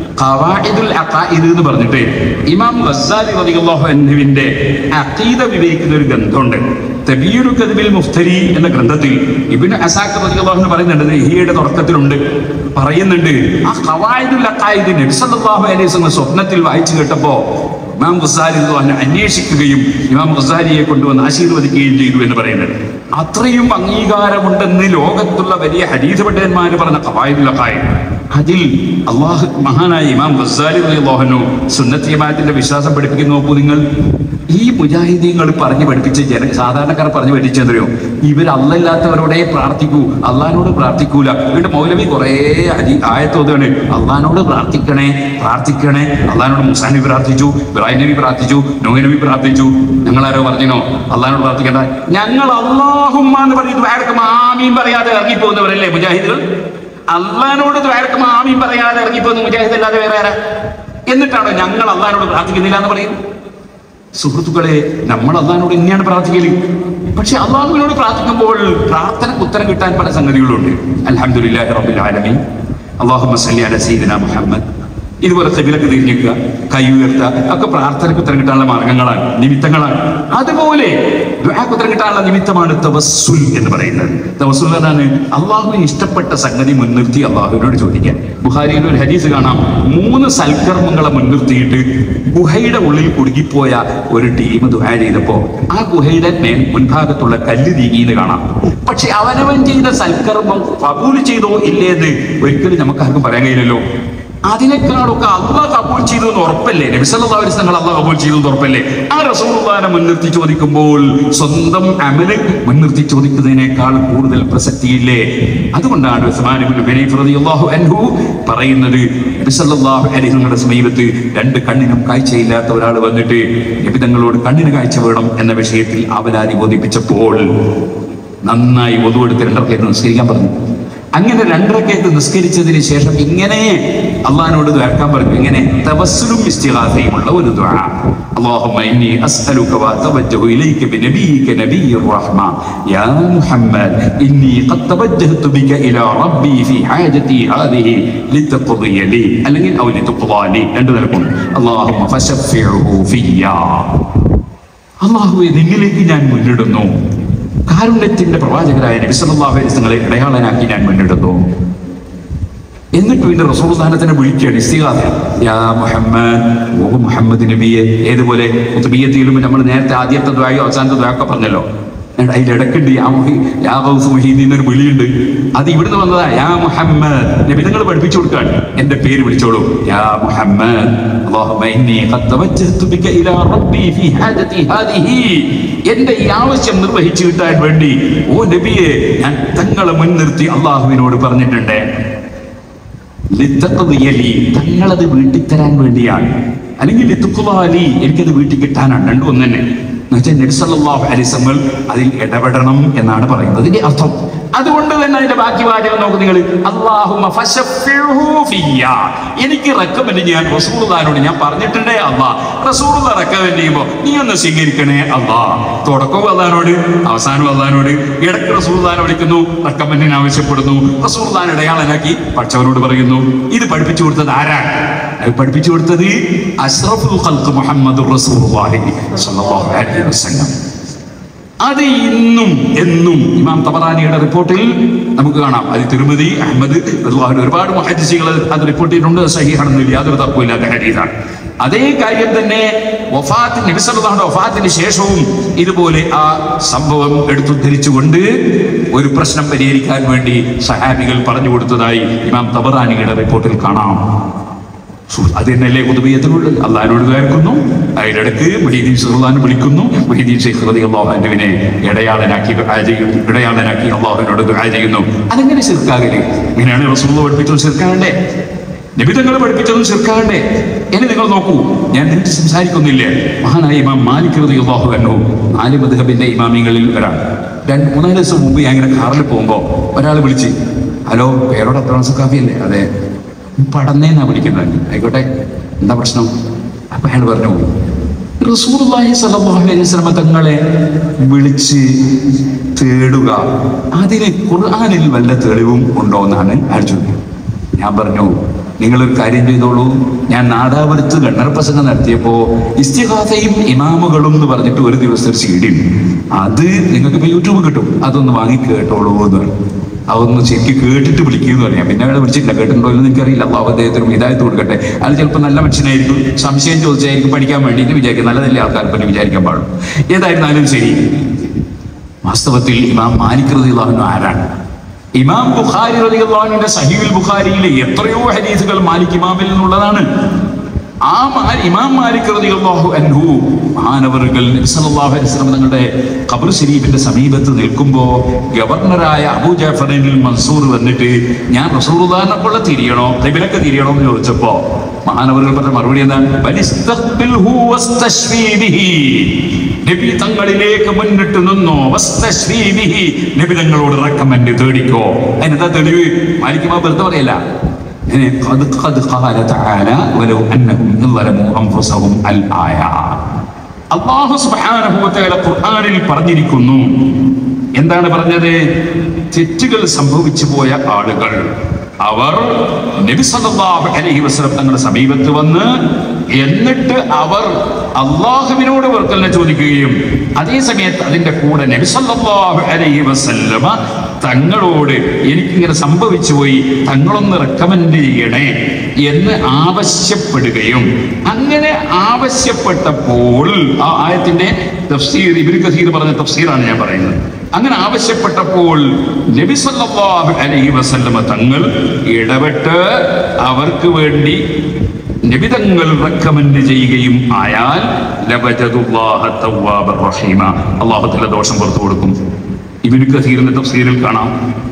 ഖവാഇദുൽ അഖായിദ് എന്ന് പറഞ്ഞിട്ട് ഇമാം ഗസ്സാലി റളിയല്ലാഹു അൻഹുവിന്റെ അഖീദ വിവരിക്കുന്ന ഒരു ഗ്രന്ഥമുണ്ട് തബീറു കദ്ബിൽ മുഫ്തരി എന്ന ഗ്രന്ഥത്തിൽ ഇബ്നു അസാഖ് റളിയല്ലാഹു അൻഹു പറയുന്നുണ്ട് ഹിയുടെ തുടക്കത്തിലുണ്ട് പറയുന്നുണ്ട് ആ ഖവായിദുൽ അഖായിദ് നബി സല്ലല്ലാഹു അലൈഹി വസല്ലം സ്വപ്നത്തിൽ വായിച്ചു കേട്ടപ്പോ ഇമാം ഗസാലി അതിനെ അന്വേഷിക്കുകയും ഇമാം ഗസാലിയെ കൊണ്ടുവന്ന് ആശീർവദിക്കുകയും ചെയ്തു എന്ന് പറയുന്നത് അത്രയും അംഗീകാരമുണ്ടെന്ന് ലോകത്തുള്ള വലിയ ഹരീത പണ്ഡിതന്മാർ പറഞ്ഞ ഖവായിദുലഖായി അതിൽ അള്ളാഹു മഹാനായ ഇമാം ഗസാലി അള്ളാഹനു സുന്നത്ത് ജമാഅത്തിന്റെ വിശ്വാസം പഠിപ്പിക്കുന്ന നോക്കൂ നിങ്ങൾ ഈ മുജാഹിദീങ്ങൾ പറഞ്ഞു പഠിപ്പിച്ച ജന സാധാരണക്കാർ പറഞ്ഞു പഠിപ്പിച്ചെന്തറിയോ ഇവർ അല്ലല്ലാത്തവരോടെ പ്രാർത്ഥിക്കൂ അള്ളഹാനോട് പ്രാർത്ഥിക്കൂല ഇവിടെ മൗലവി കുറേ അരി ആയത്തോതാണ് അള്ളഹാനോട് പ്രാർത്ഥിക്കണേ പ്രാർത്ഥിക്കണേ അള്ളഹാനോട് മുസാ നബി പ്രാർത്ഥിച്ചു ഇബ്രാഹിം നബി പ്രാർത്ഥിച്ചു നോഹ് നബി പ്രാർത്ഥിച്ചു ഞങ്ങൾ ആരോ പറഞ്ഞോ അള്ളഹാനോട് പ്രാർത്ഥിക്കണ്ട ഞങ്ങൾ അള്ളാഹുമ്മ എന്ന് പറഞ്ഞിട്ട് വേർക്കും ആമീൻ പറയാതെ ഇറങ്ങിപ്പോകുന്നവരല്ലേ മുജാഹിദുകൾ അള്ളഹാനോട് വേർക്കും ആമീൻ പറയാതെ ഇറങ്ങിപ്പോകുന്ന മുജാഹിദ് അല്ലാതെ വേറെ ആരാ എന്നിട്ടാണോ ഞങ്ങൾ അള്ളഹാനോട് പ്രാർത്ഥിക്കുന്നില്ല എന്ന് പറയുന്നത് സുഹൃത്തുക്കളെ നമ്മൾ അള്ളഹാനോട് തന്നെയാണ് പ്രാർത്ഥിക്കല് പക്ഷെ അള്ളാഹുവിനോട് പ്രാർത്ഥിക്കുമ്പോൾ പ്രാർത്ഥനക്ക് ഉത്തരം കിട്ടാൻ പല സംഗതികളുണ്ട് അൽഹംദുലില്ലാഹി റബ്ബിൽ ആലമീൻ അള്ളാഹു മസല്ലി അല സീദന മുഹമ്മദ് ഇതുപോലെ തെബിലൊക്കെ തിരിഞ്ഞിക്കുക കൈ ഉയർത്തുക ഒക്കെ പ്രാർത്ഥനയ്ക്ക് ഉത്തരം കിട്ടാനുള്ള മാർഗങ്ങളാണ് നിമിത്തങ്ങളാണ് അതുപോലെ ദുആക്ക് ഉത്തരം കിട്ടാനുള്ള നിമിത്തമാണ് തവസ്സുൽ എന്ന് പറയുന്നത് തവസ്സുൽ എന്നാണ് അള്ളാഹുവിന് ഇഷ്ടപ്പെട്ട സംഗതി മുൻനിർത്തി അള്ളാഹുവിനോട് ചോദിക്കാൻ ബുഹാരിയിൽ ഒരു ഹദീസ് കാണാം മൂന്ന് സൽക്കർമ്മങ്ങളെ മുൻനിർത്തിയിട്ട് ഗുഹയുടെ ഉള്ളിൽ കുടുങ്ങിപ്പോയ ഒരു ടീം ദുആ ചെയ്തപ്പോ ആ ഗുഹയുടെ മേൽ മുൻഭാഗത്തുള്ള കല്ല് നീങ്ങിയെന്ന് കാണാം പക്ഷെ അവനവൻ ചെയ്ത സൽക്കർമ്മം കബൂൽ ചെയ്തോ ഇല്ലേ എന്ന് ഒരിക്കലും നമുക്ക് ആർക്കും പറയാൻ കഴിയില്ലല്ലോ അതിനേക്കാളൊക്കെ അള്ളാഹ് കബൂൽ ചെയ്തു എന്ന് ഉറപ്പല്ലേ നബിസല്ലാസ് തങ്ങൾ അള്ളാഹ് കബൂൽ ചെയ്തു എന്ന് ഉറപ്പല്ലേ ആ റസൂലുള്ളാനെ മുൻനിർത്തി ചോദിക്കുമ്പോൾ സ്വന്തം അമല് മുൻനിർത്തി ചോദിക്കുന്നതിനേക്കാൾ കൂടുതൽ പ്രസക്തിയില്ലേ അതുകൊണ്ടാണ് ഉസ്മാൻ ഇബ്നു ഹുനൈഫ് റളിയല്ലാഹു അൻഹു പറയുന്നത് നബിസല്ലാഹു അലൈഹി തങ്ങളുടെ സമീപത്ത് രണ്ട് കണ്ണിനും കാഴ്ചയില്ലാത്ത ഒരാൾ വന്നിട്ട് നബി തങ്ങളോട് കണ്ണിന് കാഴ്ച വേണം എന്ന വിഷയത്തിൽ അവരാതി ബോധിപ്പിച്ചപ്പോൾ നന്നായി ഒതുവെടുത്ത് രണ്ടരക്കേത്ത് നിസ്കരിക്കാൻ പറഞ്ഞു അങ്ങനെ രണ്ടരക്കേത്ത് നിസ്കരിച്ചതിന് ശേഷം ഇങ്ങനെ അള്ളഹാനോട് ദ്വാരക്കാൻ പറഞ്ഞു ഇങ്ങനെ തവസ്സുലും ഇസ്തിഗാസയുമുള്ള ഒരു ദ്വാ اللهم إني أسألك وأتوجه إليك بنبيك نبي الرحمة يا محمد إني قد توجهت بك إلى ربي في حاجتي هذه لتقضي لي അല്ലെങ്കിൽ أو لتقضى لي രണ്ടു നിലക്കും اللهم فشفعه فيا അള്ളാഹുവെ നിന്നിലേക്ക് ഞാൻ മുന്നിടുന്നു കാരുണ്യത്തിന്റെ പ്രവാചകരായ നബിസല്ലാഹുലിസ്തങ്ങളെ ഇടയാളനാക്കി ഞാൻ മുന്നിടുന്നു എന്നിട്ട് പിന്നെ റസൂൽ സ്ഥാനത്തിനെ വിളിക്കുകയാണ് ഇസ്തിഹാസ യാ മുഹമ്മദ് ഓ മുഹമ്മദ് നബിയെ ഏതുപോലെ ഉത്തബിയത്തിലും നമ്മൾ നേരത്തെ ആദ്യത്തെ ദ്വായോ അവസാനത്തെ ദ്വായൊക്കെ പറഞ്ഞല്ലോ എന്നിട്ട് അതിൽ ഇടയ്ക്കുണ്ട് യാ മുഹി യാ ഗൗസ് മുഹീദ് എന്നൊരു വിളിയുണ്ട് അത് ഇവിടുന്ന് വന്നതാ യാ മുഹമ്മദ് നബി നിങ്ങൾ പഠിപ്പിച്ചു കൊടുക്കാൻ എന്റെ പേര് വിളിച്ചോളൂ യാ മുഹമ്മദ് اللهم إني قد توجهت بك إلى ربي في حاجتي هذه എന്റെ ഈ ആവശ്യം നിർവഹിച്ചു കിട്ടാൻ വേണ്ടി ഓ നബിയെ ഞാൻ തങ്ങളെ മുൻനിർത്തി അള്ളാഹുവിനോട് പറഞ്ഞിട്ടുണ്ട് ലിത്തഖ്ദിയലി, തങ്ങളത് വീട്ടിൽ തരാൻ വേണ്ടിയാണ് അല്ലെങ്കിൽ ലിത്തുഖ്വാലി, എനിക്കത് വീട്ടിൽ കിട്ടാനാണ് രണ്ടും ഒന്ന് തന്നെ എന്നുവെച്ചാൽ നബിസല്ലാഹു അലിസങ്ങൾ അതിൽ ഇടപെടണം എന്നാണ് പറയുന്നത് ഇതിന്റെ അർത്ഥം അതുകൊണ്ട് തന്നെ അതിന്റെ ബാക്കി വാചകം നോക്ക് നിങ്ങൾ അള്ളാഹുമ്മ ഫശഫിഉഹു ഫിയ്യ. എനിക്ക് റെക്കമെൻഡ് ചെയ്യാൻ റസൂലുള്ളാഹിനോട് ഞാൻ പറഞ്ഞിട്ടുണ്ടേ അള്ളാ റസൂലുള്ള റെക്കമെൻഡ് ചെയ്യുമ്പോ നീ ഒന്ന് സ്വീകരിക്കണേ അള്ളാ തുടക്കവും അള്ളഹാനോട് അവസാനവും അള്ളഹാനോട് ഇടയ്ക്ക് റസൂലുള്ളാഹിനെ വിളിക്കുന്നു റെക്കമെൻഡിന് ആവശ്യപ്പെടുന്നു റസൂലുള്ളാഹിനെ ഇടയാളനാക്കി പഠിച്ചവരോട് പറയുന്നു ഇത് പഠിപ്പിച്ചു കൊടുത്തത് ആരാണ് അത് പഠിപ്പിച്ചു കൊടുത്തത് അഷ്റഫുൽ ഖൽഖ് മുഹമ്മദ് റസൂലുള്ളാഹി സ്വല്ലല്ലാഹു അലൈഹി വസല്ലം അത് ഇന്നും എന്നും ഇമാം തബറാനിയുടെ റിപ്പോർട്ടിൽ നമുക്ക് കാണാം അത് തിരുമതി അഹമ്മദ് അതുപോലെ ഒരുപാട് മുഹദ്ദിസുകൾ അത് റിപ്പോർട്ട് ചെയ്തിട്ടുണ്ട് അത് സഹിഹാണെന്നില്ല യാതൊരു തർക്കമില്ലാത്ത ഹരീതാണ് അതേ കാര്യം തന്നെ വഫാത്ത് നബിസല്ലാഹുടെ വഫാത്തിന് ശേഷവും ഇതുപോലെ ആ സംഭവം എടുത്തുദ്ധരിച്ചുകൊണ്ട് ഒരു പ്രശ്നം പരിഹരിക്കാൻ വേണ്ടി സഹാബികൾ പറഞ്ഞു കൊടുത്തതായി ഇമാം തബറാനിയുടെ റിപ്പോർട്ടിൽ കാണാം സു- അത് തന്നെയല്ലേ കുതുബിയത്തിനുള്ളത് അള്ളഹാനോട് കേൾക്കുന്നു അതിലിടക്ക് മൊഹീദീൻ സുൽത്താൻ വിളിക്കുന്നു മൊഹീദീൻ ഷെയ്ഖ് റതി അള്ളാഹുവിനെ ഇടയാളനാക്കി ദുആ ചെയ്യുന്നു ഇടയാളനാക്കി അള്ളാഹുവിനോട് ദുആ ചെയ്യുന്നു അതെങ്ങനെ ശിർക്കാകല് ഇങ്ങനെയാണ് റസൂള്ള പഠിപ്പിച്ചത് ശിർക്കാകണ്ടേ നിബിതങ്ങൾ പഠിപ്പിച്ചതും ശിർക്കാകണ്ടേ എന്നെ നിങ്ങൾ നോക്കൂ ഞാൻ നേരിട്ട് സംസാരിക്കുന്നില്ല മഹാനായ ഇമാം മാലിക് റതി അള്ളാഹു അന്നു നാല് മധുഹബിന്റെ ഇമാമിങ്ങളിൽ ഒരാൾ രണ്ട് മൂന്നാല് ദിവസം മുമ്പ് ഞാൻ ഇങ്ങനെ കാറിൽ പോകുമ്പോൾ ഒരാൾ വിളിച്ച് ഹലോ പേരോട് അത്ര കാഫിയല്ലേ അതെ പടന്നേന്നാ വിളിക്കുന്നത് ആയിക്കോട്ടെ എന്താ പ്രശ്നം അപ്പൊ അയാൾ പറഞ്ഞു റസൂലുള്ളാഹി സ്വല്ലല്ലാഹു അലൈഹി വസല്ലമ തങ്ങളെ വിളിച്ച് തേടുക അതിന് ഖുർആനിൽ വല്ല തെളിവും ഉണ്ടോ എന്നാണ് അയാൾ ചോദിക്കുന്നത് ഞാൻ പറഞ്ഞു നിങ്ങളൊരു കാര്യം ചെയ്തോളൂ ഞാൻ നാദാപുരത്ത് ഗണ്ണർ പ്രസംഗം നടത്തിയപ്പോ ഇസ്തിഹാസയും ഇമാമുകളും എന്ന് പറഞ്ഞിട്ട് ഒരു ദിവസത്തെ ഒരു സി ഡി ഉണ്ട് അത് നിങ്ങൾക്ക് ഇപ്പൊ യൂട്യൂബ് കിട്ടും അതൊന്ന് വാങ്ങി കേട്ടോളൂ എന്ന് പറഞ്ഞു അതൊന്ന് ശരിക്കും കേട്ടിട്ട് വിളിക്കുമെന്ന് പറയാം പിന്നെ അയാൾ വിളിച്ചിട്ടില്ല കേട്ടിട്ടുണ്ടോ എന്ന് എനിക്കറിയില്ല അള്ളാഹു അദ്ദേഹത്തിനും ഇതായത് കൊടുക്കട്ടെ അയാൾ ചിലപ്പോൾ നല്ല മനുഷ്യനായിരിക്കും സംശയം ചോദിച്ചായിരിക്കും പഠിക്കാൻ വേണ്ടിയിട്ട് വിചാരിക്കും നല്ലതല്ലേ ആൾക്കാർ പറ്റി വിചാരിക്കാൻ പാടും ഏതായിരുന്നാലും ശരി വാസ്തവത്തിൽ ഇമാം മാലിക് റളിയല്ലാഹു ആരാണ് ഇമാം ബുഖാരി റളിയല്ലാഹുവിന്റെ സഹീഹുൽ ബുഖാരിയിലെ എത്രയോ ഹദീസുകൾ മാലിക് ഇമാമിൽ നിന്നുള്ളതാണ് ആ മാ- ഇമാം മാലിക് റളിയല്ലാഹു അൻഹു മഹാനവറുകൾ നബി സല്ലല്ലാഹു അലൈഹി വസല്ലം തങ്ങളുടെ ഖബർ ശരീഫിന്റെ സമീപത്ത് നിൽക്കുമ്പോൾ ഗവർണറായ അബൂ ജാഫറിൽ മൻസൂർ വന്നിട്ട് ഞാൻ റസൂലുള്ളാഹിനെ പോലെ തിരിയണോ ഖിബലക്ക് തിരിയണോ എന്ന് ചോദിച്ചപ്പോ മഹാനവറുകൾ പറഞ്ഞ മറുപടി എന്താണ് "ബലിസ്തഖ്ബിൽഹു വസ്തശ്രീ ബിഹി." നബി തങ്ങളിലേക്ക് മുന്നിട്ട് നിന്നോ വസ്തശ്രീ ബിഹി. നബി തങ്ങളോട് റെക്കമെൻഡ് തേടിക്കോ അതിനെന്താ തെളിവ് മാലിക്കുമാ വെറുതെ പറയല്ല إيه قد قد قال تعالى ولو انهم إذ ظلموا انفسهم الايه അള്ളാഹു സുബ്ഹാനഹു വ തആല ഖുർആനിൽ പറഞ്ഞിരിക്കുന്നു എന്താണ് പറഞ്ഞത് തെറ്റുകൾ സംഭവിച്ചു പോയ ആളുകൾ അവർ നബി സല്ലല്ലാഹു അലൈഹി വസല്ലം തങ്ങളുടെ സമീപത്ത് വന്ന് എന്നിട്ട് അവർ അള്ളാഹുവിനോട് വർക്കലിനെ ചോദിക്കുകയും അതേ സമയത്ത് അതിന്റെ കൂടെ നബി സല്ലല്ലാഹു അലൈഹി വസല്ലമ തങ്ങളോട് എനിക്കിങ്ങനെ സംഭവിച്ചു പോയി തങ്ങളൊന്ന് റെക്കമെൻഡ് ചെയ്യണേ എന്ന് ആവശ്യപ്പെടുകയും അങ്ങനെ ആവശ്യപ്പെട്ടപ്പോൾ ആ ആയത്തിന്റെ തഫ്സീർ ഇബ്നു കസീർ പറഞ്ഞ തഫ്സീറാണ് ഞാൻ പറയുന്നത് അങ്ങനെ ആവശ്യപ്പെട്ടപ്പോൾ നബി സല്ലല്ലാഹു അലൈഹി വസല്ലമ തങ്ങൾ ഇടപെട്ട് അവർക്ക് വേണ്ടി നിബിതങ്ങൾ റെക്കമെൻഡ് ചെയ്യുകയും ആയാൽ ലബജദുല്ലാഹ തവ്വാബർ റഹീമ അല്ലാഹു തആല ദോഷം പുറത്തു കൊടുക്കും ഇബ്നു കസീറിന്റെ തഫ്സീറിൽ കാണാം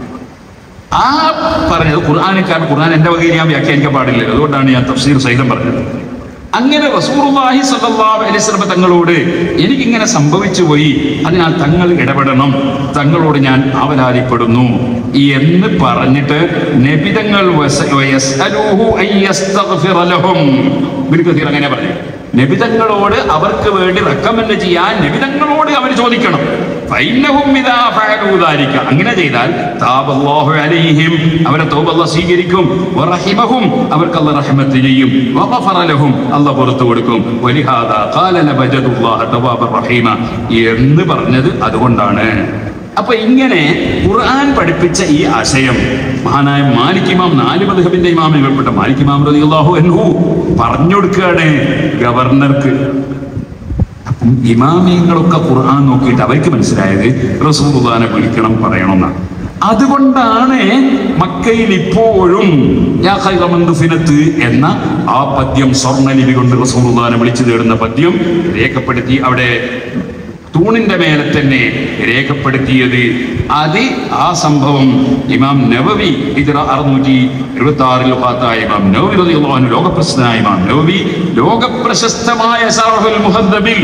ആ പറഞ്ഞത് ഖുർആാനക്കാരൻ ഖുർആൻ എന്റെ വകയിൽ ഞാൻ വ്യാഖ്യാനിക്കാൻ പാടില്ല അതുകൊണ്ടാണ് ഞാൻ തഫ്സീർ സഹിതം പറഞ്ഞത് അങ്ങനെ റസൂറുല്ലാഹി സല്ലല്ലാഹു അലൈഹി വസല്ലം തങ്ങളോട് എനിക്കിങ്ങനെ സംഭവിച്ചു പോയി അതിനാൽ തങ്ങൾ ഇടപെടണം തങ്ങളോട് ഞാൻ ആവലാതിപ്പെടുന്നു എന്ന് പറഞ്ഞിട്ട് നബിതങ്ങൾ വസ- വയസ്അലൂഹു അൻ യസ്തഗ്ഫിറ ലഹും ഇബ്നു കസീർ അങ്ങനെ പറഞ്ഞു നബിതങ്ങളോട് അവർക്ക് വേണ്ടി റെക്കമെൻഡ് ചെയ്യാൻ നബിതങ്ങളോട് അവർ ചോദിക്കണം ഫൈനഹും ഇദാ ഫഅലൂ ദാലിക. അങ്ങനെ ചെയ്താൽ താബല്ലാഹു അലൈഹിം അവരെ തൗബ അല്ലാഹ് സ്വീകരിക്കും വറഹിമഹും അവർക്ക് അല്ലാഹ് റഹ്മത്ത് ചെയ്യും വഗഫറ ലഹും അല്ലാഹ് പുറത്തു കൊടുക്കും വലിഹാദാ ഖാല ലബജദുല്ലാഹ തവാബർ റഹീമ എന്ന് പറഞ്ഞത് അതുകൊണ്ടാണ് അപ്പൊ ഇങ്ങനെ ഖുർആൻ പഠിപ്പിച്ച ഈ ആശയം മഹാനായ മാലിക് ഇമാം നാല് മധുഹബിന്റെ ഇമാമിൽപ്പെട്ട മാലിക് ഇമാം റളിയല്ലാഹു അൻഹു പറഞ്ഞു കൊടുക്കുകയാണ് ഗവർണർക്ക് അപ്പം ഇമാമിയങ്ങളൊക്കെ ഖുർആൻ നോക്കിയിട്ട് അവർക്ക് മനസ്സിലായത് റസൂലുള്ളാനെ വിളിക്കണം പറയണമെന്നാണ് അതുകൊണ്ടാണ് മക്കയിൽ ഇപ്പോഴും യാ ഖൈറ മൻ ദുഫിനത്ത് എന്ന ആ പദ്യം സ്വർണ്ണലിപി കൊണ്ട് റസൂലുള്ളാനെ വിളിച്ചു തേടുന്ന പദ്യം രേഖപ്പെടുത്തി അവിടെ തൂണിന്റെ മേലെ തന്നെ രേഖപ്പെടുത്തിയത് അത് ആ സംഭവം ഇമാം നവവി ഇതിറ അറുന്നൂറ്റി ഇരുപത്തി ആറിൽ ഭാഗത്തായ ഇമാം നവവി റളിയല്ലാഹു അൻഹു ലോകപ്രസിദ്ധനായ ഇമാം നവവി ലോകപ്രശസ്തമായ സറഹുൽ മുഹദ്ദബിൽ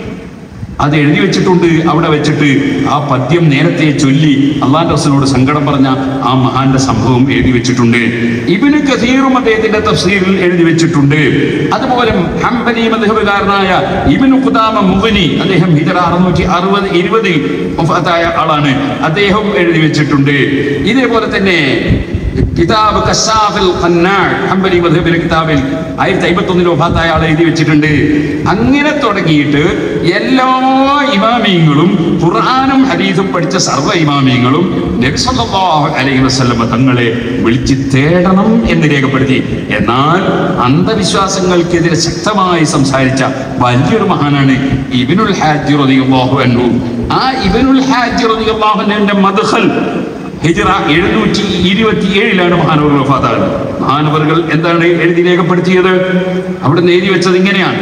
അത് എഴുതി വെച്ചിട്ടുണ്ട് അവിടെ വെച്ചിട്ട് ആ പദ്യം നേരത്തെ ചൊല്ലി അള്ളാന്റെ റസൂലിനോട് സങ്കടം പറഞ്ഞ ആ മഹാന്റെ സംഭവം എഴുതി വെച്ചിട്ടുണ്ട് ഇബിന് കസീറും അദ്ദേഹത്തിന്റെ തഫ്സീറിൽ എഴുതി വെച്ചിട്ടുണ്ട് അതുപോലെ ഹംബലി മധുഹബുകാരനായ ഇബിന് ഖുദാമ മുഗനി അദ്ദേഹം ഹിജറ അറുന്നൂറ്റി അറുപത് ഇരുപതിൽ വഫാത്തായ ആളാണ് അദ്ദേഹം എഴുതി വെച്ചിട്ടുണ്ട് ഇതേപോലെ തന്നെ കിതാബ് കശാഫിൽ ഖന്നാഅ് ഹംബലി മദ്ഹബിലെ കിതാബിൽ ആയിരത്തി അയ്പത്തൊന്നിൽ വഫാത്തായ ആൾ എഴുതി വെച്ചിട്ടുണ്ട് അങ്ങനെ തുടങ്ങിയിട്ട് എല്ലാ ഇമാമിയങ്ങളും ഖുർആാനും ഹദീസും പഠിച്ച സർവ്വ ഇമാമിയങ്ങളും നബി സല്ലല്ലാഹു അലൈഹി വസല്ലമ തങ്ങളെ വിളിച്ച് തേടണം എന്ന് രേഖപ്പെടുത്തി എന്നാൽ അന്ധവിശ്വാസങ്ങൾക്കെതിരെ ശക്തമായി സംസാരിച്ച വലിയൊരു മഹാനാണ് ഇബ്നുൽ ഹാജി റളിയല്ലാഹു അൻഹു ആ ഇബ്നുൽ ഹാജി റളിയല്ലാഹു അൻഹുവിന്റെ മദ്ഖൽ ഹിജറ എഴുന്നൂറ്റി ഇരുപത്തി ഏഴിലാണ് മഹാനവർ വഫാത്താകുന്നത് മഹാനവറുകൾ എന്താണ് എഴുതി രേഖപ്പെടുത്തിയത് അവിടുന്ന് എഴുതി വെച്ചത് ഇങ്ങനെയാണ്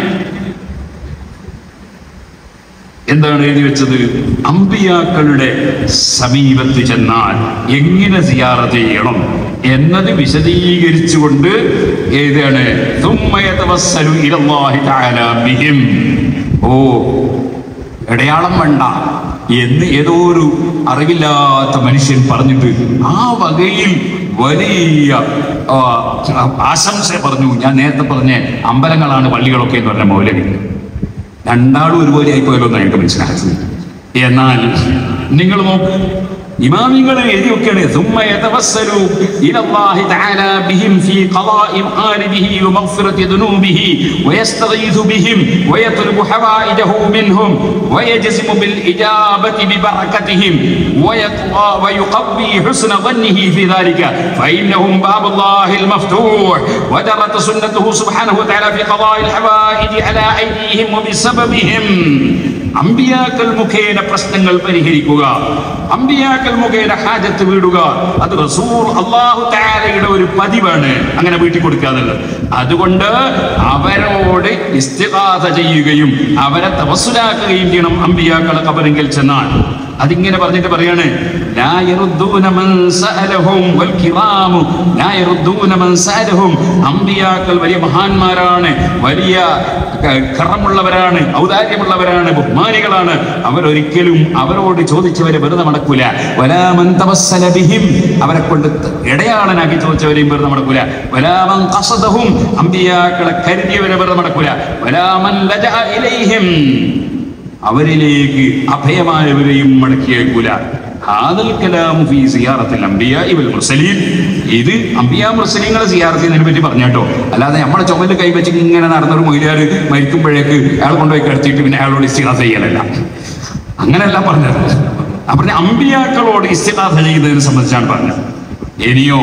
എന്താണ് എഴുതി വെച്ചത് അമ്പിയാക്കളുടെ സമീപത്ത് ചെന്നാൽ എങ്ങനെ സിയാറത്ത് ചെയ്യണം എന്നത് വിശദീകരിച്ചുകൊണ്ട് എഴുതാണ് "ثُمَّ يَتَوَسَّلُ إِلَى اللَّهِ تَعَالَى بِهِمْ." ഓ ഇടയാളം വേണ്ട എന്ന് ഏതോ ഒരു അറിവില്ലാത്ത മനുഷ്യൻ പറഞ്ഞിട്ട് ആ വകയിൽ വലിയ ആ, ആശംസ പറഞ്ഞു ഞാൻ നേരത്തെ പറഞ്ഞ അമ്പലങ്ങളാണ് പള്ളികളൊക്കെ എന്ന് പറഞ്ഞ മൗലവി രണ്ടാളും ഒരുപോലെ ആയിപ്പോയല്ലോ എന്നാണ് എനിക്ക് മനസ്സിലാക്കുന്നത് എന്നാൽ നിങ്ങൾ നോക്ക് ഇമാമിങ്ങൾ എഴുതി വെക്കാണ് ثم يتوسلوا الى الله تعالى بهم في قضاء مآربه ومغفرة ذنوبه ويستغيث بهم ويطلب حوائجه منهم ويجزم بالإجابة ببركتهم ويطوى- ويقوي حسن ظنه في ذلك فإنهم باب الله المفتوح ودرت سنته سبحانه وتعالى في قضاء الحوائج على أيديهم وبسببهم അമ്പിയാക്കൾ മുഖേന പ്രശ്നങ്ങൾ പരിഹരിക്കുക അമ്പിയാക്കൾ മുഖേന ഹാജത്ത് വീടുക അത് റസൂൽ അള്ളാഹു താരയുടെ ഒരു പതിവാണ് അങ്ങനെ വീട്ടിൽ കൊടുക്കാന്നുള്ളത് അതുകൊണ്ട് അവരോട് ഇസ്തിഗാഥ ചെയ്യുകയും അവരെ തപസ്സുലാക്കുകയും ചെയ്യണം അമ്പിയാക്കളെ കബറിങ്കിൽ ചെന്നാൽ അതിങ്ങനെ പറഞ്ഞിട്ട് പറയാണ് ലാ യറുദ്ദൂന മൻ സഅലഹും വൽ കിറാമു ലാ യറുദ്ദൂന മൻ സഅലഹും അമ്പിയാക്കൾ വലിയ മഹാന്മാരാണ് വലിയ ക- കറമുള്ളവരാണ് ഔദാര്യമുള്ളവരാണ് ബഹുമാനികളാണ് അവരൊരിക്കലും അവരോട് ചോദിച്ചവരെ വെറുതെ മടക്കൂല വലാമൻ തവസ്സല ബിഹിം അവരെ കൊണ്ട് ഇടയാളനാക്കി ചോദിച്ചവരെയും വെറുതെ മടക്കൂല വലാമൻ ഖസദഹും അമ്പിയാക്കളെ കരുതിയവരെ വെറുതെ മടക്കൂല വലാമൻ ലജഅ ഇലൈഹിം അവരിലേക്ക് അഭയമായവരെയും മടക്കിയേക്കൂല ഹാദൽ കലാമു ഫീ സിയാറത്തിൽ അംബിയാഇ വൽ മുർസലീൻ ഇത് അംബിയാ മുർസലീങ്ങളെ സിയാറത്ത് ചെയ്യുന്നതിനെ പറ്റി പറഞ്ഞാട്ടോ അല്ലാതെ നമ്മളെ ചുമലിൽ കൈവച്ച് ഇങ്ങനെ നടന്നൊരു മൊയിലാർ മരിക്കുമ്പോഴേക്ക് അയാൾ കൊണ്ടുപോയി കിടത്തിയിട്ട് പിന്നെ അയാളോട് ഇസ്തിഹാസ ചെയ്യലല്ല അങ്ങനെയല്ല പറഞ്ഞത് അപ്പൊ അമ്പിയാക്കളോട് ഇസ്തിഹാസ ചെയ്യുന്നതിനെ സംബന്ധിച്ചാണ് പറഞ്ഞത് ഇനിയോ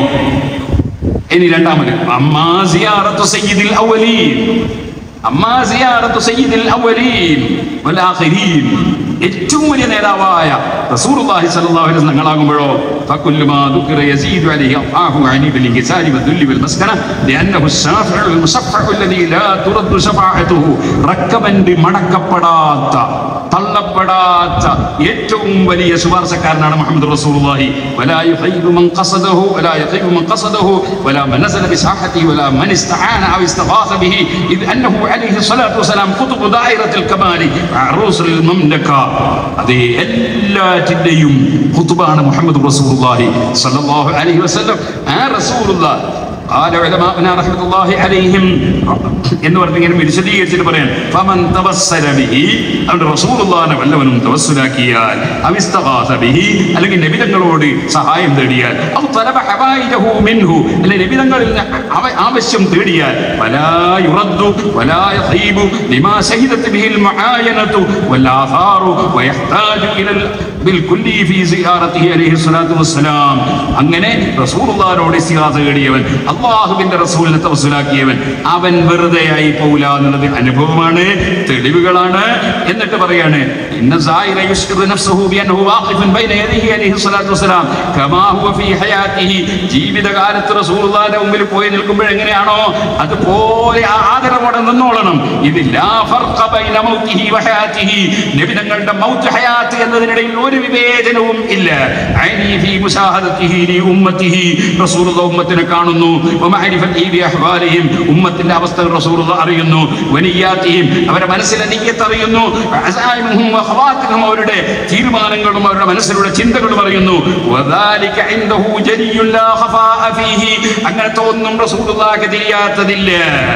ഇനി രണ്ടാമത് അമ്മാ സിയാറത്തു സയ്യിദിൽ അവലീൻ അമ്മാ സിയാറത്തു സയ്യിദിൽ അവലീൻ വൽ ആഖിരീൻ ഏറ്റവും വലിയ നേതാവായ റസൂലുള്ളാഹി സ്വല്ലല്ലാഹു അലൈഹി വസല്ലം ഞങ്ങളാകുമ്പോഴോ فكل ما ذكر يزيد عليه الله عني بالانكسار والذل والمسكنه لانه الشافع المشفع الذي لا ترد شفاعته റക്കമന്റ് മടക്കപ്പെടാത്ത തള്ളപ്പെടാത്ത ഏറ്റവും വലിയ ശുപാർശക്കാരനാണ് മുഹമ്മദ് റസൂലുള്ളാഹി വലാ യുഖൈബു മൻ ഖസദഹു വലാ യഖൈബു മൻ ഖസദഹു വലാ മൻ നസല ബിസാഹതി വലാ മൻ ഇസ്തആന ഔ ഇസ്തഗാസ ബിഹി ഇദ് അന്നഹു അലൈഹി സ്വലാത്തു വസലാം ഖുതുബു ദായിറത്തുൽ കമാലി അറൂസുൽ മംലക അതേ എല്ലാറ്റിന്റെയും ഖുതുബാണ് മുഹമ്മദ് റസൂലുള്ളാഹി സ്വല്ലല്ലാഹു അലൈഹി വസല്ലം ആ റസൂലുള്ളാഹി قال علماؤنا رحمة الله عليهم എന്ന് പറഞ്ഞിങ്ങനെ വിശദീകരിച്ചിട്ട് പറയാൻ ഫമൻ തവസ്സല ബിഹി അവന്റെ റസൂലുള്ളാഹിനെ വല്ലവനും തവസ്സുലാക്കിയാൽ അവിസ്തഗാസ ബിഹി അല്ലെങ്കിൽ നബിതങ്ങളോട് സഹായം തേടിയാൽ ഔ തലബ ഹവായിജഹു മിൻഹു അല്ലെ നബിതങ്ങളിൽ നിന്ന് അവ- ആവശ്യം തേടിയാൽ വലാ യുറദ്ദു വലാ യഖീബു ലിമാ ശഹിദത് ബിഹിൽ മുആയനതു വൽ ആഥാറു വയഹ്താജു ഇലൽ ബിൽകുല്ലി ഫീ സിയാറത്തിഹി അലൈഹി സ്വലാത്തു വസ്സലാം അങ്ങനെ റസൂലുള്ളാഹിനോട് ഇസ്തിഗാസ തേടിയവൻ അള്ളാഹുവിന്റെ റസൂലിനെ തവസ്സുലാക്കിയവൻ അവൻ വെറുതെ ആയി പോവില്ല എന്നുള്ളത് അനുഭവമാണ് തെളിവുകളാണ് എന്നിട്ട് പറയാണ് ഇന്ന സായിറ യുശ്കിറു നഫ്സഹു ബിഅന്നഹു വാഖിഫുൻ ബൈന യദൈഹി അലൈഹി സ്വലാത്തു വസ്സലാം കമാ ഹുവ ഫീ ഹയാത്തിഹി ജീവിതകാലത്ത് റസൂലുള്ളാഹിന്റെ മുമ്പിൽ പോയി നിൽക്കുമ്പോൾ എങ്ങനെയാണോ അതുപോലെ ആ ആദരവോടെ നിന്നോളണം ഇത് ലാ ഫർഖ ബൈന മൗതിഹി വഹയാത്തിഹി നബി തങ്ങളുടെ മൗത്ത് ഹയാത്ത് എന്നതിനിടയിൽ ഒരു വിവേചനവും ഇല്ല ഐനി ഫീ മുശാഹദത്തിഹി ലി ഉമ്മത്തിഹി റസൂലുള്ള ഉമ്മത്തിനെ കാണുന്നു വമഅരിഫത്തിഹി ബി അഹ്വാലിഹിം ഉമ്മത്തിന്റെ അവസ്ഥകൾ റസൂലുള്ള അറിയുന്നു വനിയാത്തിഹിം അവരുടെ മനസ്സിലെ നിയ്യത്ത് അറിയുന്നു അസായിമുഹും വഖവാത്തിഹും അവരുടെ തീരുമാനങ്ങളും അവരുടെ മനസ്സിലുള്ള ചിന്തകളും അറിയുന്നു വദാലിക ഇൻദഹു ജലിയുൻ ലാ ഖഫാഅ ഫീഹി അങ്ങനത്തെ ഒന്നും റസൂലുള്ളാഹിക്ക് തിരിയാത്തതില്ല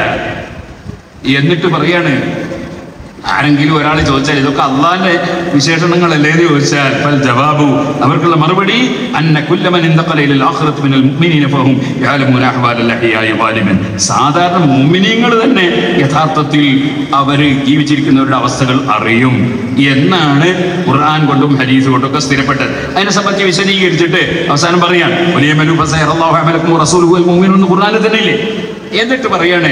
എന്നിട്ട് പറയാണ് ആരെങ്കിലും ഒരാൾ ചോദിച്ചാൽ ഇതൊക്കെ അള്ളാന്റെ വിശേഷണങ്ങളല്ലേ എന്ന് ചോദിച്ചാൽ ഫൽ ജവാബു അവർക്കുള്ള മറുപടി അന്ന കുല്ലമൻ ഇന്തഖലയിൽ ആഖിറത്ത് മിനൽ മുഅ്മിനീന ഫഹും യഅലമൂന അഹ്വാലൽ അഹ്യായി വാലിമൻ സാധാരണ മുഅ്മിനീങ്ങൾ തന്നെ യഥാർത്ഥത്തിൽ അവർ ജീവിച്ചിരിക്കുന്നവരുടെ അവസ്ഥകൾ അറിയും എന്നാണ് ഖുർആൻ കൊണ്ടും ഹദീസ് കൊണ്ടും ഒക്കെ സ്ഥിരപ്പെട്ടത് അതിനെ സംബന്ധിച്ച് വിശദീകരിച്ചിട്ട് അവസാനം പറയാൻ വലിയ മലു ഫസയറല്ലാഹു അമലക്കും റസൂലുഹു വൽ മുഅ്മിനൂൻ എന്ന് ഖുർആനിൽ തന്നെ ഇല്ലേ എന്നിട്ട് പറയാണ്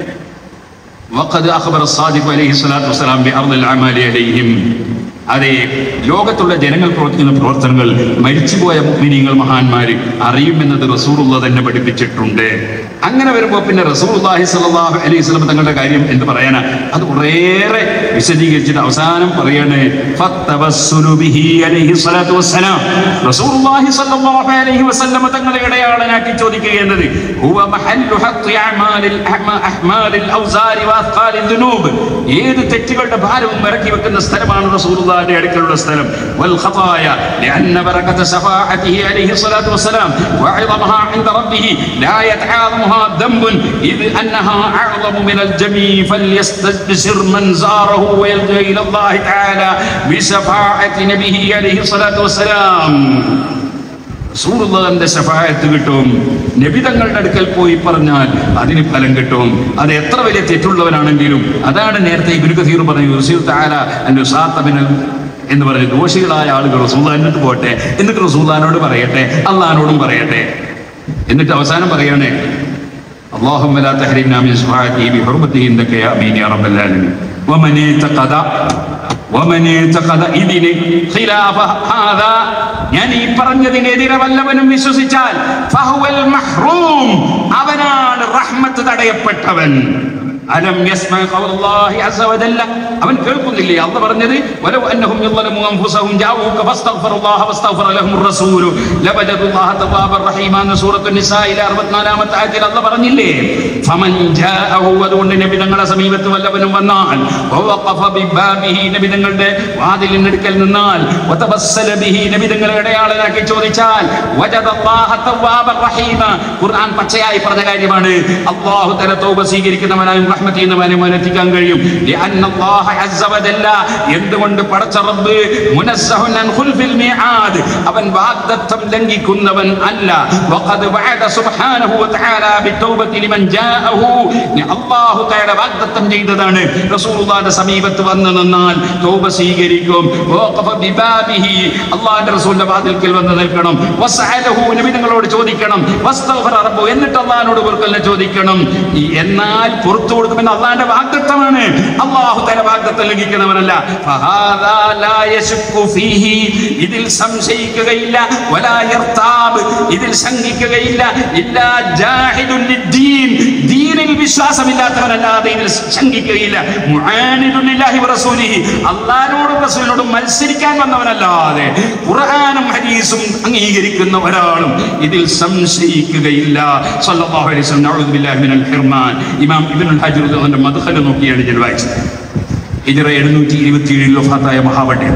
وقد أخبر الصادق عليه الصلاة والسلام بأرض الأعمال عليهم അതെ ലോകത്തുള്ള ജനങ്ങൾ പ്രവർത്തിക്കുന്ന പ്രവർത്തനങ്ങൾ മരിച്ചുപോയ മുഗ്മിനീങ്ങൾ മഹാന്മാര് അറിയുമെന്നത് റസൂറുള്ള തന്നെ പഠിപ്പിച്ചിട്ടുണ്ട് അങ്ങനെ വരുമ്പോൾ പിന്നെ റസൂർഹി സലാഹു അലൈഹി സ്വലം തങ്ങളുടെ കാര്യം എന്ത് പറയാനാ അത് കുറേയേറെ വിശദീകരിച്ചിട്ട് അവസാനം പറയാണ് ഫത്തവസ്സുലു ബിഹി അലൈഹി സ്വലാത്തു വസ്സലാം. റസൂലുള്ളാഹി സ്വല്ലല്ലാഹു അലൈഹി വസല്ലമ തങ്ങളെ ഇടയാളനാക്കി ചോദിക്കുകയെന്നത് ഹുവ മഹല്ലു ഹഖ് അഅമാലിൽ അഹ്മ- അഹ്മാലിൽ ഔസാരി വഅസ്ഖാലിൽ ദുനൂബ് ഏത് തെറ്റുകളുടെ ഭാരവും ഇറക്കി വെക്കുന്ന സ്ഥലമാണ് റസൂലുള്ളാഹിന്റെ അടുക്കലുള്ള സ്ഥലം വൽ ഖതായ لأن بركة شفاعته عليه الصلاة والسلام وعظمها عند ربه لا يتعاظمها ذنب إذ أنها أعظم من الجميع فليستبشر من زاره ويلجأ إلى الله تعالى بشفاعة نبيه عليه الصلاة والسلام റസൂലുള്ളാഹിന്റെ ശഫായത്ത് കിട്ടും നബി തങ്ങളുടെ അടുക്കൽ പോയി പറഞ്ഞാൽ അതിന് ഫലം കിട്ടും അത് എത്ര വലിയ തെറ്റുള്ളവനാണെങ്കിലും അതാണ് നേരത്തെ ഇബ്നു കസീർ പറഞ്ഞു യുർസിൽ തആല അൻ യുസാത്ത മിനൽ എന്ന് പറഞ്ഞ് ദോഷികളായ ആളുകൾ റസൂല്ലാനിട്ട് പോട്ടെ എന്നിട്ട് റസൂല്ലാനോട് പറയട്ടെ അള്ളഹാനോടും പറയട്ടെ എന്നിട്ട് അവസാനം പറയാണ് اللهم لا تحرمنا من شفاعته بحرمته عندك يا امين يا رب العالمين ومن اعتقد ومن اعتقد ഇതിന് خلاف هذا ഞാൻ ഈ പറഞ്ഞതിനെതിരെ വല്ലവനും വിശ്വസിച്ചാൽ ഫഹുവൽ മഹ്റൂം അവനാണ് റഹ്മത്ത് തടയപ്പെട്ടവൻ അലം യസ്മ ഖൗലുല്ലാഹി അസ്സ വജല്ല അവൻ കേൾക്കുന്നില്ലേ അല്ല പറഞ്ഞത് വലൗ അന്നഹും യളമു അൻഫുസഹും ജാഊക ഫസ്തഗ്ഫിറുല്ലാഹ വസ്തഗ്ഫറ ലഹും റസൂലു ലവജദുല്ലാഹ തവ്വാബർ റഹീമ എന്ന സൂറത്തുൻ നിസായിലെ 64 ആയത്തിൽ അല്ല പറഞ്ഞില്ലേ ഫമൻ ജാഅഹു അതുകൊണ്ട് നബി തങ്ങളുടെ സമീപത്ത് വല്ലവനും വന്നാൽ വവഖഫ ബിബാബിഹി നബി തങ്ങളുടെ വാതിലിനടുക്കൽ നിന്നാൽ വതബസ്സല ബിഹി നബി തങ്ങളെ ഇടയാളനാക്കി ചോദിച്ചാൽ വജദല്ലാഹ തവ്വാബർ റഹീമ ഖുർആൻ പച്ചയായി പറഞ്ഞ കാര്യമാണ് അല്ലാഹു തആല തൗബ സ്വീകരിക്കുന്നവനായും റഹ്മത്തിൽ നിന്ന് മോനെ എത്തിക്കാൻ കഴിയും لأن الله عز وجل എന്തുകൊണ്ട് പടച്ച റബ്ബ് മുനസ്സഹുൻ അൻ ഖുൽഫിൽ മീആദ് അവൻ വാഗ്ദത്തം ലംഘിക്കുന്നവൻ അല്ല വഖദ് വഅദ സുബ്ഹാനഹു വതആല ബിത്തൗബത്തി ലിമൻ ജാഅഹു അല്ലാഹു തആല വാഗ്ദത്തം ചെയ്തതാണ് റസൂലുള്ളാഹിന്റെ സമീപത്ത് വന്ന് നിന്നാൽ തൗബ സ്വീകരിക്കും വഖഫ ബിബാബിഹി അല്ലാഹുവിന്റെ റസൂലിന്റെ വാതിൽക്കൽ വന്ന് നിൽക്കണം വസഅലഹു നബി നിങ്ങളോട് ചോദിക്കണം വസ്തഗ്ഫറ റബ്ബു എന്നിട്ട് അല്ലാഹുവിനോട് പൊറുക്കലിനെ ചോദിക്കണം ഈ എന്നാൽ പുറത്തു കൊടുക്കുമെന്ന് അള്ളാഹിന്റെ വാഗ്ദത്തമാണ് അള്ളാഹു തല വാഗ്ദത്തം ലംഘിക്കുന്നവനല്ല ഫഹാദാ ലാ യശുക്കു ഫീഹി. ഇതിൽ സംശയിക്കുകയില്ല വലാ യർതാബ് ഇതിൽ ശങ്കിക്കുകയില്ല ഇല്ലാ ജാഹിദുൻ ലിദ്ദീൻ. ദീനിൽ വിശ്വാസമില്ലാത്തവനല്ലാതെ ഇതിൽ ശങ്കിക്കുകയില്ല മുആനിദുൻ ലില്ലാഹി വറസൂലിഹി. അള്ളാഹിനോടും റസൂലിനോടും മത്സരിക്കാൻ വന്നവനല്ലാതെ ഖുർആനും ഹദീസും അംഗീകരിക്കുന്ന ഒരാളും ഇതിൽ സംശയിക്കുകയില്ല സല്ലല്ലാഹു അലൈഹി വസല്ലം നഊദു ബില്ലാഹി മിനൽ ഹിർമാൻ ഇമാം ഇബ്നുൽ ഹജർ അതിന്റെ മദ്ഖല നോക്കിയാണ് ഞാൻ വായിച്ചത് ഹിജറ എഴുന്നൂറ്റി ഇരുപത്തിയേഴിൽ വഫാത്തായ മഹാപണ്ഡിതൻ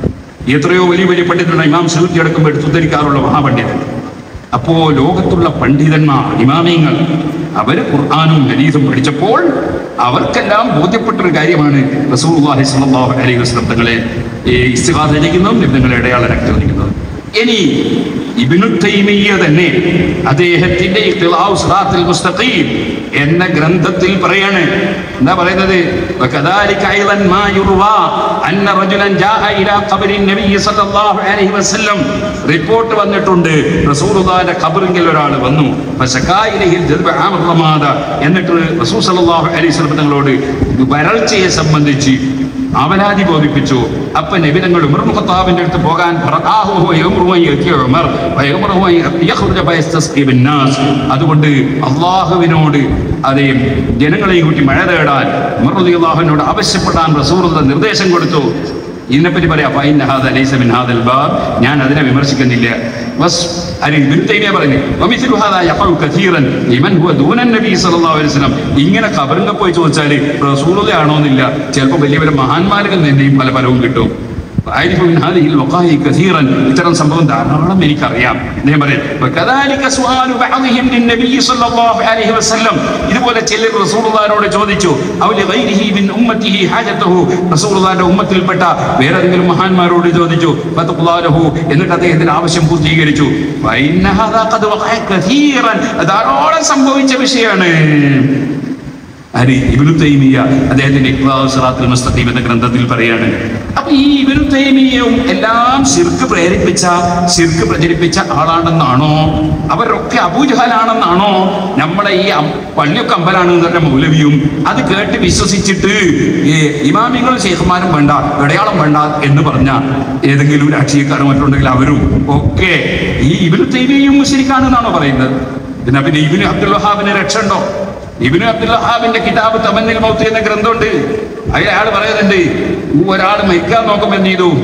എത്രയോ വലിയ വലിയ പണ്ഡിതനാണ് ഇമാം സുഹൃത്തി അടക്കം എടുത്ത് ഉദ്ധരിക്കാറുള്ള മഹാപണ്ഡിതൻ അപ്പോ ലോകത്തുള്ള പണ്ഡിതന്മാർ ഇമാമിയങ്ങൾ അവര് ഖുർആാനും ഹദീസും പഠിച്ചപ്പോൾ അവർക്കെല്ലാം ബോധ്യപ്പെട്ടൊരു കാര്യമാണ് റസൂലുള്ളാഹി സ്വല്ലല്ലാഹു അലൈഹി വസല്ലം തങ്ങളെ ഈ ഇസ്തിഗാസ ചെയ്യുന്നതും നിബന്ധങ്ങളെ അടയാളനാക്കി ചോദിക്കുന്നതും ഇനി ഇബ്നു തൈമിയ്യ തന്നെ അദ്ദേഹത്തിന്റെ ഇഖ്തിലാഉ സിറാത്തുൽ മുസ്തഖീം എന്ന ഗ്രന്ഥത്തിൽ പറയാണ് എന്താ പറയുന്നത് വകദാലിക അയ്ളൻ മാ യുർവാ അന്ന റജുലൻ ജാഅ ഇലാ ഖബരി നബി സല്ലല്ലാഹു അലൈഹി വസല്ലം റിപ്പോർട്ട് വന്നിട്ടുണ്ട് റസൂലുള്ളാഹിന്റെ ഖബറിൽ ഒരാൾ വന്നു ഫസകാ ഇലൈഹിൽ ജദ്ബ ആമർ റമാദ എന്നിട്ട് റസൂൽ സല്ലല്ലാഹു അലൈഹി വസല്ലം തങ്ങളോട് വരൾച്ചയെ സംബന്ധിച്ച് അവലാതി ബോധിപ്പിച്ചു അപ്പൊ നബിതങ്ങൾ ഉമർ മുഖത്താബിന്റെ അടുത്ത് പോകാൻ ഫറആഹു വഹുവ യഅ്മുറു അൻ യഅ്തിയ ഉമർ വയഅ്മുറു അൻ യഖ്റുജ ഫയസ്തസ്ഖി ബിന്നാസ് അതുകൊണ്ട് അള്ളാഹുവിനോട് അതേ ജനങ്ങളെയും കൂട്ടി മഴ തേടാൻ ഉമർ റളിയല്ലാഹുവിനോട് ആവശ്യപ്പെടാൻ റസൂലുള്ള നിർദ്ദേശം കൊടുത്തു ഇതിനെപ്പറ്റി പറയാം ഫൈൻ ഹാദ ലൈസ മിൻ ഹാദൽ ബാബ് ഞാൻ അതിനെ വിമർശിക്കുന്നില്ല ബസ് അരി ഇബ്നു തൈമിയ പറഞ്ഞു വമിസ്ലു ഹാദാ യഖഉ കസീറൻ ലിമൻ ഹുവ ദൂന നബി സല്ലല്ലാഹു അലൈഹി വസല്ലം ഇങ്ങനെ ഖബറിൽ പോയി ചോദിച്ചാൽ റസൂലുള്ളാഹി ആണോ എന്നില്ല ചിലപ്പോൾ വലിയ വലിയ മഹാന്മാരിൽ നിന്നെയും പല ഫലവും കിട്ടും أعرف من هذه الوقائع كثيرا ഇത്തരം സംഭവം ധാരാളം എനിക്കറിയാം അദ്ദേഹം പറയും وكذلك سؤال بعضهم للنبي صلى الله عليه وسلم ഇതുപോലെ ചിലർ റസൂലുള്ളാഹിനോട് ചോദിച്ചു ഔ لغيره من امته حاجته റസൂലുള്ളാഹിന്റെ ഉമ്മത്തിൽപ്പെട്ട വേറെ ഏതെങ്കിലും മഹാന്മാരോട് ചോദിച്ചു ഫതഖുല്ലാഹു എന്നിട്ട് അദ്ദേഹത്തിന്റെ ആവശ്യം പൂർത്തീകരിച്ചു فإن هذا قد وقع كثيرا ധാരാളം സംഭവിച്ച വിഷയമാണ് ഹരി ഇബ്നു തൈമിയ അദ്ദേഹത്തിന്റെ ഇഖ്ലാഉ സിറാത്തുൽ മുസ്തഖീം എന്ന ഗ്രന്ഥത്തിൽ പറയാണ് അപ്പൊ ഈ ഇബ്നു തൈമിയയും എല്ലാം ശിർക്ക് പ്രേരിപ്പിച്ച ശിർക്ക് പ്രചരിപ്പിച്ച ആളാണെന്നാണോ അവരൊക്കെ അബൂജഹലാണെന്നാണോ നമ്മുടെ ഈ അം- പള്ളിയൊക്കെ അമ്പലാണ് എന്ന് പറഞ്ഞ മൗലവിയും അത് കേട്ട് വിശ്വസിച്ചിട്ട് ഈ ഇമാമികളും ശേഖന്മാരും വേണ്ട ഇടയാളം വേണ്ട എന്ന് പറഞ്ഞ ഏതെങ്കിലും രാഷ്ട്രീയക്കാരോ മറ്റുണ്ടെങ്കിൽ അവരും ഒക്കെ ഈ ഇബ്നു തൈമിയയും മുസ്ലിക്കാണെന്നാണോ പറയുന്നത് പിന്നെ പിന്നെ ഇബിന് അബ്ദുൽ വഹാബിന് രക്ഷ ഉണ്ടോ ഇബിന് അബ്ദുൽ വഹാബിന്റെ കിതാബ് തമന്നിൽ മൗത്ത് എന്ന ഗ്രന്ഥമുണ്ട് അതിൽ അയാൾ പറയുന്നുണ്ട് ഒരാൾ മരിക്കാൻ നോക്കുമ്പോൾ എന്ത് ചെയ്തു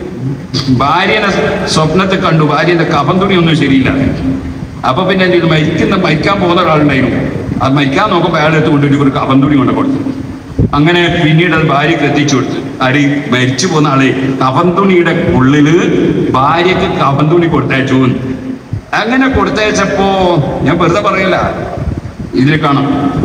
ഭാര്യനെ സ്വപ്നത്തെ കണ്ടു ഭാര്യന്റെ കഫം തുണി ഒന്നും ശരിയില്ല അപ്പൊ പിന്നെ എന്ത് ചെയ്തു മരിക്കുന്ന മരിക്കാൻ പോകുന്ന ഒരാളുണ്ടായിരുന്നു അത് മരിക്കാൻ നോക്കുമ്പോൾ അയാൾ എടുത്ത് കൊണ്ടുപോയി ഒരു കഫം തുണി കൊണ്ട് കൊടുത്തു അങ്ങനെ പിന്നീട് അത് ഭാര്യക്ക് എത്തിച്ചു കൊടുത്തു ആര് മരിച്ചു പോകുന്ന ആളെ കഫൻ തുണിയുടെ ഉള്ളില് ഭാര്യക്ക് കഫൻ തുണി കൊടുത്തയച്ചു എന്ന്. അങ്ങനെ കൊടുത്തയച്ചപ്പോ ഞാൻ വെറുതെ പറയില്ല ഇതിൽ കാണാം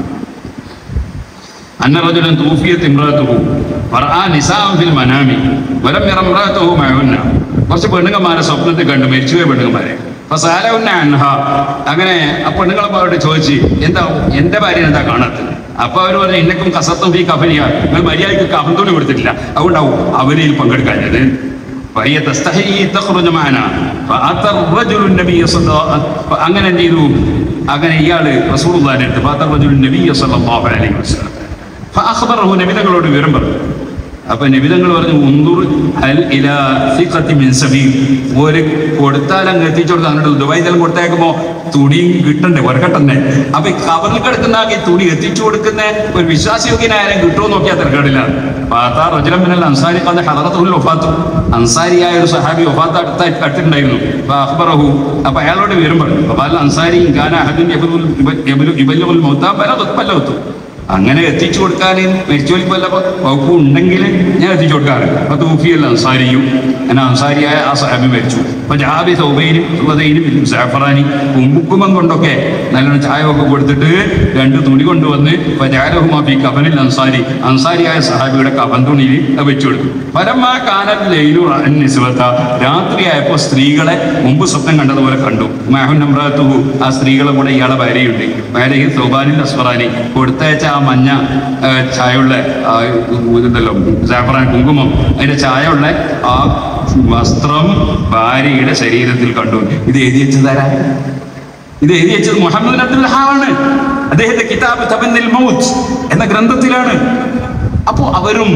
أن رجلا توفيت امرأته فرأى نساء في المنام ولم ير امرأته معهن കുറച്ച് പെണ്ണുങ്ങന്മാരെ സ്വപ്നത്തിൽ കണ്ടു മരിച്ചുപോയ പെണ്ണുങ്ങന്മാരെ ഫസാലവുന്ന അൻഹ അങ്ങനെ ആ പെണ്ണുങ്ങളെ അവരോട് ചോദിച്ചു എന്താ എന്റെ ഭാര്യ എന്താ കാണാത്തത് അപ്പൊ അവർ പറഞ്ഞു ഇന്നക്കും കസത്തും ഫീ കഫനിയ നിങ്ങൾ മര്യാദയ്ക്ക് കഫൻ തുണി കൊടുത്തിട്ടില്ല അതുകൊണ്ടാവും അവരിൽ പങ്കെടുക്കാഞ്ഞത് فهي تستحي تخرج معنا فأتى الرجل النبي صلى الله عليه وسلم അങ്ങനെ എന്ത് ചെയ്തു അങ്ങനെ ഇയാള് റസൂലുള്ളാഹിന്റെ അടുത്ത് فأتى الرجل النبي صلى الله عليه وسلم فأخبره നബി തങ്ങളോട് വിവരം പറഞ്ഞു അപ്പൊ നിബിതങ്ങൾ പറഞ്ഞു ഉന്തുർ ഹൽ ഇലാ സിഖത്തി മിൻ സബീൽ ഒരു കൊടുത്താൽ അങ്ങ് എത്തിച്ചു കൊടുത്താൽ അങ്ങോട്ട് ദുബായ് തലം കൊടുത്തേക്കുമ്പോ തുണിയും കിട്ടണ്ടേ ഒരക്കട്ടെ അപ്പൊ ഈ കവറിൽ കിടക്കുന്ന ആകെ തുണി എത്തിച്ചു കൊടുക്കുന്ന ഒരു വിശ്വാസയോഗ്യനായാലും കിട്ടുമോ നോക്കിയാൽ തിരക്കാടില്ല പാത്താ റജുലം മിനൽ അൻസാരി ഖദ ഹദറത്തുൽ വഫാത്തു അൻസാരിയായ ഒരു സഹാബി വഫാത്ത് അടുത്ത അടുത്തുണ്ടായിരുന്നു അപ്പൊ അഖ്ബറഹു അപ്പൊ അയാളോട് വിവരം പറഞ്ഞു അപ്പൊ അൽ അൻസാരി ഗാന അഹദിൻ യബലുൽ യബലു യബലുൽ മൗതാ ബലഗത് ബലഗത്തു അങ്ങനെ എത്തിച്ചു കൊടുക്കാൻ മരിച്ചോലിക്ക് വല്ല വകുപ്പ് ഉണ്ടെങ്കിൽ ഞാൻ എത്തിച്ചു കൊടുക്കാറുണ്ട് അപ്പൊ തൂഫിയല്ല അൻസാരിയും ഞാൻ അൻസാരിയായ ആ സഹാബി മരിച്ചു അപ്പൊ ജാബി സൗബൈനും സുഹദൈനും സാഫറാനി കുമ്പുക്കുമം കൊണ്ടൊക്കെ നല്ലോണം ചായ ഒക്കെ കൊടുത്തിട്ട് രണ്ട് തുണി കൊണ്ടുവന്ന് കൊണ്ടുവന്ന് ജാലഹുമാബി കബനിൽ അൻസാരി അൻസാരിയായ സഹാബിയുടെ കബൻ തുണിയിൽ അത് വെച്ചു കൊടുത്തു പരമാ കാനൽ ലൈലു നിസ്വത്ത രാത്രിയായപ്പോൾ സ്ത്രീകളെ മുമ്പ് സ്വപ്നം കണ്ടതുപോലെ കണ്ടു മാഹുൻ നമ്രാത്തുഹു ആ സ്ത്രീകളെ കൂടെ ഇയാളെ ഭാര്യയുണ്ട് ഭാര്യയിൽ സൗബാനിൽ അസ്വറാനി കൊടുത്തയച്ച ആ മഞ്ഞ ആ, ചായയുള്ള ആ, ഇതുണ്ടല്ലോ ജാഫറാൻ കുങ്കുമം അതിന്റെ ചായയുള്ള ആ വസ്ത്രം ഭാര്യയുടെ ശരീരത്തിൽ കണ്ടു ഇത് എഴുതി വെച്ചതാരാ ഇത് എഴുതി വെച്ചത് മുഹമ്മദ് അബ്ദുൽ ഹാവാണ് അദ്ദേഹത്തെ കിതാബ് തബന്നിൽ മൗത്ത് എന്ന ഗ്രന്ഥത്തിലാണ് അപ്പോ അവരും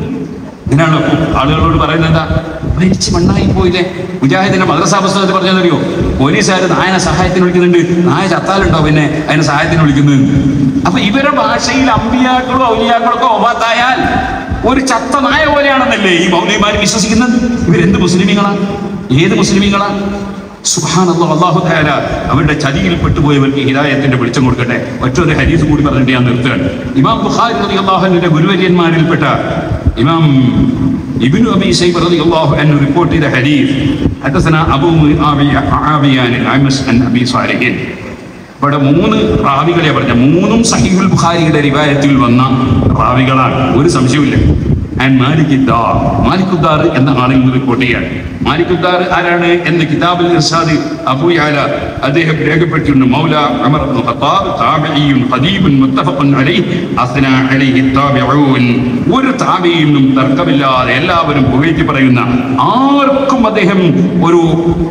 ഇതിനാണ് അപ്പോ ആളുകളോട് പറയുന്നത് എന്താ മരിച്ച് മണ്ണായി പോയില്ലേ മുജാഹിദിന്റെ മദ്രസ പുസ്തകത്തിൽ പറഞ്ഞതറിയോ പോലീസുകാർ നായനെ സഹായത്തിന് വിളിക്കുന്നുണ്ട് നായ ചത്താലുണ്ടോ പിന്നെ അതിനെ സഹായത്തിന് വിളിക്കുന്നത് അപ്പൊ ഇവരുടെ ഭാഷയിൽ അമ്പിയാക്കളോ ഔലിയാക്കളോ ഒക്കെ ഒബാത്തായാൽ ഒരു ചത്ത നായ പോലെയാണെന്നല്ലേ ഈ മൗലിമാർ വിശ്വസിക്കുന്നത് ഇവരെന്ത് മുസ്ലിമീങ്ങളാ ഏത് മുസ്ലിമീങ്ങളാ സുബ്ഹാനല്ലാഹ് അല്ലാഹു തആല അവരുടെ ചതിയിൽ പെട്ടുപോയവർക്ക് ഹിദായത്തിന്റെ വെളിച്ചം കൊടുക്കട്ടെ മറ്റൊരു ഹദീസ് കൂടി പറഞ്ഞിട്ട് ഞാൻ നിർത്തുകയാണ് ഇമാം ബുഖാരി റളിയല്ലാഹു അൻഹുവിന്റെ ഗുരുവര്യന്മാരിൽപ്പെട്ട ഇമാം ഇബ്നു അബി ശൈബ റളിയല്ലാഹു അൻഹു റിപ്പോർട്ട് ചെയ്ത ഹദീസ് ഹദസന അബൂ മുആവിയ മുആവിയാൻ അമസ് അൻ അബി സാലിഹിൻ ഇവിടെ മൂന്ന് റാവികളെ പറഞ്ഞ മൂന്നും സഹീഹുൽ ബുഖാരിയുടെ റിവായത്തിൽ വന്ന റാവികളാണ് ഒരു സംശയവുമില്ല ആൻഡ് മാലിക്കുദ്ദാർ മാലിക്കുദ്ദാർ എന്ന ആളിൽ നിന്ന് റിപ്പോർട്ട് ചെയ്യാണ് മാലിക്കുദ്ദാർ ആരാണ് എന്ന് കിതാബുൽ ഇർഷാദ് അബൂ യാല അദ്ദേഹം രേഖപ്പെട്ടിട്ടുണ്ട് മൗല ഉമർ ഇബ്നുൽ ഖത്താബ് താബിഈൻ ഖദീബുൻ മുത്തഫഖുൻ അലൈഹി അസ്ന അലൈഹി താബിഊൻ ഒരു താബിഈനും തർക്കമില്ലാതെ എല്ലാവരും പുകഴ്ത്തി പറയുന്ന ആർക്കും അദ്ദേഹം ഒരു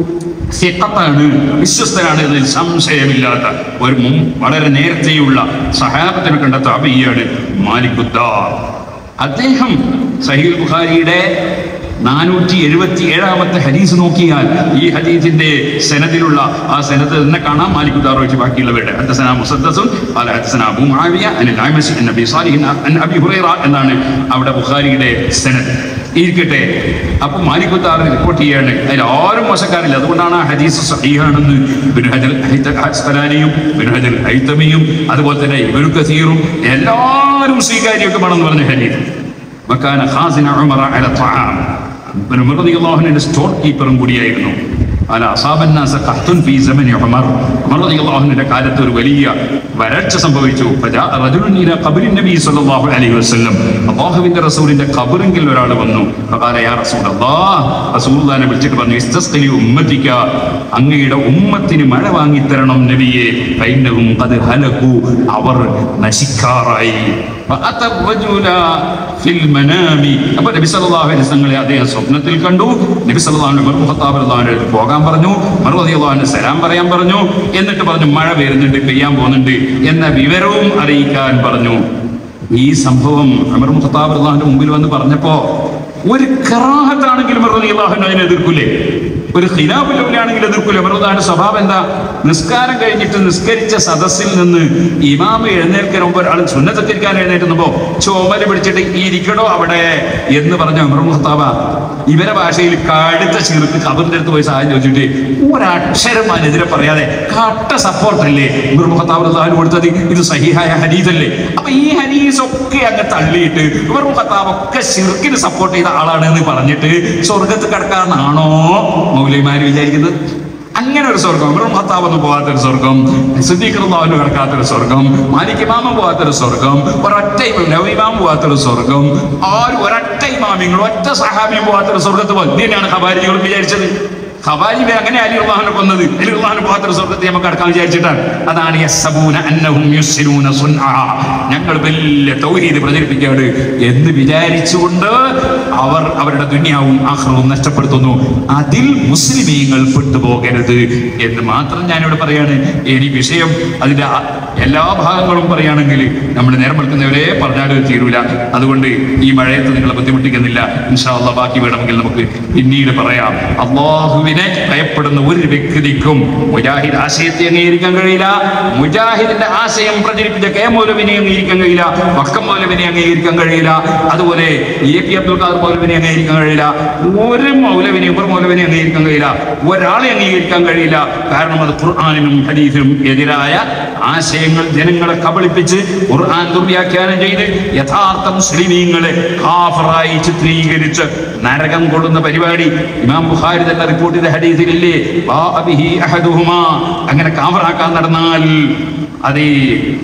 സിഖത്താണ് വിശ്വസ്തനാണ് എന്നതിൽ സംശയമില്ലാത്ത ഒരു മുൻ വളരെ നേരത്തെയുള്ള സഹാബത്തിന് കണ്ട താബിയാണ് മാലിക്കുദ്ദാർ അദ്ദേഹം സഹീൽ ബുഖാരിയുടെ നാനൂറ്റി എഴുപത്തി ഏഴാമത്തെ ഹദീസ് നോക്കിയാൽ ഈ ഹദീസിന്റെ സെനദിലുള്ള ആ സെനത്ത് തന്നെ കാണാം മാലിക്കുദ്ദാർ ഒഴിച്ച് ബാക്കിയുള്ളവരുടെ ഹദസന മുസദ്ദസുൻ ഖാല ഹദസന അബൂ മുആവിയ അൻ അൽ-അഅ്മശ് അൻ നബി സാലിഹിൻ അൻ അബി ഹുറൈറ എന്നാണ് അവിടെ ബുഖാരിയുടെ സെനദ് ഇരിക്കട്ടെ അപ്പൊ മാലിക്കുദ്ദാർ റിപ്പോർട്ട് ചെയ്യാണ് അതിൽ ആരും മോശക്കാരില്ല അതുകൊണ്ടാണ് ആ ഹദീസ് സഹീഹാണെന്ന് ഇബ്നു ഹജർ അസ്ഖലാനിയും ഇബ്നു ഹജർ ഹൈതമിയും അതുപോലെ തന്നെ ഇബ്നു കസീറും എല്ലാവരും സ്വീകാര്യോഗ്യമാണെന്ന് പറഞ്ഞ ഹദീസ് വക്കാന ഖാസിന ഉമറ അല ത്വആം ഇബ്നു ഉമർ റളിയല്ലാഹു അൻഹു സ്റ്റോർ കീപ്പറും കൂടിയായിരുന്നു അല അസാബന്നാസ ഖഹ്തുൻ ഫീ സമനി ഉമർ ഉമർ റളിയല്ലാഹു അൻഹുവിന്റെ കാലത്ത് ഒരു വലിയ വരൾച്ച സംഭവിച്ചു ഫജാ റജുലുൻ ഇലാ ഖബറിൻ നബി സല്ലല്ലാഹു അലൈഹി വസല്ലം അല്ലാഹുവിന്റെ റസൂലിന്റെ ഖബറിങ്കിൽ ഒരാൾ വന്നു ഫഖാല യാ റസൂലല്ലാഹ് റസൂലുള്ളാഹിനെ വിളിച്ചിട്ട് പറഞ്ഞു ഇസ്തസ്ഖലി ഉമ്മത്തിക അങ്ങയുടെ ഉമ്മത്തിന് മഴ വാങ്ങി തരണം നബിയെ ഫൈനഹും ഖദ് ഹലകു അവർ നശിക്കാറായി ഫഅത റജുല ഫിൽ മനാമി അപ്പോൾ നബി സല്ലല്ലാഹു അലൈഹി വസല്ലം അദ്ദേഹം സ്വപ്നത്തിൽ കണ്ടു നബി സല്ലല്ലാഹു അലൈഹി വസല്ലം ഖത്താബ് റളിയല്ലാഹു അൻഹു പോകാൻ പറഞ്ഞു ഉമർ റളിയല്ലാഹു അൻഹു സലാം പറയാൻ പറഞ്ഞു എന്നിട്ട് പറഞ്ഞു മഴ വരുന്നുണ്ട് പെയ്യാൻ പോകുന്നുണ്ട് എന്ന വിവരവും അറിയിക്കാൻ പറഞ്ഞു ഈ സംഭവം ഉമർ ഖത്താബ് റളിയല്ലാഹു മുമ്പിൽ വന്ന് പറഞ്ഞപ്പോ ഒരു കറാഹത്താണെങ്കിലും ഉമർ റളിയല്ലാഹു അൻഹു അതിനെ എതിർക്കൂലേ ഒരു ഖിലാഫിലാണെങ്കിൽ എതിർക്കൂല ഉമറുദാന്റെ സ്വഭാവം എന്താ നിസ്കാരം കഴിഞ്ഞിട്ട് നിസ്കരിച്ച സദസ്സിൽ നിന്ന് ഇമാമ് എഴുന്നേൽക്കാൻ മുമ്പ് ഒരാൾ സുന്നത്തത്തിരിക്കാൻ എഴുന്നേറ്റുമ്പോ ചോമല് പിടിച്ചിട്ട് ഈ ഇരിക്കണോ അവിടെ എന്ന് പറഞ്ഞ ഉമർ മുഹത്താബ ഇവരെ ഭാഷയിൽ കടുത്ത ചീർക്ക് കബറിന്റെ അടുത്ത് പോയി സഹായം ചോദിച്ചിട്ട് ഒരക്ഷരം അതിനെതിരെ പറയാതെ കട്ട സപ്പോർട്ടല്ലേ ഉമർ മുഹത്താബ് അള്ളാഹു കൊടുത്തത് ഇത് സഹിഹായ ഹരീതല്ലേ അപ്പൊ ഈ ഹരീസ് ഒക്കെ അങ്ങ് തള്ളിയിട്ട് ഉമർ മുഹത്താബ് ഒക്കെ ഷിർക്കിന് സപ്പോർട്ട് ചെയ്ത ആളാണ് എന്ന് പറഞ്ഞിട്ട് സ്വർഗത്ത് കിടക്കാന്നാണോ മൗലിമാര് വിചാരിക്കുന്നത് അങ്ങനെ ഒരു സ്വർഗം ഉമർ മുഹത്താബ് ഒന്നും പോകാത്തൊരു സ്വർഗം സിദ്ദീഖ്ലാവിന് കിടക്കാത്തൊരു സ്വർഗം മാലിക് ഇമാമ പോകാത്തൊരു സ്വർഗം ഒരൊറ്റ ഇമാം നബി ഇമാം പോകാത്തൊരു സ്വർഗം ആരും ഒരൊറ്റ ഇമാമിങ്ങൾ ഒറ്റ സഹാബിയും പോകാത്തൊരു സ്വർഗത്ത് പോകും തന്നെയാണ് ഖബാരികൾ വിചാരിച്ചത് ഖവാലിബെ അങ്ങനെ അലി അള്ളാഹുനെ കൊന്നത് അലി അള്ളാഹുനെ പാത്ര സ്വർഗത്തെ നമുക്ക് അടക്കാൻ വിചാരിച്ചിട്ടാണ് അതാണ് യസ്സബൂന അന്നഹും യുസ്സിലൂന സുൻആ ഞങ്ങൾ വലിയ തൗഹീദ് പ്രചരിപ്പിക്കാണ് എന്ന് വിചാരിച്ചുകൊണ്ട് അവർ അവരുടെ ദുന്യാവും ആഹ്റവും നഷ്ടപ്പെടുത്തുന്നു അതിൽ മുസ്ലിമീങ്ങൾ പെട്ടുപോകരുത് എന്ന് മാത്രം ഞാനിവിടെ പറയാണ് ഇനി വിഷയം അതിന്റെ ആ- എല്ലാ ഭാഗങ്ങളും പറയുകയാണെങ്കിൽ നമ്മൾ നേരം വെളുക്കുന്നവരെ പറഞ്ഞാലും തീരൂല അതുകൊണ്ട് ഈ മഴയത്ത് നിങ്ങളെ ബുദ്ധിമുട്ടിക്കുന്നില്ല ഇൻഷാ അള്ളാഹ് ബാക്കി വേണമെങ്കിൽ നമുക്ക് പിന്നീട് പറയാം അള്ളാഹുവിനെ ഭയപ്പെടുന്ന ഒരു വ്യക്തിക്കും മുജാഹിദ് ആശയത്തെ അംഗീകരിക്കാൻ കഴിയില്ല മുജാഹിദിന്റെ ആശയം പ്രചരിപ്പിച്ച കെ മൗലവിനെ അംഗീകരിക്കാൻ കഴിയില്ല വക്കം മൗലവിനെ അംഗീകരിക്കാൻ കഴിയില്ല അതുപോലെ എ പി അബ്ദുൽ ഖാദർ മൗലവിനെ അംഗീകരിക്കാൻ കഴിയില്ല ഒരു മൗലവിനെ ഉമർ മൗലവിനെ അംഗീകരിക്കാൻ കഴിയില്ല ഒരാളെ അംഗീകരിക്കാൻ കഴിയില്ല കാരണം അത് ഖുർആാനിനും ഹദീസിനും എതിരായ ആശയങ്ങൾ ജനങ്ങളെ കബളിപ്പിച്ച് ഖുർആൻ ദുർവ്യാഖ്യാനം ചെയ്ത് യഥാർത്ഥ മുസ്ലിമീങ്ങളെ കാഫറായി ചിത്രീകരിച്ച് നരകം കൊള്ളുന്ന പരിപാടി ഇമാം ബുഖാരി തന്നെ റിപ്പോർട്ട് ചെയ്ത ഹദീസിലില്ലേ ബാ അബിഹി അഹദുഹുമാ അങ്ങനെ കാഫറാക്കാൻ നടന്നാൽ അതേ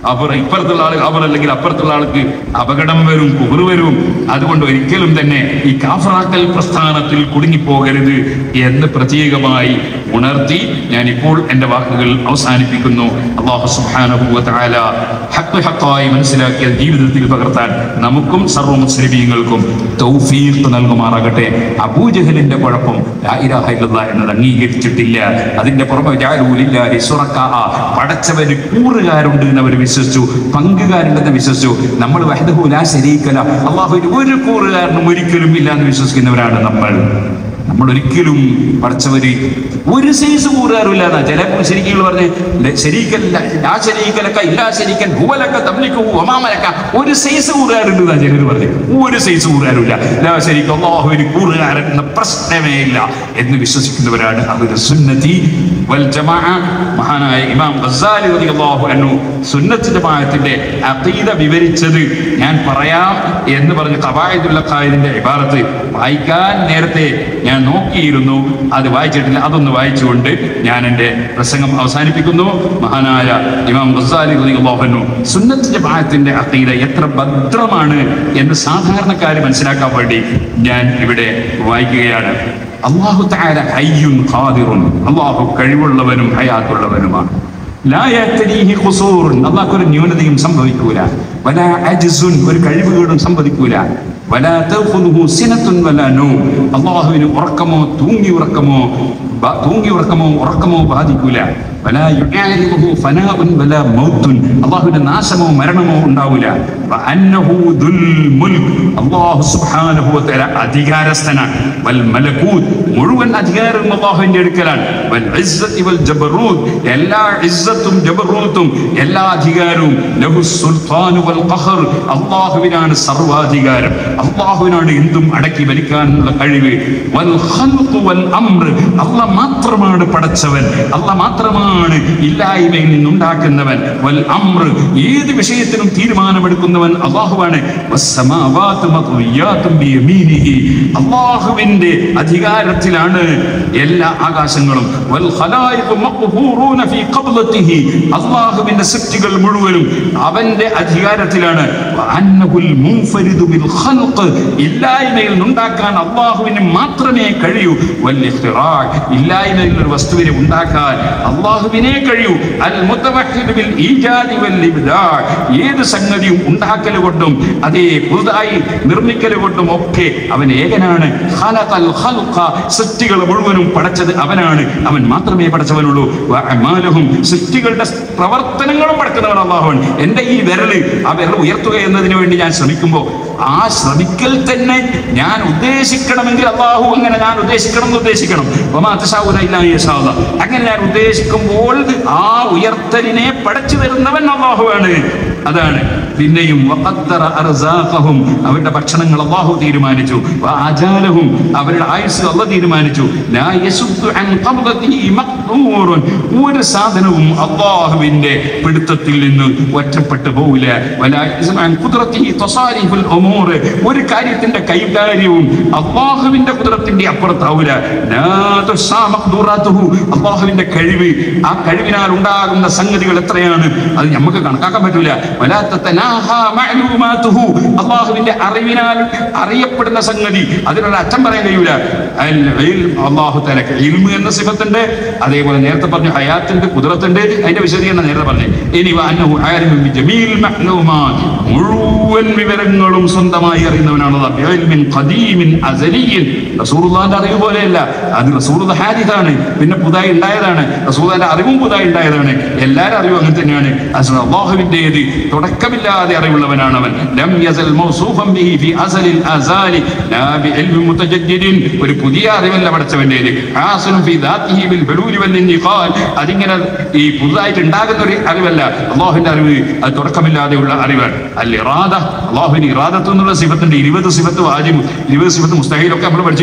അവർ ഇപ്പുറത്തുള്ള ആൾ അവർ അല്ലെങ്കിൽ അപ്പുറത്തുള്ള ആൾക്ക് അപകടം വരും കുഹർ വരും അതുകൊണ്ട് ഒരിക്കലും തന്നെ ഈ കാഫറാക്കൽ പ്രസ്ഥാനത്തിൽ കുടുങ്ങിപ്പോകരുത് എന്ന് പ്രത്യേകമായി ഉണർത്തി ഞാൻ ഇപ്പോൾ എൻ്റെ വാക്കുകൾ അവസാനിപ്പിക്കുന്നു അള്ളാഹു സുബ്ഹാനഹു വ തആല ഹഖ് ഹഖായി മനസ്സിലാക്കിയ ജീവിതത്തിൽ പകർത്താൻ നമുക്കും സർവ്വ മുസ്ലിമീങ്ങൾക്കും തൗഫീഖ് നൽകുമാറാകട്ടെ അബൂജഹലിന്റെ കുഴപ്പം ലാ ഇലാഹ ഇല്ലല്ലാഹ് എന്നത് അംഗീകരിച്ചിട്ടില്ല അതിന്റെ പുറമെ ജഅലൂ ലില്ലാഹി ശുറക്കാഅ പടച്ചവന് കൂറുകാരുണ്ട് എന്ന് അവർ വിശ്വസിച്ചു പങ്കുകാരുണ്ടെന്ന് വിശ്വസിച്ചു നമ്മൾ വഹദഹു ലാ ശരീക്കല അള്ളാഹുവിന് ഒരു കൂറുകാരനും ഒരിക്കലും ഇല്ല എന്ന് വിശ്വസിക്കുന്നവരാണ് നമ്മൾ നമ്മൾ ഒരിക്കലും പഠിച്ചവര് ഒരു സൈസ് കൂറുകാരുമില്ലാന്ന ചില ശരിക്കുകൾ പറഞ്ഞ് "ല- ശരീക്കല്ല ആ ശരീക്കലക്ക ഇല്ലാ ശരീക്കൻ ഹുവലക്ക തബ്ലിക്കു ഒമാമലക്ക ഒരു സൈസ് കൂറുകാരുണ്ട് എന്നാ ചിലർ പറഞ്ഞു ഒരു സൈസ് കൂറുകാരുമില്ല ലാ ശരീക്ക അള്ളാഹുവിന് കൂറുകാരൻ എന്ന പ്രശ്നമേ ഇല്ല എന്ന് വിശ്വസിക്കുന്നവരാണ് അവർ സുന്നതി വൽ ജമാഅ മഹാനായ ഇമാം ഗസാലി റളിയല്ലാഹു അൻഹു സുന്നത്ത് ജമാഅത്തിന്റെ അഖീദ വിവരിച്ചത് ഞാൻ പറയാം എന്ന് പറഞ്ഞ് ഖവായിദുൽ ഖായിദിന്റെ ഇബാറത്ത് വായിക്കാൻ നേരത്തെ ഞാൻ നോക്കിയിരുന്നു അത് വായിച്ചിട്ടില്ല അതൊന്ന് വായിച്ചുകൊണ്ട് ഞാൻ എൻ്റെ പ്രസംഗം അവസാനിപ്പിക്കുന്നു മഹാനായ ഇമാം ഗസാലി റളിയല്ലാഹു അൻഹു സുന്നത്ത് ജമാഅത്തിന്റെ അഖീദ എത്ര ഭദ്രമാണ് എന്ന് സാധാരണക്കാർ മനസ്സിലാക്കാൻ വേണ്ടി ഞാൻ ഇവിടെ വായിക്കുകയാണ് അള്ളാഹു തആല ഹയ്യുൻ ഖാദിറുൻ അള്ളാഹു കഴിവുള്ളവനും ഹയാത്തുള്ളവനുമാണ് ലാ യഅ്തരീഹി ഖുസൂറുൻ അള്ളാഹ്ക്ക് ഒരു ന്യൂനതയും സംഭവിക്കൂല വലാ അജ്സുൻ ഒരു കഴിവുകേടും സംഭവിക്കൂല വലാ തഖുദുഹു സിനത്തുൻ വലാ നൗം അള്ളാഹുവിന് ഉറക്കമോ തൂങ്ങി ഉറക്കമോ ബ- തൂങ്ങി ഉറക്കമോ ഉറക്കമോ ബാധിക്കൂല വലാ യുആരിദുഹു ഫനാഉൻ വലാ മൗത്തുൻ അള്ളാഹുവിന്റെ നാശമോ മരണമോ ഉണ്ടാവില്ല വഅന്നഹു ദുൽ മുൽക്ക് അള്ളാഹു സുബ്ഹാനഹു വ തആല അധികാരസ്ഥനാണ് വൽ മലകൂത്ത് മുഴുവൻ അധികാരവും അള്ളാഹുവിന്റെ അടുക്കലാണ് വൽ ഇസ്സത്തി വൽ ജബറൂത്ത് എല്ലാ ഇസ്സത്തും ജബറൂത്തും എല്ലാ അധികാരവും ലഹു സുൽത്താനു വൽ ഖഹർ അള്ളാഹുവിനാണ് സർവാധികാരം അള്ളാഹുവിനാണ് എന്തും അടക്കി വലിക്കാനുള്ള കഴിവ് വൽ ഖൽഖു വൽ അംർ അള്ളാഹ് മാത്രമാണ് പടച്ചവൻ അള്ളാഹ് മാത്രമാണ് ഇല്ലായ്മയിൽ നിന്നുണ്ടാക്കുന്നവൻ വൽ അംർ ഏത് വിഷയത്തിനും തീരുമാനമെടുക്കുന്നവൻ അള്ളാഹുവാണ് വസ്സമാവാതു മത്വിയാത്തും ബിയമീനിഹി അള്ളാഹുവിന്റെ അധികാരത്തിലാണ് എല്ലാ ആകാശങ്ങളും വൽ ഖലായിഖു മഖ്ഹൂറൂന ഫീ ഖബ്ലത്തിഹി അള്ളാഹുവിന്റെ സൃഷ്ടികൾ മുഴുവനും അവന്റെ അധികാരത്തിലാണ് വഅന്നഹുൽ മുൻഫരിദു ബിൽ ഖൽഖ് ഇല്ലായ്മയിൽ നിന്നുണ്ടാക്കാൻ അള്ളാഹുവിന് മാത്രമേ കഴിയൂ വൽ ഇഖ്തിറാഅ് ഇല്ലായ്മയിൽ ഒരു വസ്തുവിനെ ഉണ്ടാക്കാൻ അള്ളാഹുവിനെ കഴിയൂ അൽ മുതവഹിദ് ബിൽ ഈജാദി വൽ ഇബ്ദാഅ് ഏത് സംഗതിയും ഉണ്ടാക്കൽ കൊണ്ടും അതേ പുതുതായി നിർമ്മിക്കൽ കൊണ്ടും ഒക്കെ അവൻ ഏകനാണ് ഖലഖൽ ഖൽഖ സൃഷ്ടികൾ മുഴുവനും പടച്ചത് അവനാണ് അവൻ മാത്രമേ പടച്ചവനുള്ളൂ വഅമാലുഹും സൃഷ്ടികളുടെ പ്രവർത്തനങ്ങളും പടക്കുന്നവൻ അള്ളാഹുവാണ് എന്റെ ഈ വിരല് ആ വിരൽ ഉയർത്തുക എന്നതിന് വേണ്ടി ഞാൻ ശ്രമിക്കുമ്പോൾ ആ ശ്രമിക്കൽ തന്നെ ഞാൻ ഉദ്ദേശിക്കണമെങ്കിൽ അള്ളാഹു അങ്ങനെ ഞാൻ ഉദ്ദേശിക്കണം എന്ന് ഉദ്ദേശിക്കണം വമാ തശാഊന ഇല്ലാ അൻ യശാ അല്ലാഹ്. അങ്ങനെ ഞാൻ ഉദ്ദേശിക്കുമ്പോൾ ആ ഉയർത്തലിനെ പടച്ചു തരുന്നവൻ അള്ളാഹുവാണ് അതാണ് പിന്നെയും വഖദ്ദറ അർസാഖഹും അവരുടെ ഭക്ഷണങ്ങൾ അള്ളാഹു തീരുമാനിച്ചു വഅജാലഹും അവരുടെ ആയുസ് അള്ളാഹ് തീരുമാനിച്ചു ലാ യസുദ്ദു അൻ ഖബ്ദതിഹി മഖ്ദൂറുൻ ഒരു സാധനവും അള്ളാഹുവിന്റെ പിടുത്തത്തിൽ നിന്ന് ഒറ്റപ്പെട്ടു പോവില്ല വലാ യസ്മഅ അൻ ഖുദ്റതിഹി തസാരിഫുൽ ഉമൂർ ഒരു കാര്യത്തിന്റെ കൈകാര്യവും അള്ളാഹുവിന്റെ കുതിരത്തിന്റെ അപ്പുറത്താവൂല ലാ തുസാ മഖ്ദൂറാത്തുഹു അള്ളാഹുവിന്റെ കഴിവ് ആ കഴിവിനാൽ ഉണ്ടാകുന്ന സംഗതികൾ എത്രയാണ് അത് നമുക്ക് കണക്കാക്കാൻ പറ്റൂല വലാ തതനാഹാ മഅലൂമാതുഹു അള്ളാഹുവിന്റെ അറിവിനാൽ അറിയപ്പെടുന്ന സംഗതി അതിനുള്ള അറ്റം പറയാൻ കഴിയൂല അൽ ഇൽം അള്ളാഹു തലക്ക് ഇൽമ് എന്ന സിഫത്തുണ്ട് അതേപോലെ നേരത്തെ പറഞ്ഞു ഹയാത്തിന്റെ കുതിരത്തുണ്ട് അതിന്റെ വിശദീകരണം നേരത്തെ പറഞ്ഞു ഇനി അന്നഹു ആലിമുൻ ബിജമീൽ മഅ്ലൂമാത്ത് മുഴുവൻ വിവരങ്ങളും സ്വന്തമായി അറിയുന്നവനാണ് അല്ലാഹ്. ബിഇൽമിൻ ഖദീമിൻ അസലിയിൻ റസൂലുള്ളാഹിന്റെ അറിവ് പോലെയല്ല അത് റസൂലുള്ള ഹാരിതാണ് പിന്നെ പുതുതായി ഉണ്ടായതാണ് റസൂലിന്റെ അറിവും പുതുതായി ഉണ്ടായതാണ് എല്ലാവരും അറിവും അങ്ങനെ തന്നെയാണ് അത് അള്ളാഹുവിന്റേത് തുടക്കമില്ലാതെ അറിവുള്ളവനാണ് അവൻ ലം യസൽ മൗസൂഫൻ ബിഹി ഫി അസലിൽ അസാലി ലാ ബിഇൽമി മുതജദ്ദിദിൻ ഒരു പുതിയ അറിവല്ല പടച്ചവന്റേത് ഹാസിനും ഫി ദാത്തിഹി ബിൽ ബലൂരി വൽ ഇൻഖാൽ അതിങ്ങനെ ഈ പുതുതായിട്ട് ഉണ്ടാകുന്ന ഒരു അറിവല്ല അള്ളാഹുവിന്റെ അറിവ് അത് തുടക്കമില്ലാതെയുള്ള അറിവാണ് അൽ ഇറാദ അള്ളാഹുവിന് ഇറാദത്ത് എന്നുള്ള സിഫത്തിന്റെ ഇരുപത് സിഫത്ത് വാജിബ് ഇരുപത് സിഫത്ത് മുസ്തഹീലൊക്കെ നമ്മൾ പഠിച്ചു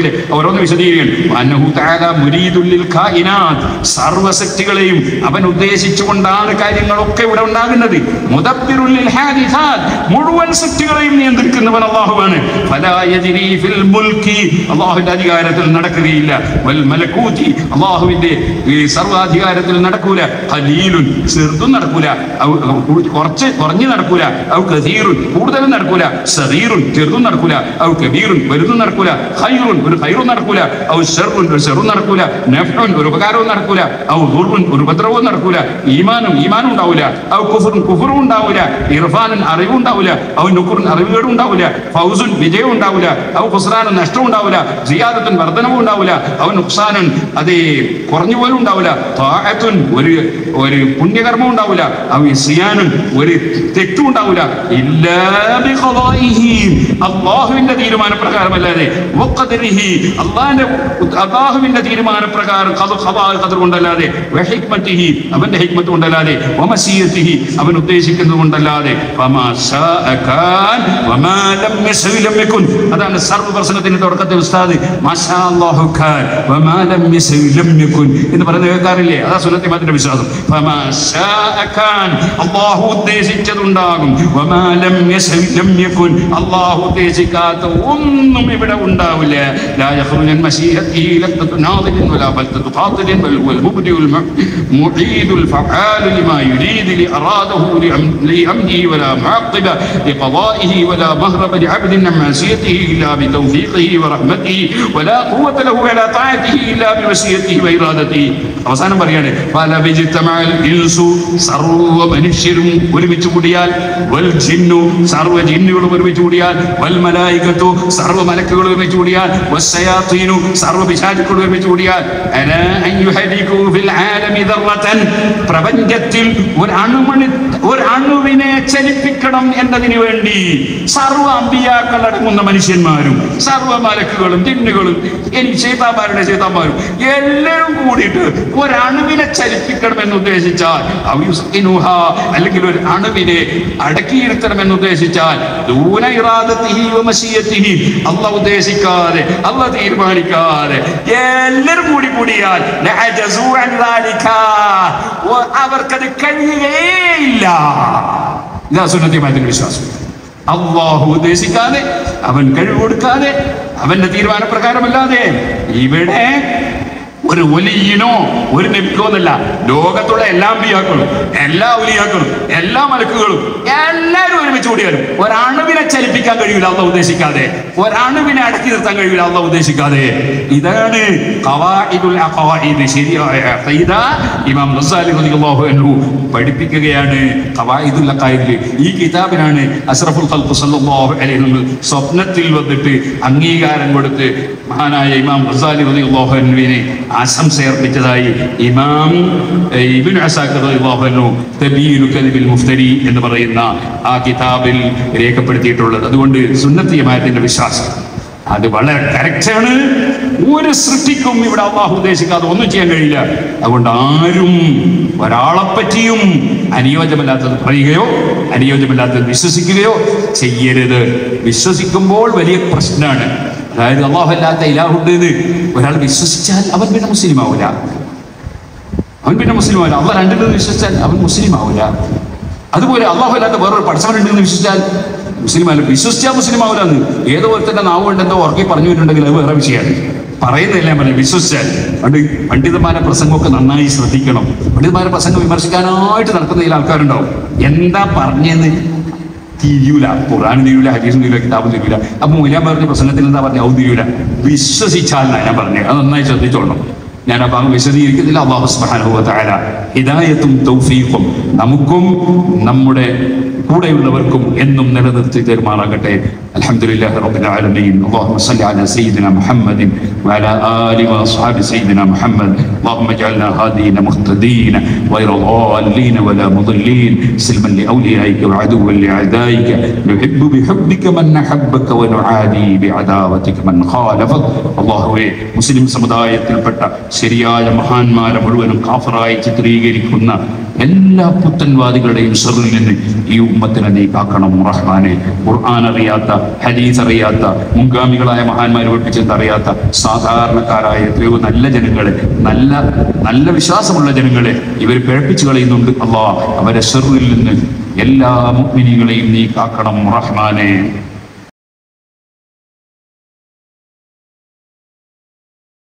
സൂറത്തിലെ ഓരോന്ന് വിശദീകരിക്കണം അന്നഹു തആല മുരീദുൽ ലിൽ കായിനാത്ത് സർവശക്തികളെയും അവൻ ഉദ്ദേശിച്ചുകൊണ്ടാണ് കാര്യങ്ങളൊക്കെ ഇവിടെ ഉണ്ടാകുന്നത് മുദബ്ബിറുൽ ലിൽ ഹാദിസാത്ത് മുഴുവൻ ശക്തികളെയും നിയന്ത്രിക്കുന്നവൻ അല്ലാഹുവാണ് ഫലാ യജ്രി ഫിൽ മുൽക്കി അല്ലാഹുവിന്റെ അധികാരത്തിൽ നടക്കുകയില്ല വൽ മലക്കൂതി അല്ലാഹുവിന്റെ ഈ സർവാധികാരത്തിൽ നടക്കൂല ഖലീലുൻ ചെറുതും നടക്കൂല ഔ- ഔ- കുറച്ച് കുറഞ്ഞു നടക്കൂല ഔ കസീറുൻ കൂടുതലും നടക്കൂല സഗീറുൻ ചെറുതും നടക്കൂല ഔ കബീറുൻ വലുതും നടക്കൂല ഖൈറുൻ ഒരു ഖൈറും നടക്കൂല ഔ ഷർറുൻ ഒരു ഷെറും നടക്കൂല നഫ്ഉൻ ഒരു ഉപകാരവും നടക്കൂല ഔ ദുർറുൻ ഒരു ഉപദ്രവവും നടക്കൂല ഈമാനും ഈമാനും ഉണ്ടാവില്ല ഔ കുഫറുൻ കുഫറും ഉണ്ടാവില്ല ഇർഫാനും അറിവും ഉണ്ടാവില്ല ഔ നുക്കുറുൻ അറിവുകേടും ഉണ്ടാവില്ല ഫൗസുൻ വിജയം ഉണ്ടാവില്ല ഔ ഖുസ്റാനും നഷ്ടവും ഉണ്ടാവില്ല സിയാദത്തുൻ വർധനവും ഉണ്ടാവില്ല ഔ നുക്സാനുൻ അത് കുറഞ്ഞു പോലും ഉണ്ടാവില്ല താഅത്തുൻ ഒരു ഒരു പുണ്യകർമ്മം ഉണ്ടാവില്ല ഔ ഇസ്യാനുൻ ഒരു തെറ്റും ഉണ്ടാവില്ല ഇല്ലാ ബിഖദാഇഹി അല്ലാഹുവിന്റെ തീരുമാനപ്രകാരമല്ലാതെ വഖദരിഹി അല്ലാഹുവിന്റെ അല്ലാഹുവിന്റെ തീരുമാനപ്രകാരം ഖദ ഖദാ ഖദർ കൊണ്ടല്ലാതെ വഹിക്മത്തിഹി അവന്റെ ഹിക്മത്ത് കൊണ്ടല്ലാതെ വമസിയത്തിഹി അവൻ ഉദ്ദേശിക്കുന്നത് കൊണ്ടല്ലാതെ ഫമാ ശാഅ കാൻ വമാ ലം യശഇ ലം യകുൻ അതാണ് സർവ്വ പ്രസംഗത്തിന്റെ തുടക്കത്തിൽ ഉസ്താദ് മാഷാ അല്ലാഹു കാൻ വമാ ലം യശഇ ലം യകുൻ എന്ന് പറയുന്നത് കേൾക്കാറില്ലേ അതാ സുന്നത്തി മാത്തിന്റെ വിശ്വാസം ഫമാ ശാഅ കാൻ അല്ലാഹു ഉദ്ദേശിച്ചതുണ്ടാകും വമാ ലം യശഇ ലം യകുൻ അല്ലാഹു ഉദ്ദേശിക്കാത്ത ഒന്നും ഇവിടെ ഉണ്ടാവില്ല ലാ യഖ്റുജൻ മശീഹത്തിഹി ലബ്ദത്തു നാദിൻ വലാ ബൽദത്തു ഖാതിൻ ബൽ ഹുവൽ മുബ്ദിഉൽ മുഈദുൽ ഫആൽ ലിമാ യുരീദ് ലി അറാദഹു لأمره ولا معقب لقضائه ولا مهرب لعبد عن معصيته إلا بتوفيقه ورحمته ولا قوة له على طاعته إلا بمشيئته وإرادته അവസാനം പറയാണ് പല വിജിത്തമാൽ ഇൻസു സർവ മനുഷ്യരും ഒരുമിച്ച് കൂടിയാൽ വൽ ജിന്നു സർവ ജിന്നുകളും ഒരുമിച്ച് കൂടിയാൽ വൽ മലായികത്തു സർവ മലക്കുകളും ഒരുമിച്ച് കൂടിയാൽ വസ്സയാത്തീനു സർവ പിശാചുക്കളും ഒരുമിച്ച് കൂടിയാൽ അലാ അൻ യുഹരികൂ ഫിൽ ആലമി ദർറതൻ പ്രപഞ്ചത്തിൽ ഒരു അണുമണി ഒരു അണുവിനെ ചലിപ്പിക്കണം എന്നതിന് വേണ്ടി സർവ അമ്പിയാക്കൾ അടങ്ങുന്ന മനുഷ്യന്മാരും സർവ മലക്കുകളും ജിന്നുകളും എനിക്ക് ചേതാമാരുടെ ചേതാമാരും എല്ലാവരും കൂടിയിട്ട് ഒരു അണുവിനെ ചലിപ്പിക്കണം എന്ന് ഉദ്ദേശിച്ചാൽ ഔ യുസ്കിനുഹ, അല്ലെങ്കിൽ ഒരു അണുവിനെ അടക്കിയിരുത്തണം എന്ന് ഉദ്ദേശിച്ചാൽ ദൂന ഇറാദത്തിഹി വ മശീയത്തിഹി അള്ളാഹ് ഉദ്ദേശിക്കാതെ അള്ളാഹ് തീരുമാനിക്കാതെ എല്ലാവരും കൂടി കൂടിയാൽ ലഅജസു അൻ ദാലിക. വ- അവർക്കത് കഴിയുകയില്ല ഇതാ സുന്നത്തിമാരുടെ വിശ്വാസം അള്ളാഹു ഉദ്ദേശിക്കാതെ അവൻ കഴിവ് കൊടുക്കാതെ അവന്റെ തീരുമാനപ്രകാരമല്ലാതെ ഇവിടെ ഒരു ഒലിയിനോ ഒരു നബിക്കോ എന്നല്ല ലോകത്തുള്ള എല്ലാ അമ്പിയാക്കളും എല്ലാ ഒലിയാക്കളും എല്ലാ മലക്കുകളും എല്ലാവരും ഒരുമിച്ച് കൂടിയാലും ഒരണുവിനെ ചലിപ്പിക്കാൻ കഴിയില്ല അള്ള ഉദ്ദേശിക്കാതെ ഒരണുവിനെ അടക്കി നിർത്താൻ കഴിയില്ല അള്ള ഉദ്ദേശിക്കാതെ ഇതാണ് ഖവാഇദുൽ അഖവാഇദ് ശരിയായ അഖീദ ഇമാം ഗസാലി റളിയല്ലാഹു അൻഹു പഠിപ്പിക്കുകയാണ് ഖവാഇദുൽ അഖായിദിൽ ഈ കിതാബിനാണ് അസ്റഫുൽ ഖൽഖ് സല്ലല്ലാഹു അലൈഹി വസല്ലം സ്വപ്നത്തിൽ വന്നിട്ട് അംഗീകാരം കൊടുത്ത് മഹാനായ ഇമാം ഗസാലി റളിയല്ലാഹു അൻഹുവിനെ ആശംസ അർപ്പിച്ചതായി ഇമാം ഏഹ്, ഇബ്നു അസാക്കിർ റളിയല്ലാഹു അൻഹു തബീനു കലിബിൽ മുഫ്തരി എന്ന് പറയുന്ന ആ കിതാബിൽ രേഖപ്പെടുത്തിയിട്ടുള്ളത് അതുകൊണ്ട് സുന്നത്തി ജമാഅത്തിന്റെ വിശ്വാസം അത് വളരെ കറക്റ്റാണ് ഒരു സൃഷ്ടിക്കും ഇവിടെ അള്ളാഹു ഉദ്ദേശിക്കാതെ ഒന്നും ചെയ്യാൻ കഴിയില്ല അതുകൊണ്ട് ആരും ഒരാളെ പറ്റിയും അനുയോജ്യമല്ലാത്തത് പറയുകയോ അനുയോജ്യമല്ലാത്തത് വിശ്വസിക്കുകയോ ചെയ്യരുത് വിശ്വസിക്കുമ്പോൾ വലിയ പ്രശ്നമാണ് അതായത് അള്ളാഹു അല്ലാത്ത ഇലാഹുണ്ട് എന്ന് ഒരാൾ വിശ്വസിച്ചാൽ അവൻ പിന്നെ മുസ്ലിം ആവില്ല അവൻ പിന്നെ മുസ്ലിം ആവില്ല അള്ളാഹ് രണ്ടിലും വിശ്വസിച്ചാൽ അവൻ മുസ്ലിം ആവില്ല അതുപോലെ അള്ളാഹു അല്ലാത്ത വേറൊരു പഠിച്ചവനുണ്ടെന്ന് വിശ്വസിച്ചാൽ മുസ്ലിം അല്ല വിശ്വസിച്ചാൽ മുസ്ലിം ആവില്ലെന്ന് ഏതോ ഒരുത്തന്റെ നാവ് കൊണ്ട് എന്തോ ഉറക്കി പറഞ്ഞിട്ടുണ്ടെങ്കിൽ അത് വേറെ വിഷയമാണ് പറയുന്നില്ല ഞാൻ പറഞ്ഞു വിശ്വസിച്ചാൽ അതുകൊണ്ട് പണ്ഡിതന്മാരെ പ്രസംഗമൊക്കെ നന്നായി ശ്രദ്ധിക്കണം പണ്ഡിതന്മാരെ പ്രസംഗം വിമർശിക്കാനായിട്ട് നടക്കുന്ന ചില ആൾക്കാരുണ്ടാവും എന്താ പറഞ്ഞെന്ന് തിരിയൂല ഖുർആൻ തിരിയൂല ഹദീസും തിരിയൂല കിതാബും തിരിയൂല അപ്പൊ മൂലാൻ പറഞ്ഞ പ്രസംഗത്തിൽ എന്താ പറഞ്ഞ ഔ തിരിയൂല വിശ്വസിച്ചാൽ എന്നാ ഞാൻ പറഞ്ഞത് അത് നന്നായി ശ്രദ്ധിച്ചോളണം ഞാൻ ആ ഭാഗം വിശദീകരിക്കുന്നില്ല അള്ളാഹു സുബ്ഹാനഹു വ തആല ഹിദായത്തും തൗഫീഖും നമുക്കും നമ്മുടെ കൂടെയുള്ളവർക്കും എന്നും നിലനിർത്തി തരുമാറാകട്ടെ അൽഹംദുലില്ലാഹി റബ്ബിൽ ആലമീൻ اللهم صل على سيدنا محمد وعلى آل وأصحاب سيدنا محمد اللهم اجعلنا هادين مهتدين غير ضالين ولا مضلين سلما لأوليائك وعدوا لأعدائك نحب بحبك من أحبك ونعادي بعداوتك من خالفك അള്ളാഹുവെ മുസ്ലിം സമുദായത്തിൽപ്പെട്ട ശരിയായ മഹാന്മാരെ മുഴുവനും കാഫറായി ചിത്രീകരിക്കുന്ന എല്ലാ പുത്തൻവാദികളുടെയും ഷെറിൽ നിന്ന് ഈ ഉമ്മ ഉമ്മത്തിനെ നീ കാക്കണം റഹ്മാനെ ഖുർആൻ അറിയാത്ത ഹദീസ് അറിയാത്ത മുൻഗാമികളായ മഹാന്മാർ പഠിപ്പിച്ചെന്ന് അറിയാത്ത സാധാരണക്കാരായ എത്രയോ നല്ല ജനങ്ങളെ നല്ല നല്ല വിശ്വാസമുള്ള ജനങ്ങളെ ഇവർ പിഴപ്പിച്ചു കളയുന്നുണ്ട് അള്ളാ അവരെ ഷെറിൽ നിന്ന് എല്ലാ മുഗ്മിനികളെയും നീ കാക്കണം റഹ്മാനെ